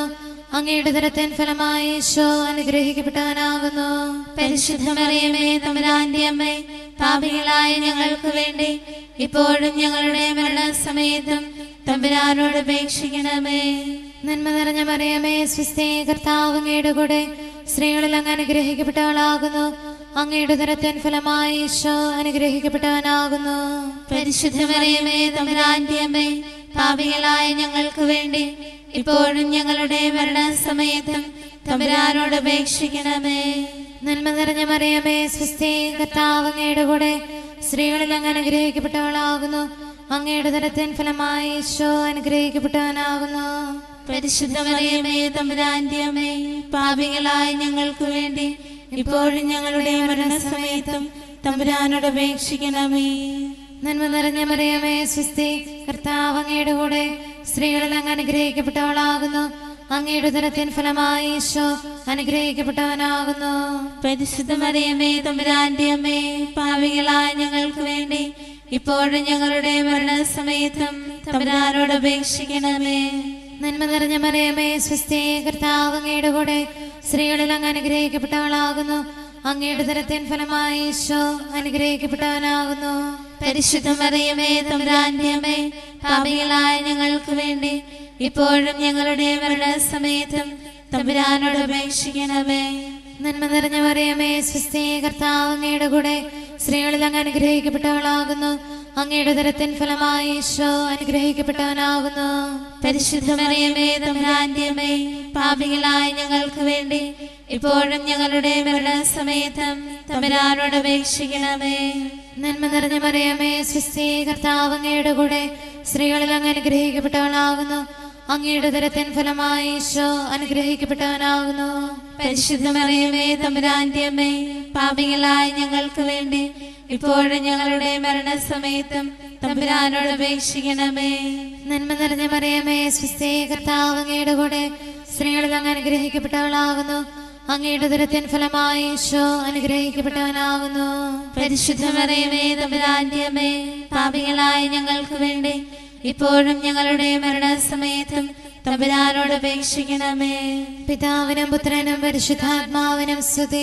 അങ്ങയുടെ ദരത്തിൻ ഫലമായി ഈശോ അനുഗ്രഹിക്കപ്പെട്ടവനാകുന്നു പരിശുദ്ധ മറിയമേ തമ്പുരാന്റെ അമ്മേ പാപികളായ ഞങ്ങൾക്ക് വേണ്ടി ഇപ്പോഴും ഞങ്ങളുടെ മരണസമയത്തും തമ്പുരാനോട് അപേക്ഷിക്കണമേ നന്മ നിറഞ്ഞ മറിയമേ സ്വസ്തി കർത്താവ് അങ്ങയുടെ കൂടെ സ്ത്രീകളിൽ അങ്ങ് അനുഗ്രഹിക്കപ്പെട്ടവളാകുന്നു അങ്ങയുടെ ദരത്തിൻ ഫലമായി ഈശോ അനുഗ്രഹിക്കപ്പെട്ടവനാകുന്നു പരിശുദ്ധ മറിയമേ തമ്പുരാന്റെ അമ്മേ പാപികളായ ഞങ്ങൾക്ക് വേണ്ടി ഇപ്പോഴും ഞങ്ങളുടെ മരണസമയത്തും തമ്പുരാനോട് അപേക്ഷിക്കണമേ നന്മ നിറഞ്ഞ മറിയമേ സ്വസ്തി കർത്താവ് അങ്ങയുടെ കൂടെ സ്ത്രീകളിൽ അങ്ങ് അനുഗ്രഹിക്കപ്പെട്ടവളാകുന്നു അങ്ങയുടെ ദരത്തിൻ ഫലമായി ഈശോ അനുഗ്രഹിക്കപ്പെട്ടവനാകുന്നു പരിശുദ്ധ മറിയമേ തമ്പുരാന്റെ അമ്മേ പാപികളായ ഞങ്ങൾക്ക് വേണ്ടി ഇപ്പോഴും ഞങ്ങളുടെ മരണസമയത്തും തമ്പുരാനോട് അപേക്ഷിക്കണമേ നന്മ നിറഞ്ഞ മറിയമേ സ്വസ്തി കർത്താവ് അങ്ങയുടെ കൂടെ സ്ത്രീകളിൽ അങ്ങ് അനുഗ്രഹിക്കപ്പെട്ടവളാകുന്നു അങ്ങയുടെ ദരത്തിൻ ഫലമായി ഈശോ അനുഗ്രഹിക്കപ്പെട്ടവനാകുന്നു പരിശുദ്ധ മറിയമേ തമ്പുരാന്റെ അമ്മേ പാപികളായ ഞങ്ങൾക്ക് വേണ്ടി ഇപ്പോഴും ഞങ്ങളുടെ മരണസമയത്തും തമ്പുരാനോട് അപേക്ഷിക്കണമേ നന്മ നിറഞ്ഞ മറിയമേ സ്വസ്തി കർത്താവ് അങ്ങയുടെ കൂടെ സ്ത്രീകളിൽ അങ്ങ് അനുഗ്രഹിക്കപ്പെട്ടവളാകുന്നു അങ്ങയുടെ ദരത്തിൻ ഫലമായി ഈശോ അനുഗ്രഹിക്കപ്പെട്ടവനാകുന്നു പരിശുദ്ധ മറിയമേ തമ്പുരാന്റെ അമ്മേ പാപികളായ ഞങ്ങൾക്ക് വേണ്ടി ഇപ്പോഴും ഞങ്ങളുടെ മരണസമയത്തും തമ്പുരാനോട് അപേക്ഷിക്കണമേ നന്മ നിറഞ്ഞ മറിയമേ സ്വസ്തി കർത്താവ് അങ്ങയുടെ കൂടെ സ്ത്രീകളിൽ അങ്ങ് അനുഗ്രഹിക്കപ്പെട്ടവളാകുന്നു അങ്ങയുടെ ദരത്തിൻ ഫലമായി ഈശോ അനുഗ്രഹിക്കപ്പെട്ടവനാകുന്നു പരിശുദ്ധ മറിയമേ തമ്പുരാന്റെ അമ്മേ പാപികളായ ഞങ്ങൾക്ക് വേണ്ടി ഇപ്പോഴും ഞങ്ങളുടെ മരണസമയത്തും തമ്പുരാനോട് അപേക്ഷിക്കണമേ നന്മ നിറഞ്ഞ മറിയമേ സ്വസ്തി കർത്താവ് അങ്ങയുടെ കൂടെ സ്ത്രീകളിൽ അങ്ങ് അനുഗ്രഹിക്കപ്പെട്ടവളാകുന്നു അങ്ങയുടെ ദരത്തിൻ ഫലമായി ഈശോ അനുഗ്രഹിക്കപ്പെട്ടവനാകുന്നു പരിശുദ്ധ മറിയമേ തമ്പുരാന്റെ അമ്മേ പാപികളായ ഞങ്ങൾക്ക് വേണ്ടി ഇപ്പോഴും ഞങ്ങളുടെ മരണസമയത്തും തമ്പുരാനോട് അപേക്ഷിക്കണമേ നന്മ നിറഞ്ഞ മറിയമേ സ്വസ്തി കർത്താവ് അങ്ങയുടെ കൂടെ സ്ത്രീകളിൽ അങ്ങ് അനുഗ്രഹിക്കപ്പെട്ടവളാകുന്നു അങ്ങയുടെ ദരത്തിൻ ഫലമായി ഈശോ അനുഗ്രഹിക്കപ്പെട്ടവനാകുന്നു പരിശുദ്ധ മറിയമേ തമ്പുരാന്റെ അമ്മേ പാപികളായ ഞങ്ങൾക്ക് വേണ്ടി ഇപ്പോഴും ഞങ്ങളുടെ മരണസമയത്തും തമ്പുരാനോട് അപേക്ഷിക്കണമേ പിതാവിനും പുത്രനും പരിശുദ്ധാത്മാവിനും സ്തുതി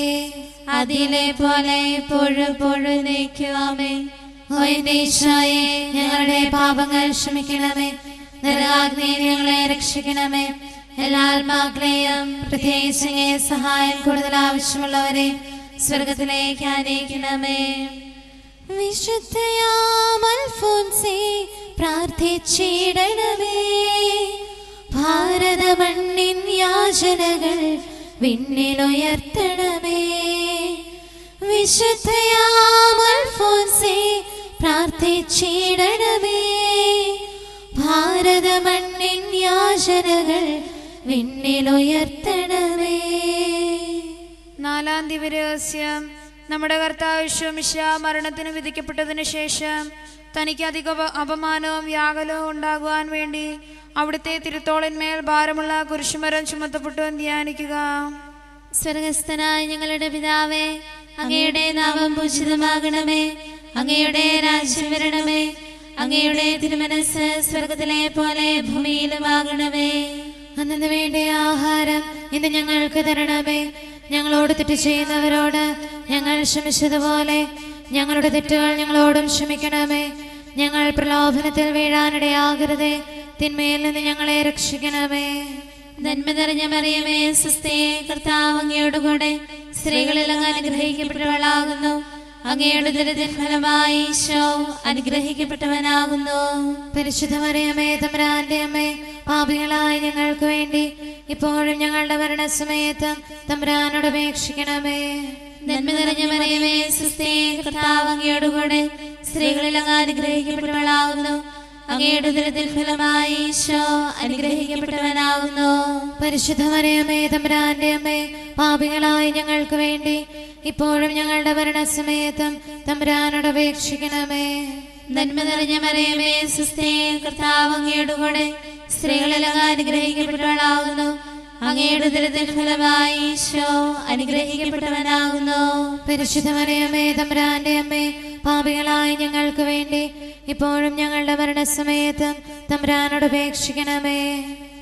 അതിലെ പോലെ ഇപ്പോഴും എപ്പോഴും നയിക്കുവാമേ ഓ എന്റെ ഈശോയെ ഞങ്ങളുടെ പാപങ്ങൾ ക്ഷമിക്കണമേ നരകാഗ്നി ഞങ്ങളെ രക്ഷിക്കണമേ എല്ലാ ആത്മാക്കളെയും പ്രത്യേകിച്ച് അങ്ങേ സഹായം കൂടുതൽ ആവശ്യമുള്ളവരെ സ്വർഗത്തിലേക്ക് ആനയിക്കണമേ വിശുദ്ധയാമൽഫോൻസേ പ്രാർത്ഥിച്ചിടണമേ ഭാരത മണ്ണിൻ യാചനകൾ വിണ്ണിലുയർത്തണമേ വിശുദ്ധയാമൽഫോൻസേ പ്രാർത്ഥിച്ചിടണമേ ഭാരത മണ്ണിൻ യാചനകൾ വിണ്ണിലുയർത്തണമേ നാലാം ദിവരഹസ്യം നമ്മുടെ കർത്താവ് വിശ്വമിശ മരണത്തിന് വിധിക്കപ്പെട്ടതിന് ശേഷം തനിക്ക് അധിക അപ- അപമാനവും വ്യാകുലവും ഉണ്ടാകുവാൻ വേണ്ടി അവിടുത്തെ തിരുത്തോളിന്മേൽ ഭാരമുള്ള കുരിശുമരം ചുമത്തപ്പെട്ടു എന്ന് ധ്യാനിക്കുക സ്വർഗസ്ഥനായ ഞങ്ങളുടെ പിതാവേ അങ്ങയുടെ നാമം പൂജിതമാകണമേ അങ്ങയുടെ രാജ്യം വരണമേ അങ്ങയുടെ തിരുമനസ് സ്വർഗത്തിലെ പോലെ ഭൂമിയിലുമാകണമേ അന്നു വേണ്ട ആഹാരം ഇന്ന് ഞങ്ങൾക്ക് തരണമേ ഞങ്ങളോട് തെറ്റ് ചെയ്യുന്നവരോട് ഞങ്ങൾ ക്ഷമിച്ചതുപോലെ ഞങ്ങളുടെ തെറ്റുകൾ ഞങ്ങളോടും ക്ഷമിക്കണമേ ഞങ്ങൾ പ്രലോഭനത്തിൽ വീഴാനിടയാകരുതേ തിന്മയിൽ നിന്ന് ഞങ്ങളെ രക്ഷിക്കണമേ നന്മ നിറഞ്ഞ മറിയമേ സുസ്ഥേ കർത്താവ് അങ്ങയോട് കൂടെ സ്ത്രീകളിൽ അങ്ങ് അനുഗ്രഹിക്കപ്പെട്ടവളാകുന്നു അങ്ങയുടെ ദുരിതൻ ഫലമായി ഈശോ അനുഗ്രഹിക്കപ്പെട്ടവനാകുന്നു പരിശുദ്ധമറിയമേ തമ്പുരാന്റെ അമ്മേ പാപികളായ ഞങ്ങൾക്ക് വേണ്ടി ഇപ്പോഴും ഞങ്ങളുടെ മരണസമയത്തും തമ്പുരാനോട് അപേക്ഷിക്കണമേ നന്മ നിറഞ്ഞ മറിയമേ സുസ്ഥേ കർത്താവ് അങ്ങയോട് കൂടെ സ്ത്രീകളിൽ അങ്ങ് അനുഗ്രഹിക്കപ്പെട്ടവളാകുന്നു അങ്ങയുടെ ദുരിതൻ ഫലമായി ഈശോ അനുഗ്രഹിക്കപ്പെട്ടവനാകുന്നു പരിശുദ്ധമറിയമേ തമ്പുരാന്റെ അമ്മേ പാപികളായ ഞങ്ങൾക്ക് വേണ്ടി ഇപ്പോഴും ഞങ്ങളുടെ മരണസമയത്തും തമ്പുരാനോട് അപേക്ഷിക്കണമേ നന്മ നിറഞ്ഞ മറിയമേ സുസ്ഥേ കർത്താവ് അങ്ങയോട് കൂടെ സ്ത്രീകളിൽ അങ്ങ് അനുഗ്രഹിക്കപ്പെട്ടവളാകുന്നു അങ്ങയുടെ ദുരിതൻ ഫലമായി ഈശോ അനുഗ്രഹിക്കപ്പെട്ടവനാകുന്നു പരിശുദ്ധമറിയമേ തമ്പുരാന്റെ അമ്മേ പാപികളായ ഞങ്ങൾക്ക് വേണ്ടി ഇപ്പോഴും ഞങ്ങളുടെ മരണസമയത്തും തമ്പുരാനോട് അപേക്ഷിക്കണമേ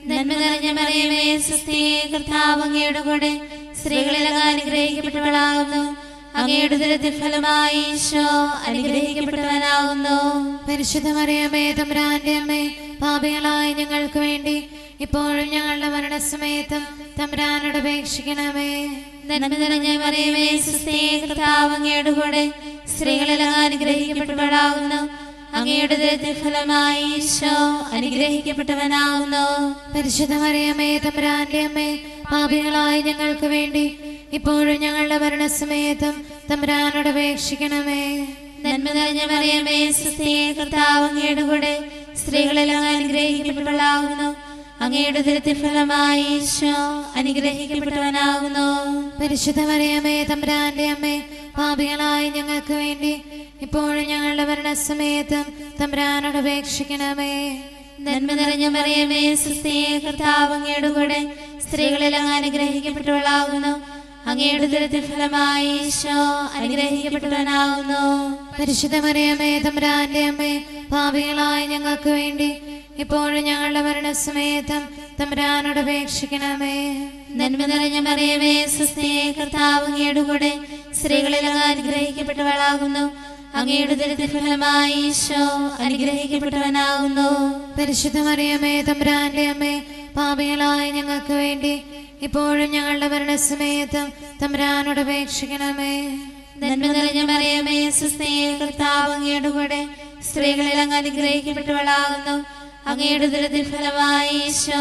നന്മ നിറഞ്ഞ മറിയമേ സുസ്ഥി കർത്താവ് അങ്ങയുടെ കൂടെ സ്ത്രീകളിൽ അങ്ങ് അനുഗ്രഹിക്കപ്പെട്ടവളാകുന്നു അങ്ങയുടെ ദുരത്തിൽ ഫലമായി ഈശോ അനുഗ്രഹിക്കപ്പെട്ടവനാകുന്നു പരിശുദ്ധ മറിയമേ തമ്പുരാന്റെ അമ്മേ പാപികളായ ഞങ്ങൾക്ക് വേണ്ടി ഇപ്പോഴും ഞങ്ങളുടെ മരണസമയത്തും തമ്പുരാനോട് അപേക്ഷിക്കണമേ നന്മ നിറഞ്ഞ മറിയമേ സുസ്ഥി കർത്താവ് അങ്ങയുടെ കൂടെ സ്ത്രീകളിൽ അങ്ങ് അനുഗ്രഹിക്കപ്പെട്ടവളാകുന്നു അങ്ങയുടെ ദുരത്തിൽ ഫലമായി ഈശോ അനുഗ്രഹിക്കപ്പെട്ടവനാകുന്നു പരിശുദ്ധ മറിയമേ തമ്പുരാന്റെ അമ്മേ പാപികളായ ഞങ്ങൾക്ക് വേണ്ടി ഇപ്പോഴും ഞങ്ങളുടെ മരണസമയത്തും തമ്പുരാനോട് അപേക്ഷിക്കണമേ നന്മ നിറഞ്ഞ മറിയമേ സുസ്ഥി കർത്താവ് അങ്ങയുടെ കൂടെ സ്ത്രീകളിൽ അങ്ങ് അനുഗ്രഹിക്കപ്പെട്ടവളാകുന്നു അങ്ങയുടെ ദുരത്തിൽ ഫലമായി ഈശോ അനുഗ്രഹിക്കപ്പെട്ടവനാകുന്നു പരിശുദ്ധ മറിയമേ തമ്പുരാന്റെ അമ്മേ പാപികളായ ഞങ്ങൾക്ക് വേണ്ടി ഇപ്പോഴും ഞങ്ങളുടെ മരണസമയത്തും തമ്പുരാനോട് അപേക്ഷിക്കണമേ നന്മ നിറഞ്ഞ മറിയമേ സുസ്ഥി കർത്താവ് അങ്ങയുടെ കൂടെ സ്ത്രീകളിൽ അങ്ങ് അനുഗ്രഹിക്കപ്പെട്ടവളാകുന്നു അങ്ങയുടെ ദുരത്തിൽ ഫലമായി ഈശോ അനുഗ്രഹിക്കപ്പെട്ടവനാകുന്നു പരിശുദ്ധ മറിയമേ തമ്പുരാന്റെ അമ്മേ പാപികളായ ഞങ്ങൾക്ക് വേണ്ടി ഇപ്പോഴും ഞങ്ങളുടെ മരണസമയത്തും തമ്പുരാനോട് അപേക്ഷിക്കണമേ നന്മ നിറഞ്ഞ മറിയമേ സുസ്ഥി കർത്താവ് അങ്ങയുടെ കൂടെ സ്ത്രീകളിൽ അങ്ങ് അനുഗ്രഹിക്കപ്പെട്ടവളാകുന്നു അങ്ങയുടെ ദുരിത ഫലമായി ഈശോ അനുഗ്രഹിക്കപ്പെട്ടവനാകുന്നു പരിശുദ്ധ മറിയമേ തമ്പുരാന്റെ അമ്മേ പാപികളായ ഞങ്ങൾക്ക് വേണ്ടി ഇപ്പോഴും ഞങ്ങളുടെ മരണസമയത്തും തമ്പുരാനോട് അപേക്ഷിക്കണമേ നന്മ നിറഞ്ഞ മറിയമേ സുസ്ഥി കർത്താവ് അങ്ങയുടെ കൂടെ സ്ത്രീകളിൽ അങ്ങ് അനുഗ്രഹിക്കപ്പെട്ടവളാകുന്നു അങ്ങയുടെ ദുരിത ഫലമായി ഈശോ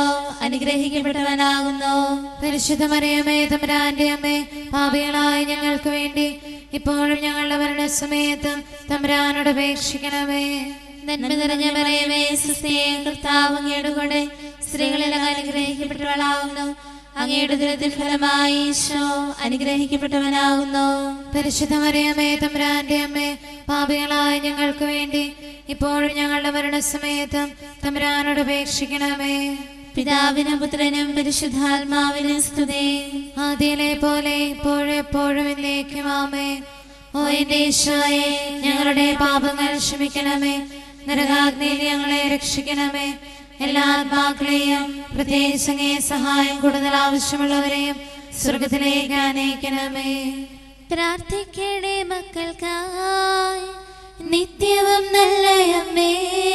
അനുഗ്രഹിക്കപ്പെട്ടവനാകുന്നു പരിശുദ്ധ മറിയമേ തമ്പുരാന്റെ അമ്മേ പാപികളായ ഞങ്ങൾക്ക് വേണ്ടി ഇപ്പോഴും ഞങ്ങളുടെ മരണസമയത്തും തമ്പുരാനോട് അപേക്ഷിക്കണമേ നന്മ നിറഞ്ഞ മറിയമേ സുസ്ഥി കർത്താവ് അങ്ങയുടെ കൂടെ സ്ത്രീകളിൽ അങ്ങ് അനുഗ്രഹിക്കപ്പെട്ടവളാകുന്നു അങ്ങയുടെ ദുരിത ഫലമായി ഈശോ അനുഗ്രഹിക്കപ്പെട്ടവനാകുന്നു പരിശുദ്ധ മറിയമേ തമ്പുരാന്റെ അമ്മേ പാപികളായ ഞങ്ങൾക്ക് വേണ്ടി ഇപ്പോഴും ഞങ്ങളുടെ മരണസമയത്തും തമ്പുരാനോട് അപേക്ഷിക്കണമേ പിതാവിനും പുത്രനും പരിശുദ്ധാത്മാവിനും സ്തുതി ആദ്യയിലെ പോലെ ഇപ്പോഴും എപ്പോഴും എന്നേക്കും ആമേ ഓ എന്റെ ഈശോയെ ഞങ്ങളുടെ പാപങ്ങൾ ക്ഷമിക്കണമേ നരകാഗ്നിയിൽ ഞങ്ങളെ രക്ഷിക്കണമേ എല്ലാ ആത്മാക്കളെയും പ്രത്യേകിച്ച് അങ്ങേ സഹായം കൂടുതൽ ആവശ്യമുള്ളവരെയും സ്വർഗത്തിലേക്ക് അനയിക്കണമേ പ്രാർത്ഥിക്കണേ മക്കൾക്കായി നിത്യവും നല്ലയമ്മേ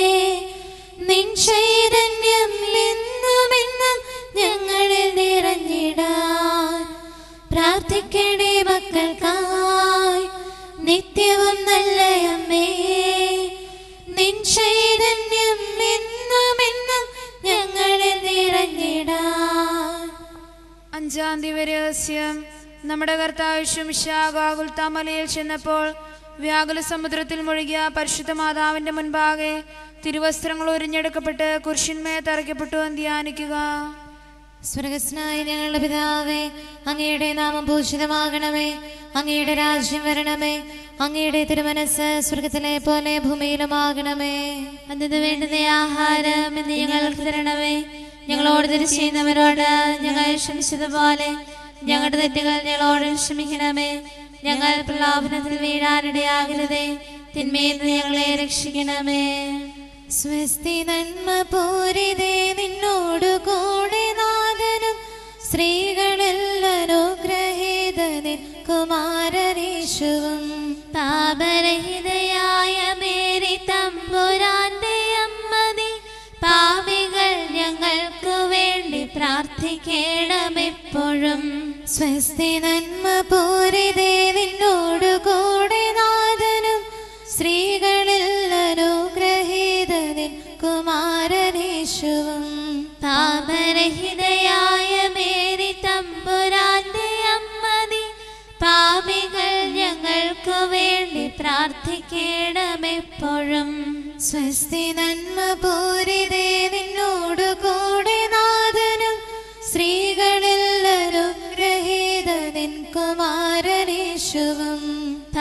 നിൻ ചൈതന്യം എന്നുമെന്നും ഞങ്ങളിൽ നിറഞ്ഞിടാൻ പ്രാർത്ഥിക്കണേ മക്കൾക്കായി നിത്യവും നല്ലയമ്മേ നിൻ ചൈതന്യം എന്നുമെന്നും ഞങ്ങളിൽ നിറഞ്ഞിടാൻ അഞ്ചാം ദിവരഹസ്യം നമ്മുടെ കർത്താവിശ്വമിശാഗാകുൽ താമലയിൽ ചെന്നപ്പോൾ വ്യാകുല സമുദ്രത്തിൽ മുഴുകിയ പരിശുദ്ധ മാതാവിന്റെ മുൻപാകെ തിരുവസ്ത്രങ്ങൾ ഉരിഞ്ഞെടുക്കപ്പെട്ട് കുരിശിന്മേ തറയ്ക്കപ്പെട്ടു എന്ന് ധ്യാനിക്കുക സ്വർഗസ്നായ ഞങ്ങളുടെ പിതാവേ അങ്ങയുടെ നാമം ഭൂഷിതമാകണമേ അങ്ങയുടെ രാജ്യം വരണമേ അങ്ങയുടെ തിരുമനസ് സ്വർഗത്തിലെ പോലെ ഭൂമിയിലുമാകണമേ അന്നത് വേണ്ടുന്ന ആഹാരം എന്ന് ഞങ്ങൾക്ക് തരണമേ ഞങ്ങളോട് തെറ്റ് ചെയ്യുന്നവരോട് ഞങ്ങൾ ക്ഷമിച്ചതുപോലെ ഞങ്ങളുടെ തെറ്റുകൾ ഞങ്ങളോട് ക്ഷമിക്കണമേ ഞങ്ങൾ പ്രലോഭനത്തിൽ വീഴാനിടയാകരുതേ തിന്മയിൽ നിന്ന് ഞങ്ങളെ രക്ഷിക്കണമേ സ്വസ്തി നന്മ പൂരിതേ നിന്നോടു കൂടെ നാഥനും സ്ത്രീകളെല്ലാരോ ഗ്രഹീതനിൻ കുമാരനീശുവും പാപരഹിതയായ മേരി തമ്പുരാന്റെ അമ്മതി പാപികൾ ഞങ്ങൾക്ക് വേണ്ടി പ്രാർത്ഥിക്കണമെപ്പോഴും സ്വസ്തി നന്മ പൂരിതേ നിന്നോടു കൂടെ നാഥനും സ്ത്രീകളെല്ലാരോ ഗ്രഹീതനിൻ കുമാരനീശുവും പാപരഹിതയായ മേരി തമ്പുരാന്റെ അമ്മതി പാപികൾ ഞങ്ങൾക്ക് വേണ്ടി പ്രാർത്ഥിക്കണമെപ്പോഴും സ്വസ്തി നന്മ പൂരിതേ നിന്നോടു കൂടെ നാഥനും സ്ത്രീകളെല്ലാരും ഗ്രഹീതനിൻ കുമാരനീശുവും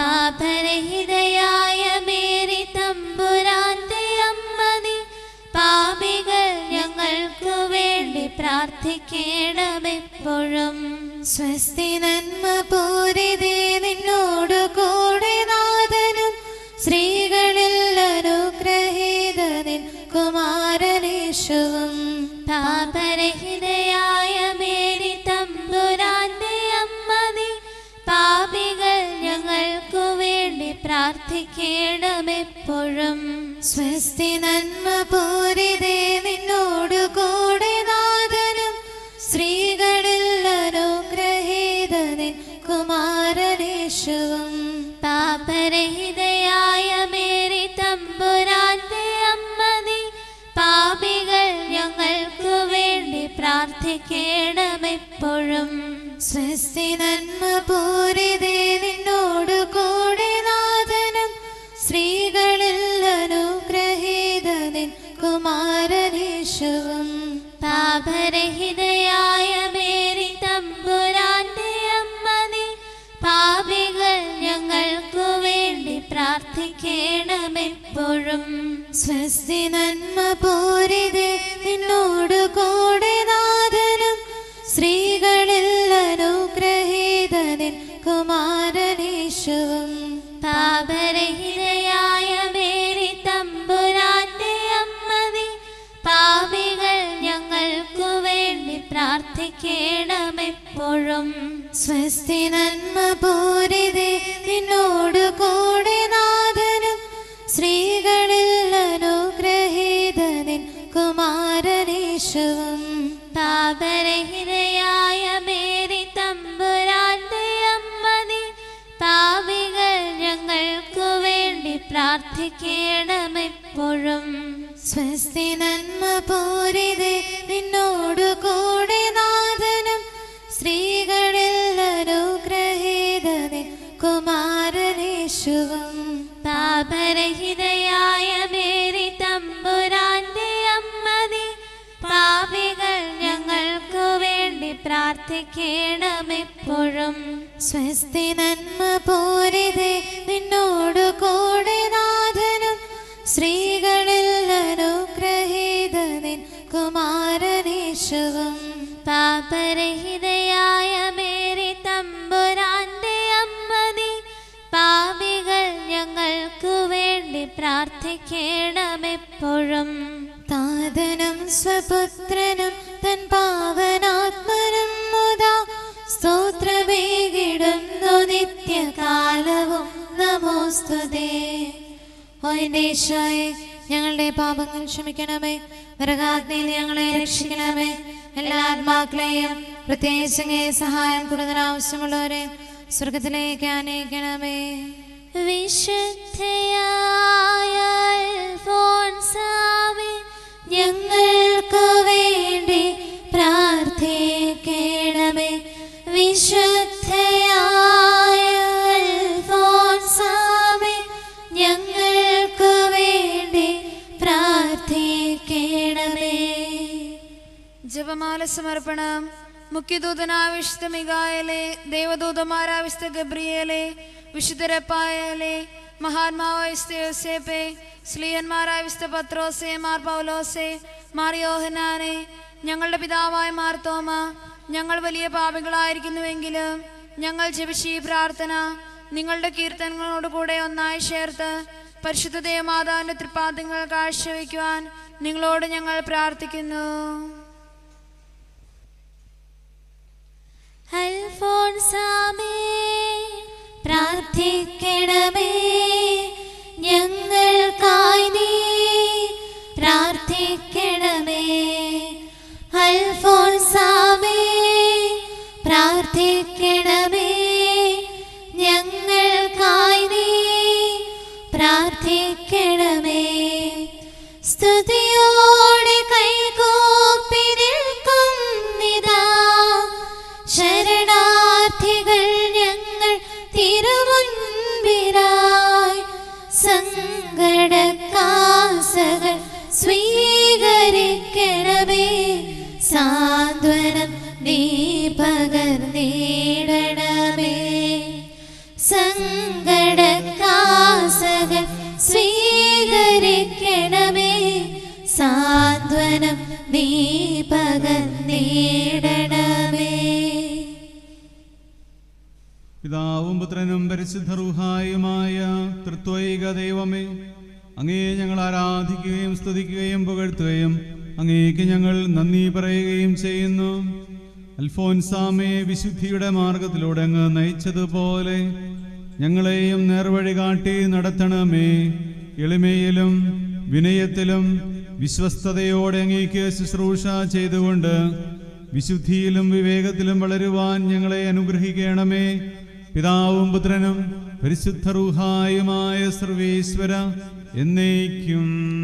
പാപരഹിതയായ മേരി തമ്പുരാന്റെ അമ്മതി പാപികൾ ഞങ്ങൾക്ക് വേണ്ടി പ്രാർത്ഥിക്കണമെപ്പോഴും സ്വസ്തി നന്മ പൂരിതേ നിന്നോടു കൂടെ നാഥനും സ്ത്രീകളെല്ലാരും ഗ്രഹീതനിൻ കുമാരനീശുവും പാപരഹിതയായ മേരി തമ്പുരാന്റെ അമ്മ നീ പാപികൾ ഞങ്ങൾക്കു വേണ്ടി പ്രാർത്ഥിക്കണമെപ്പോഴും സ്വസ്തി നന്മ പൂരിതേ നിന്നോടു കൂടെ നാഥനും സ്ത്രീകളിൽ അനുഗ്രഹീതനിൻ കുമാരനേശുവും പാപരഹിതയായ മേരി തമ്പുരാന്റെ അമ്മ നീ പാപികൾ ഞങ്ങൾക്കു വേണ്ടി പ്രാർത്ഥിക്കണമെപ്പോഴും സ്വസ്തി നന്മ പൂരിതേ നിന്നോടു കൂടെ നാഥനും സ്ത്രീകളിൽ അനുഗ്രഹീതനിൻ കുമാരനേശുവും പാപരഹിതയായ മേരി തമ്പുരാന്റെ അമ്മ നീ പാപികൾ ഞങ്ങൾക്കു വേണ്ടി പ്രാർത്ഥിക്കണമെപ്പോഴും സ്വസ്തി നന്മ പൂരിതേ നിന്നോടു കൂടെ നാഥനും സ്ത്രീകളിൽ അനുഗ്രഹീതനിൻ കുമാരനേശുവും പാപരഹിതയായ മേരി തമ്പുരാന്റെ അമ്മ നീ പാപികൾ ഞങ്ങൾക്കു വേണ്ടി പ്രാർത്ഥിക്കണമെപ്പോഴും സ്വസ്തി നന്മ പൂരിതേ നിന്നോടു കൂടെ നാഥനും സ്ത്രീകളിൽ അനുഗ്രഹീതനിൻ കുമാരനേശുവും പാപരഹിതയായ മേരി തമ്പുരാന്റെ അമ്മ നീ പാപികൾ ഞങ്ങൾക്കു വേണ്ടി പ്രാർത്ഥിക്കണമെപ്പോഴും സ്വസ്തി നന്മ പൂരിതേ നിന്നോടു കൂടെ നാഥനും സ്ത്രീകളിൽ അനുഗ്രഹീതനിൻ കുമാരനേശുവും പാപരഹിതയായ മേരി തമ്പുരാന്റെ അമ്മ നീ പാപികൾ ഞങ്ങൾക്കു വേണ്ടി പ്രാർത്ഥിക്കണമെപ്പോഴും സ്വസ്തി നന്മ പൂരിതേ നിന്നോടു കൂടെ നാഥനും സ്ത്രീകളിൽ അനുഗ്രഹീതനിൻ കുമാരനേശുവും പാപരഹിതയായ മേരി തമ്പുരാന്റെ അമ്മ നീ പാപികൾ ഞങ്ങൾക്കു വേണ്ടി പ്രാർത്ഥിക്കണമെപ്പോഴും താതനും സ്വപുത്രനും തൻ പാവനാത്മനും മുതാ സ്തോത്രമേകിടുന്നു നിത്യകാലവും നമോസ്തുതേ ഓ എൻ്റെ ഈശോയെ ഞങ്ങളുടെ പാപങ്ങൾ ക്ഷമിക്കണമേ നരകാഗ്നിയിൽ ഞങ്ങളെ രക്ഷിക്കണമേ എല്ലാ ആത്മാക്കളെയും പ്രത്യേകിച്ച് അങ്ങേ സഹായം കൂടുതൽ ആവശ്യമുള്ളവരെ സ്വർഗത്തിലേക്ക് അനയിക്കണമേ വിശുദ്ധയായ അൽഫോൻസാമേ, ഞങ്ങൾക്ക് വേണ്ടി പ്രാർത്ഥിക്കണമേ വിശുദ്ധയായ അൽഫോൻസാമേ, ഞങ്ങൾക്ക് വേണ്ടി പ്രാർത്ഥിക്കണമേ ജപമാല സമർപ്പണം മുഖ്യദൂതനായ വിശുദ്ധ മികായലെ ദേവദൂതമാരായ വിശുദ്ധ ഗബ്രിയേലെ വിശുദ്ധരപ്പായലെ മഹാത്മാവായ വിശുദ്ധ യോസേപ്പെ സ്ലീയന്മാരായ വിശുദ്ധ പത്രോസെ മാർ പൗലോസെ മാർ യോഹനാനെ ഞങ്ങളുടെ പിതാവായ മാർ തോമ ഞങ്ങൾ വലിയ പാപികളായിരിക്കുന്നുവെങ്കിലും ഞങ്ങൾ ജപിച്ച ഈ പ്രാർത്ഥന നിങ്ങളുടെ കീർത്തനങ്ങളോട് കൂടെ ഒന്നായി ചേർത്ത് പരിശുദ്ധ ദേവമാതാവിന്റെ തൃപ്പാദങ്ങൾ കാഴ്ചവെക്കുവാൻ നിങ്ങളോട് ഞങ്ങൾ പ്രാർത്ഥിക്കുന്നു അൽഫോൻസാമേ, പ്രാർത്ഥിക്കണമേ ഞങ്ങൾക്കായി നീ പ്രാർത്ഥിക്കണമേ അൽഫോൻസാമേ പ്രാർത്ഥിക്കണമേ ഞങ്ങൾക്കായി നീ പ്രാർത്ഥിക്കണമേ സ്തുതിയോടെ കൈകൂപ്പി നിൽക്കുന്നിതാ ശരണാർത്ഥികൾ ഞങ്ങൾ തിരുമുൻപിലായി സങ്കടക്കാസകൾ സ്വീകരിക്കണമേ സാന്ത്വനം നീ പകർന്നിടണമേ സങ്കടക്കാസകൾ സ്വീകരിക്കണമേ സാന്ത്വനം നീ പകർന്നിടണമേ പിതാവും പുത്രനും പരിശുദ്ധ റൂഹായുമായ തൃത്വൈക ദൈവമേ അങ്ങേ ഞങ്ങൾ ആരാധിക്കുകയും സ്തുതിക്കുകയും പുകഴ്ത്തുകയും അങ്ങേക്ക് ഞങ്ങൾ നന്ദി പറയുകയും ചെയ്യുന്നു അൽഫോൻസാമയെ വിശുദ്ധിയുടെ മാർഗത്തിലൂടെ അങ്ങ് നയിച്ചതുപോലെ ഞങ്ങളെയും നേർവഴി കാട്ടി നടത്തണമേ എളിമയിലും വിനയത്തിലും വിശ്വസ്തയോടെ അങ്ങേക്ക് ശുശ്രൂഷ ചെയ്തുകൊണ്ട് വിശുദ്ധിയിലും വിവേകത്തിലും വളരുവാൻ ഞങ്ങളെ അനുഗ്രഹിക്കണമേ പിതാവും പുത്രനും പരിശുദ്ധ റൂഹായുമായ സർവേശ്വര എന്നേക്കും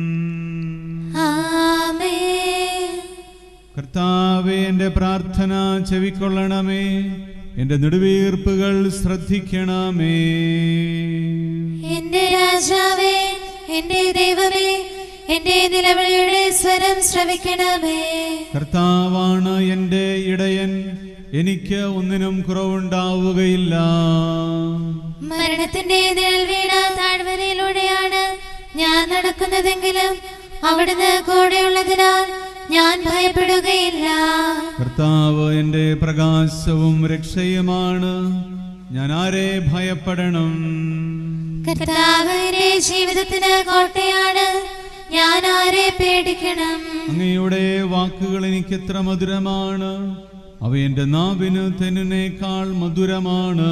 ആമേൻ കർത്താവെ എൻ്റെ പ്രാർത്ഥന ചെവിക്കൊള്ളണമേ എൻ്റെ നെടുവീർപ്പുകൾ ശ്രദ്ധിക്കണമേ എന്റെ രാജാവേ എന്റെ ദൈവമേ എന്റെ നിലവിളിയുടെ സ്വരം ശ്രവിക്കണമേ കർത്താവാണ് എൻ്റെ ഇടയൻ എനിക്ക് ഒന്നിനും കുറവുണ്ടാവുകയില്ല മരണത്തിന്റെ നിഴൽ വീണ താഴ്വരയിലൂടെയാണ് ഞാൻ നടക്കുന്നതെങ്കിലും അവിടുന്ന് കൂടെയുള്ളതിനാൽ ഞാൻ ഭയപ്പെടുകയില്ല കർത്താവ് എൻ്റെ പ്രകാശവും രക്ഷയുമാണ് ഞാൻ ആരെ ഭയപ്പെടണം കർത്താവ് എന്റെ ജീവിതത്തിന് കോട്ടയാണ് ഞാൻ ആരെ പേടിക്കണം അങ്ങയുടെ വാക്കുകൾ എനിക്ക് എത്ര മധുരമാണ് അവ എൻ്റെ നാവിന് തെന്നിനേക്കാൾ മധുരമാണ്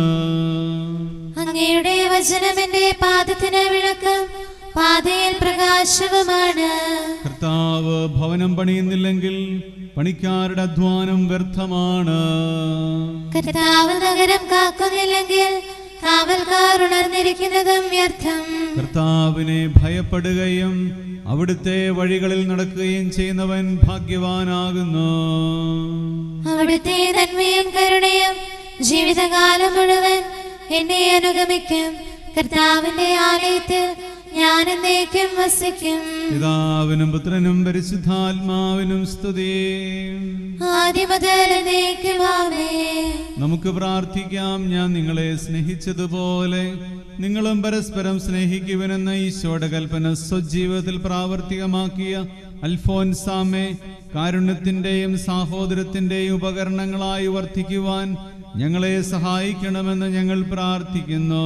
അങ്ങയുടെ വചനം എന്റെ പാദത്തിന് വിളക്കും പാതയിൽ പ്രകാശവുമാണ് കർത്താവ് ഭവനം പണിയുന്നില്ലെങ്കിൽ പണിക്കാരുടെ അധ്വാനം വ്യർത്ഥമാണ് കർത്താവ് നഗരം കാക്കുന്നില്ലെങ്കിൽ കാവൽക്കാർ ഉണർന്നിരിക്കുന്നതും വ്യർത്ഥം കർത്താവിനെ ഭയപ്പെടുകയും അവിടുത്തെ വഴികളിൽ നടക്കുകയും ചെയ്യുന്നവൻ ഭാഗ്യവാനാകുന്നു അവിടുത്തെ നന്മയും കരുണയും ജീവിതകാലം മുഴുവൻ എന്നെ അനുഗമിക്കും കർത്താവിന്റെ ആലയത്തിൽ ഞാൻ എന്നേക്കും വസിക്കും പിതാവിനും പുത്രനും പരിശുദ്ധാത്മാവിനും സ്തുതി ആദ്യം മുതൽ എന്നേക്കും ആമേൻ നമുക്ക് പ്രാർത്ഥിക്കാം ഞാൻ നിങ്ങളെ സ്നേഹിച്ചതുപോലെ നിങ്ങളും പരസ്പരം സ്നേഹിക്കുവനെന്ന ഈശോയുടെ കൽപ്പന സ്വജീവിതത്തിൽ പ്രാവർത്തികമാക്കിയ അൽഫോൻസാമെ കാരുണ്യത്തിന്റെയും സാഹോദരത്തിന്റെയും ഉപകരണങ്ങളായി വർദ്ധിക്കുവാൻ ഞങ്ങളെ സഹായിക്കണമെന്ന് ഞങ്ങൾ പ്രാർത്ഥിക്കുന്നു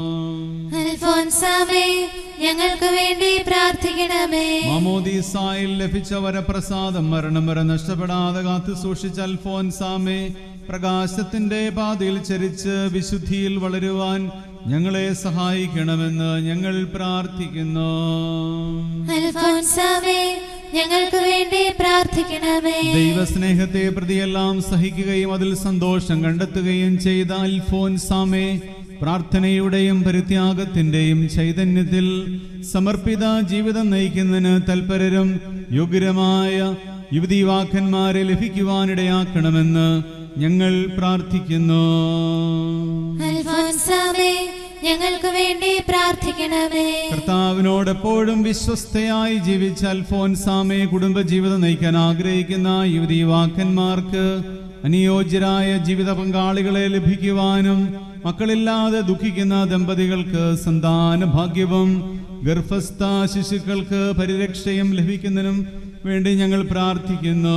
അൽഫോൻസാമേ ഞങ്ങൾക്ക് വേണ്ടി പ്രാർത്ഥിക്കണമേ മാമോദീസായിൽ ലഭിച്ച വരപ്രസാദം മരണം വരെ നഷ്ടപ്പെടാതെ കാത്തു സൂക്ഷിച്ച അൽഫോൻസാമെ പ്രകാശത്തിന്റെ പാതയിൽ ചരിച്ച് വിശുദ്ധിയിൽ വളരുവാൻ ഞങ്ങളെ സഹായിക്കണമെന്ന് ഞങ്ങൾ പ്രാർത്ഥിക്കുന്നു അൽഫോൻസാമേ ഞങ്ങൾക്ക് വേണ്ടി പ്രാർത്ഥിക്കണമേ ദൈവസ്നേഹത്തെ പ്രതിയെല്ലാം സഹിക്കുകയും അതിൽ സന്തോഷം കണ്ടെത്തുകയും ചെയ്ത അൽഫോൻസാമെ പ്രാർത്ഥനയുടെയും പരിത്യാഗത്തിന്റെയും ചൈതന്യത്തിൽ സമർപ്പിത ജീവിതം നയിക്കുന്നതിന് തൽപരരും യോഗ്യരമായ യുവതീവാക്കന്മാരെ ലഭിക്കുവാനിടയാക്കണമെന്ന് ഞങ്ങൾ പ്രാർത്ഥിക്കുന്നു അൽഫോൻസാമേ ഞങ്ങൾക്ക് വേണ്ടി പ്രാർത്ഥിക്കണമേ കർത്താവിനോട് എപ്പോഴും വിശ്വസ്തയായി ജീവിച്ച അൽഫോൻസാമെ കുടുംബജീവിതം നയിക്കാൻ ആഗ്രഹിക്കുന്ന യുവതീവാക്കന്മാർക്ക് അനുയോജ്യരായ ജീവിത പങ്കാളികളെ ലഭിക്കുവാനും മക്കളില്ലാതെ ദുഃഖിക്കുന്ന ദമ്പതികൾക്ക് സന്താന ഭാഗ്യവും ഗർഭസ്ഥ ശിശുക്കൾക്ക് പരിരക്ഷയും ലഭിക്കുന്നതിനും വേണ്ടി ഞങ്ങൾ പ്രാർത്ഥിക്കുന്നു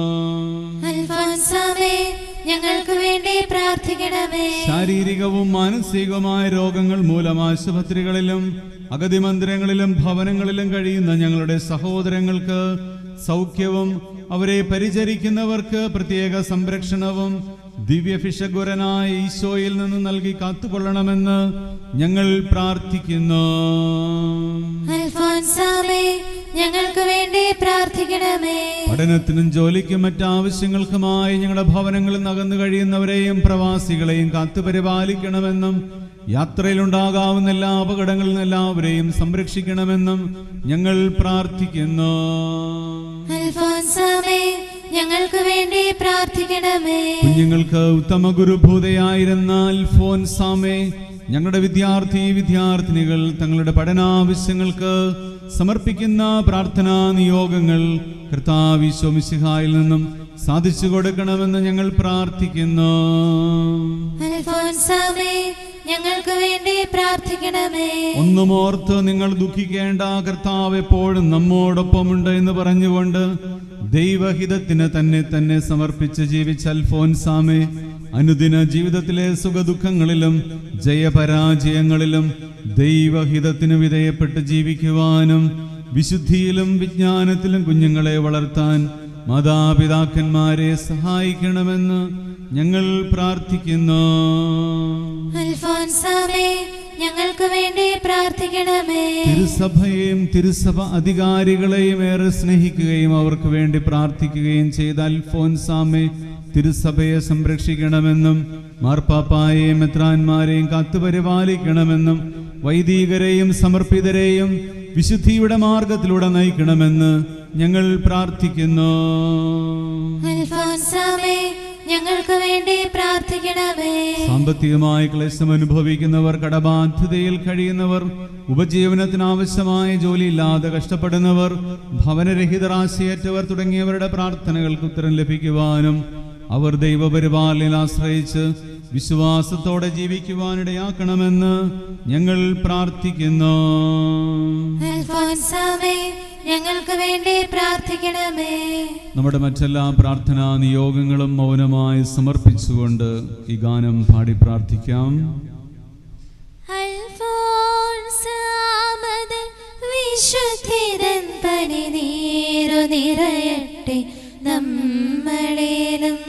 അൽഫോൻസാമേ ഞങ്ങൾക്ക് വേണ്ടി പ്രാർത്ഥിക്കണമേ ശാരീരികവും മാനസികവുമായ രോഗങ്ങൾ മൂലം ആശുപത്രികളിലും അഗതി മന്ദിരങ്ങളിലും ഭവനങ്ങളിലും കഴിയുന്ന ഞങ്ങളുടെ സഹോദരങ്ങൾക്ക് സൗഖ്യവും അവരെ പരിചരിക്കുന്നവർക്ക് പ്രത്യേക സംരക്ഷണവും ദിവ്യഭിഷഗുരനായ ഈശോയിൽ നിന്ന് നൽകി കാത്തുകൊള്ളണമെന്ന് ഞങ്ങൾ പ്രാർത്ഥിക്കുന്നു അൽഫോൻസാമേ ഞങ്ങൾക്ക് വേണ്ടി പ്രാർത്ഥിക്കണമേ പഠനത്തിനും ജോലിക്കും മറ്റാവശ്യങ്ങൾക്കുമായി ഞങ്ങളുടെ ഭവനങ്ങളിൽ നകന്നു കഴിയുന്നവരെയും പ്രവാസികളെയും കാത്തുപരിപാലിക്കണമെന്നും യാത്രയിലുണ്ടാകാവുന്ന എല്ലാ അപകടങ്ങളിൽ നിന്ന് എല്ലാവരെയും സംരക്ഷിക്കണമെന്നും ഞങ്ങൾ പ്രാർത്ഥിക്കുന്നു അൽഫോൻസാമേ ഞങ്ങൾക്ക് വേണ്ടി പ്രാർത്ഥിക്കണമേ കുഞ്ഞുങ്ങൾക്ക് ഉത്തമ ഗുരുഭൂതയായിരുന്ന അൽഫോൻ സാമേ ഞങ്ങളുടെ വിദ്യാർത്ഥി വിദ്യാർത്ഥിനികൾ തങ്ങളുടെ പഠനാവശ്യങ്ങൾക്ക് സമർപ്പിക്കുന്ന പ്രാർത്ഥനാ നിയോഗങ്ങൾ കർത്താവിശ്വമിശിഹായിൽ നിന്നും സാധിച്ചു കൊടുക്കണമെന്ന് ഞങ്ങൾ പ്രാർത്ഥിക്കുന്നു അൽഫോൻസാമേ ഞങ്ങൾക്ക് വേണ്ടി പ്രാർത്ഥിക്കണമേ ഒന്നും ഓർത്ത് നിങ്ങൾ ദുഃഖിക്കേണ്ട കർത്താവ് എപ്പോഴും നമ്മോടൊപ്പമുണ്ട് എന്ന് പറഞ്ഞുകൊണ്ട് ദൈവഹിതത്തിന് തന്നെ തന്നെ സമർപ്പിച്ച് ജീവിച്ച അൽഫോൻസാമെ അനുദിന ജീവിതത്തിലെ സുഖദുഃഖങ്ങളിലും ജയപരാജയങ്ങളിലും ദൈവഹിതത്തിന് വിധേയപ്പെട്ട് ജീവിക്കുവാനും വിശുദ്ധിയിലും വിജ്ഞാനത്തിലും കുഞ്ഞുങ്ങളെ വളർത്താൻ മാതാപിതാക്കന്മാരെ സഹായിക്കണമെന്ന് ഞങ്ങൾ പ്രാർത്ഥിക്കുന്നു അൽഫോൻസാമേ ഞങ്ങൾക്ക് വേണ്ടി പ്രാർത്ഥിക്കണമേ തിരുസഭയെയും തിരുസഭ അധികാരികളെയും ഏറെ സ്നേഹിക്കുകയും അവർക്ക് വേണ്ടി പ്രാർത്ഥിക്കുകയും ചെയ്ത അൽഫോൻസാമെ തിരുസഭയെ സംരക്ഷിക്കണമെന്നും മാർപ്പാപ്പായെയും മെത്രാന്മാരെയും കാത്തുപരിപാലിക്കണമെന്നും വൈദികരെയും സമർപ്പിതരെയും വിശുദ്ധിയുടെ മാർഗത്തിലൂടെ നയിക്കണമെന്ന് ഞങ്ങൾ പ്രാർത്ഥിക്കുന്നു അൽഫോൻസാമേ ഞങ്ങൾക്ക് വേണ്ടി പ്രാർത്ഥിക്കണമേ സാമ്പത്തികമായി ക്ലേശം അനുഭവിക്കുന്നവർ കടബാധ്യതയിൽ കഴിയുന്നവർ ഉപജീവനത്തിന് ആവശ്യമായ ജോലിയില്ലാതെ കഷ്ടപ്പെടുന്നവർ ഭവനരഹിതരാശയേറ്റവർ തുടങ്ങിയവരുടെ പ്രാർത്ഥനകൾക്ക് ഉത്തരം ലഭിക്കുവാനും അവർ ദൈവപരിപാലനയിൽ ആശ്രയിച്ച് വിശ്വാസത്തോടെ ജീവിക്കുവാനിടയാക്കണമെന്ന് ഞങ്ങൾ പ്രാർത്ഥിക്കുന്നു അൽഫോൻസാമേ ഞങ്ങൾക്ക് വേണ്ടി പ്രാർത്ഥിക്കണമേ നമ്മുടെ മറ്റെല്ലാ പ്രാർത്ഥനാ നിയോഗങ്ങളും മൗനമായി സമർപ്പിച്ചുകൊണ്ട് ഈ ഗാനം പാടി പ്രാർത്ഥിക്കാം അൽഫോൻസാമത് വിശുദ്ധിതൻ പനിനീരു നിറയട്ടെ നമ്മളിലും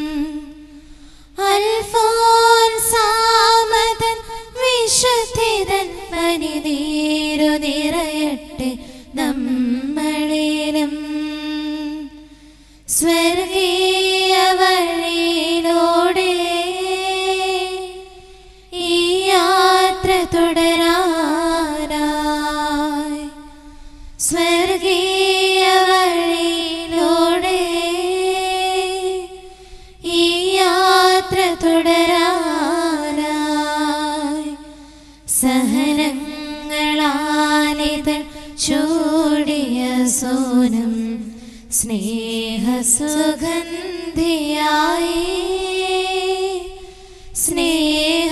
അൽഫോൻസാമതൻ വിശുദ്ധിതൻ പനിനീരു നിറയട്ടെ നമ്മളിലും സ്വർഗീയ വഴിയിലൂടെ ഈ യാത്ര തുടരാനായി സ്വർഗീയ വഴിയിലൂടെ ഈ യാത്ര തുടരാനായി സഹനങ്ങളാലിതൾ ചൂടിയ സോനം സ്നേഹസുഗന്ധിയായി സ്നേഹ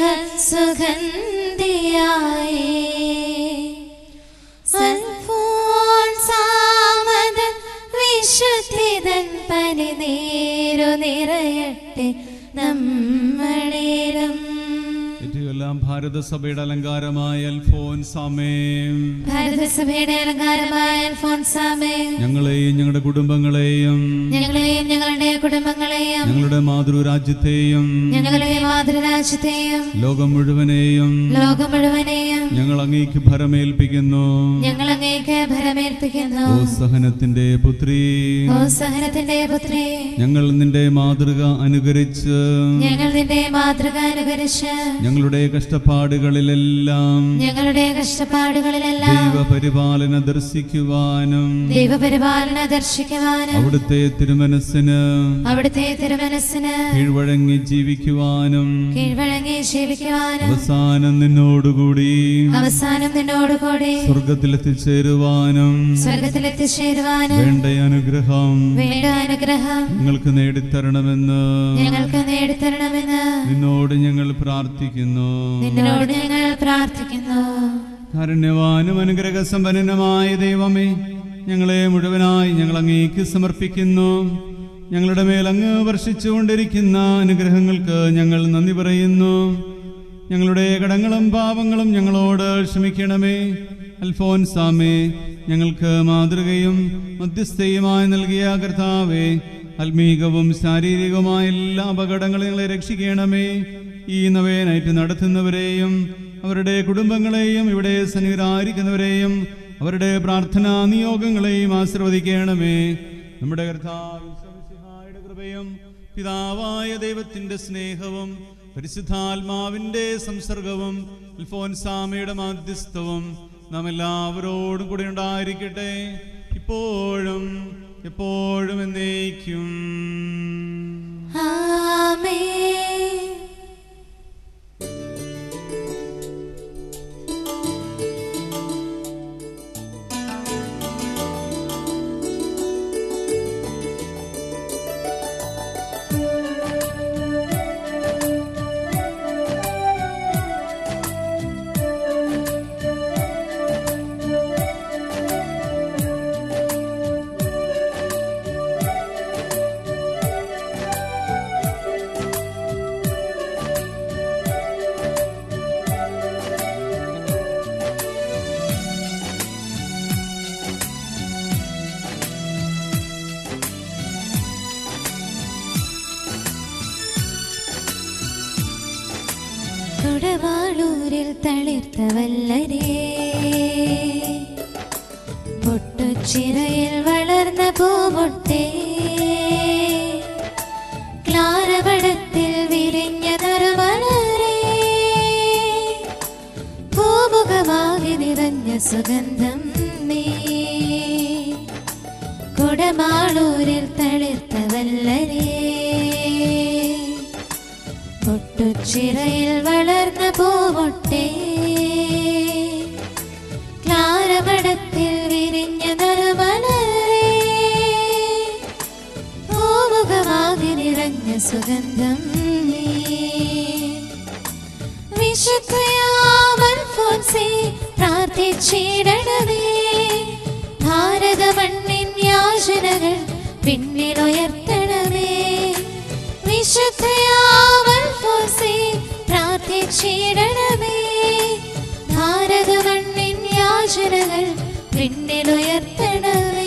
സുഗന്ധിയായി അൽഫോൻസാമത വിശുദ്ധിതൻ പനിനീരു നിറയട്ടെ നമ്മളിലും ഏറ്റവുമെല്ലാം ഭാരതസഭയുടെ അലങ്കാരമായ അൽഫോൻസാമേ ഭാരതസഭയുടെ അലങ്കാരമായ അൽഫോൻസാമേ ഞങ്ങളെയും ഞങ്ങളുടെ കുടുംബങ്ങളെയും ഞങ്ങളെയും ഞങ്ങളുടെ കുടുംബങ്ങളെയും ഞങ്ങളുടെ മാതൃരാജ്യത്തെയും ഞങ്ങളുടെ മാതൃരാജ്യത്തെയും ലോകം മുഴുവനെയും ലോകം മുഴുവനെയും ഞങ്ങൾ അങ്ങേക്ക് ഭരമേൽപ്പിക്കുന്നു ഞങ്ങൾ അങ്ങേക്ക് ഭരമേൽപ്പിക്കുന്നു ഓ സഹനത്തിന്റെ പുത്രി ഓ സഹനത്തിന്റെ പുത്രി ഞങ്ങൾ നിന്റെ മാതൃക അനുകരിച്ച് ഞങ്ങൾ നിന്റെ മാതൃക അനുകരിച്ച് ഞങ്ങളുടെ കഷ്ടപ്പാടുകളിലെല്ലാം ഞങ്ങളുടെ കഷ്ടപ്പാടുകളിലെല്ലാം ദൈവപരിപാലന ദർശിക്കുവാനും ദൈവപരിപാലന ദർശിക്കുവാനും അവിടുത്തെ തിരുമനസ്സിന് അവിടുത്തെ തിരുമനസ്സിന് കീഴ്വഴങ്ങി ജീവിക്കുവാനും കീഴ്വഴങ്ങി ജീവിക്കുവാനും അവസാനം നിന്നോടുകൂടി അവസാനം നിന്നോടുകൂടി സ്വർഗത്തിലെത്തിച്ചേരുവാനും സ്വർഗത്തിലെത്തിച്ചേരുവാനും വേണ്ട അനുഗ്രഹം വേണ്ട അനുഗ്രഹം നിങ്ങൾക്ക് നേടിത്തരണമെന്ന് ഞങ്ങൾക്ക് നേടിത്തരണമെന്ന് നിന്നോട് ഞങ്ങൾ പ്രാർത്ഥിക്കുന്നു നിന്നോട് ഞങ്ങൾ പ്രാർത്ഥിക്കുന്നു കാരുണ്യവാനും അനുഗ്രഹസമ്പന്നനുമായ ദൈവമേ ഞങ്ങളെ മുഴുവനായി ഞങ്ങൾ അങ്ങേക്ക് സമർപ്പിക്കുന്നു ഞങ്ങളുടെ മേൽ അങ്ങ് വർഷിച്ചുകൊണ്ടിരിക്കുന്ന അനുഗ്രഹങ്ങൾക്ക് ഞങ്ങൾ നന്ദി പറയുന്നു ഞങ്ങളുടെ കടങ്ങളും പാപങ്ങളും ഞങ്ങളോട് ക്ഷമിക്കണമേ അൽഫോൻസാമേ ഞങ്ങൾക്ക് മാതൃകയും മധ്യസ്ഥയുമായി നൽകിയ കർത്താവേ ആത്മീകവും ശാരീരികവുമായ എല്ലാ അപകടങ്ങളും ഞങ്ങളെ രക്ഷിക്കണമേ ഈ നവേനായിട്ട് നടത്തുന്നവരെയും അവരുടെ കുടുംബങ്ങളെയും ഇവിടെ സന്നിഹിതരായിരിക്കുന്നവരെയും അവരുടെ പ്രാർത്ഥനാ നിയോഗങ്ങളെയും ആശീർവദിക്കണമേ നമ്മുടെ കർത്താവ് ഈശോമിശിഹായുടെ കൃപയും പിതാവായ ദൈവത്തിന്റെ സ്നേഹവും പരിശുദ്ധാത്മാവിന്റെ സംസർഗവും അൽഫോൻസാമയുടെ മാധ്യസ്ഥവും നാം എല്ലാവരോടും കൂടെ ഉണ്ടായിരിക്കട്ടെ ഇപ്പോഴും എപ്പോഴും എന്നേക്കും ആമേൻ ും കുടമാളൂരിൽ തളിർത്ത വല്ലരേ പൊട്ടുച്ചിറയിൽ വളർന്ന പൂമൊട്ടേ ക്ലാരവടത്തിൽ വിരിഞ്ഞ നറുമലരേ പൂമുഖമാകി നിറഞ്ഞ സുഗന്ധം നീ കുടമാളൂരിൽ തളിർത്ത വല്ലരേ പൊട്ടുച്ചിറയിൽ വളർന്ന പൂമൊട്ടേ ക്ലാരമടത്തിൽ വിരിഞ്ഞ നറുമലരേ പൂമുഖമാകി നിറഞ്ഞ സുഗന്ധം നീ വിശുദ്ധയാമൽഫോൻസേ പ്രാർത്ഥിച്ചിടണമേ ഭാരത മണ്ണിൻ യാചനകൾ പിന്നിലുയർത്തണമേ വിശുദ്ധയാമൽഫോൻസേ പ്രാർത്ഥിച്ചിടണമേ ഭാരത മണ്ണിൻ യാചനകൾ പിന്നിലുയർത്തണമേ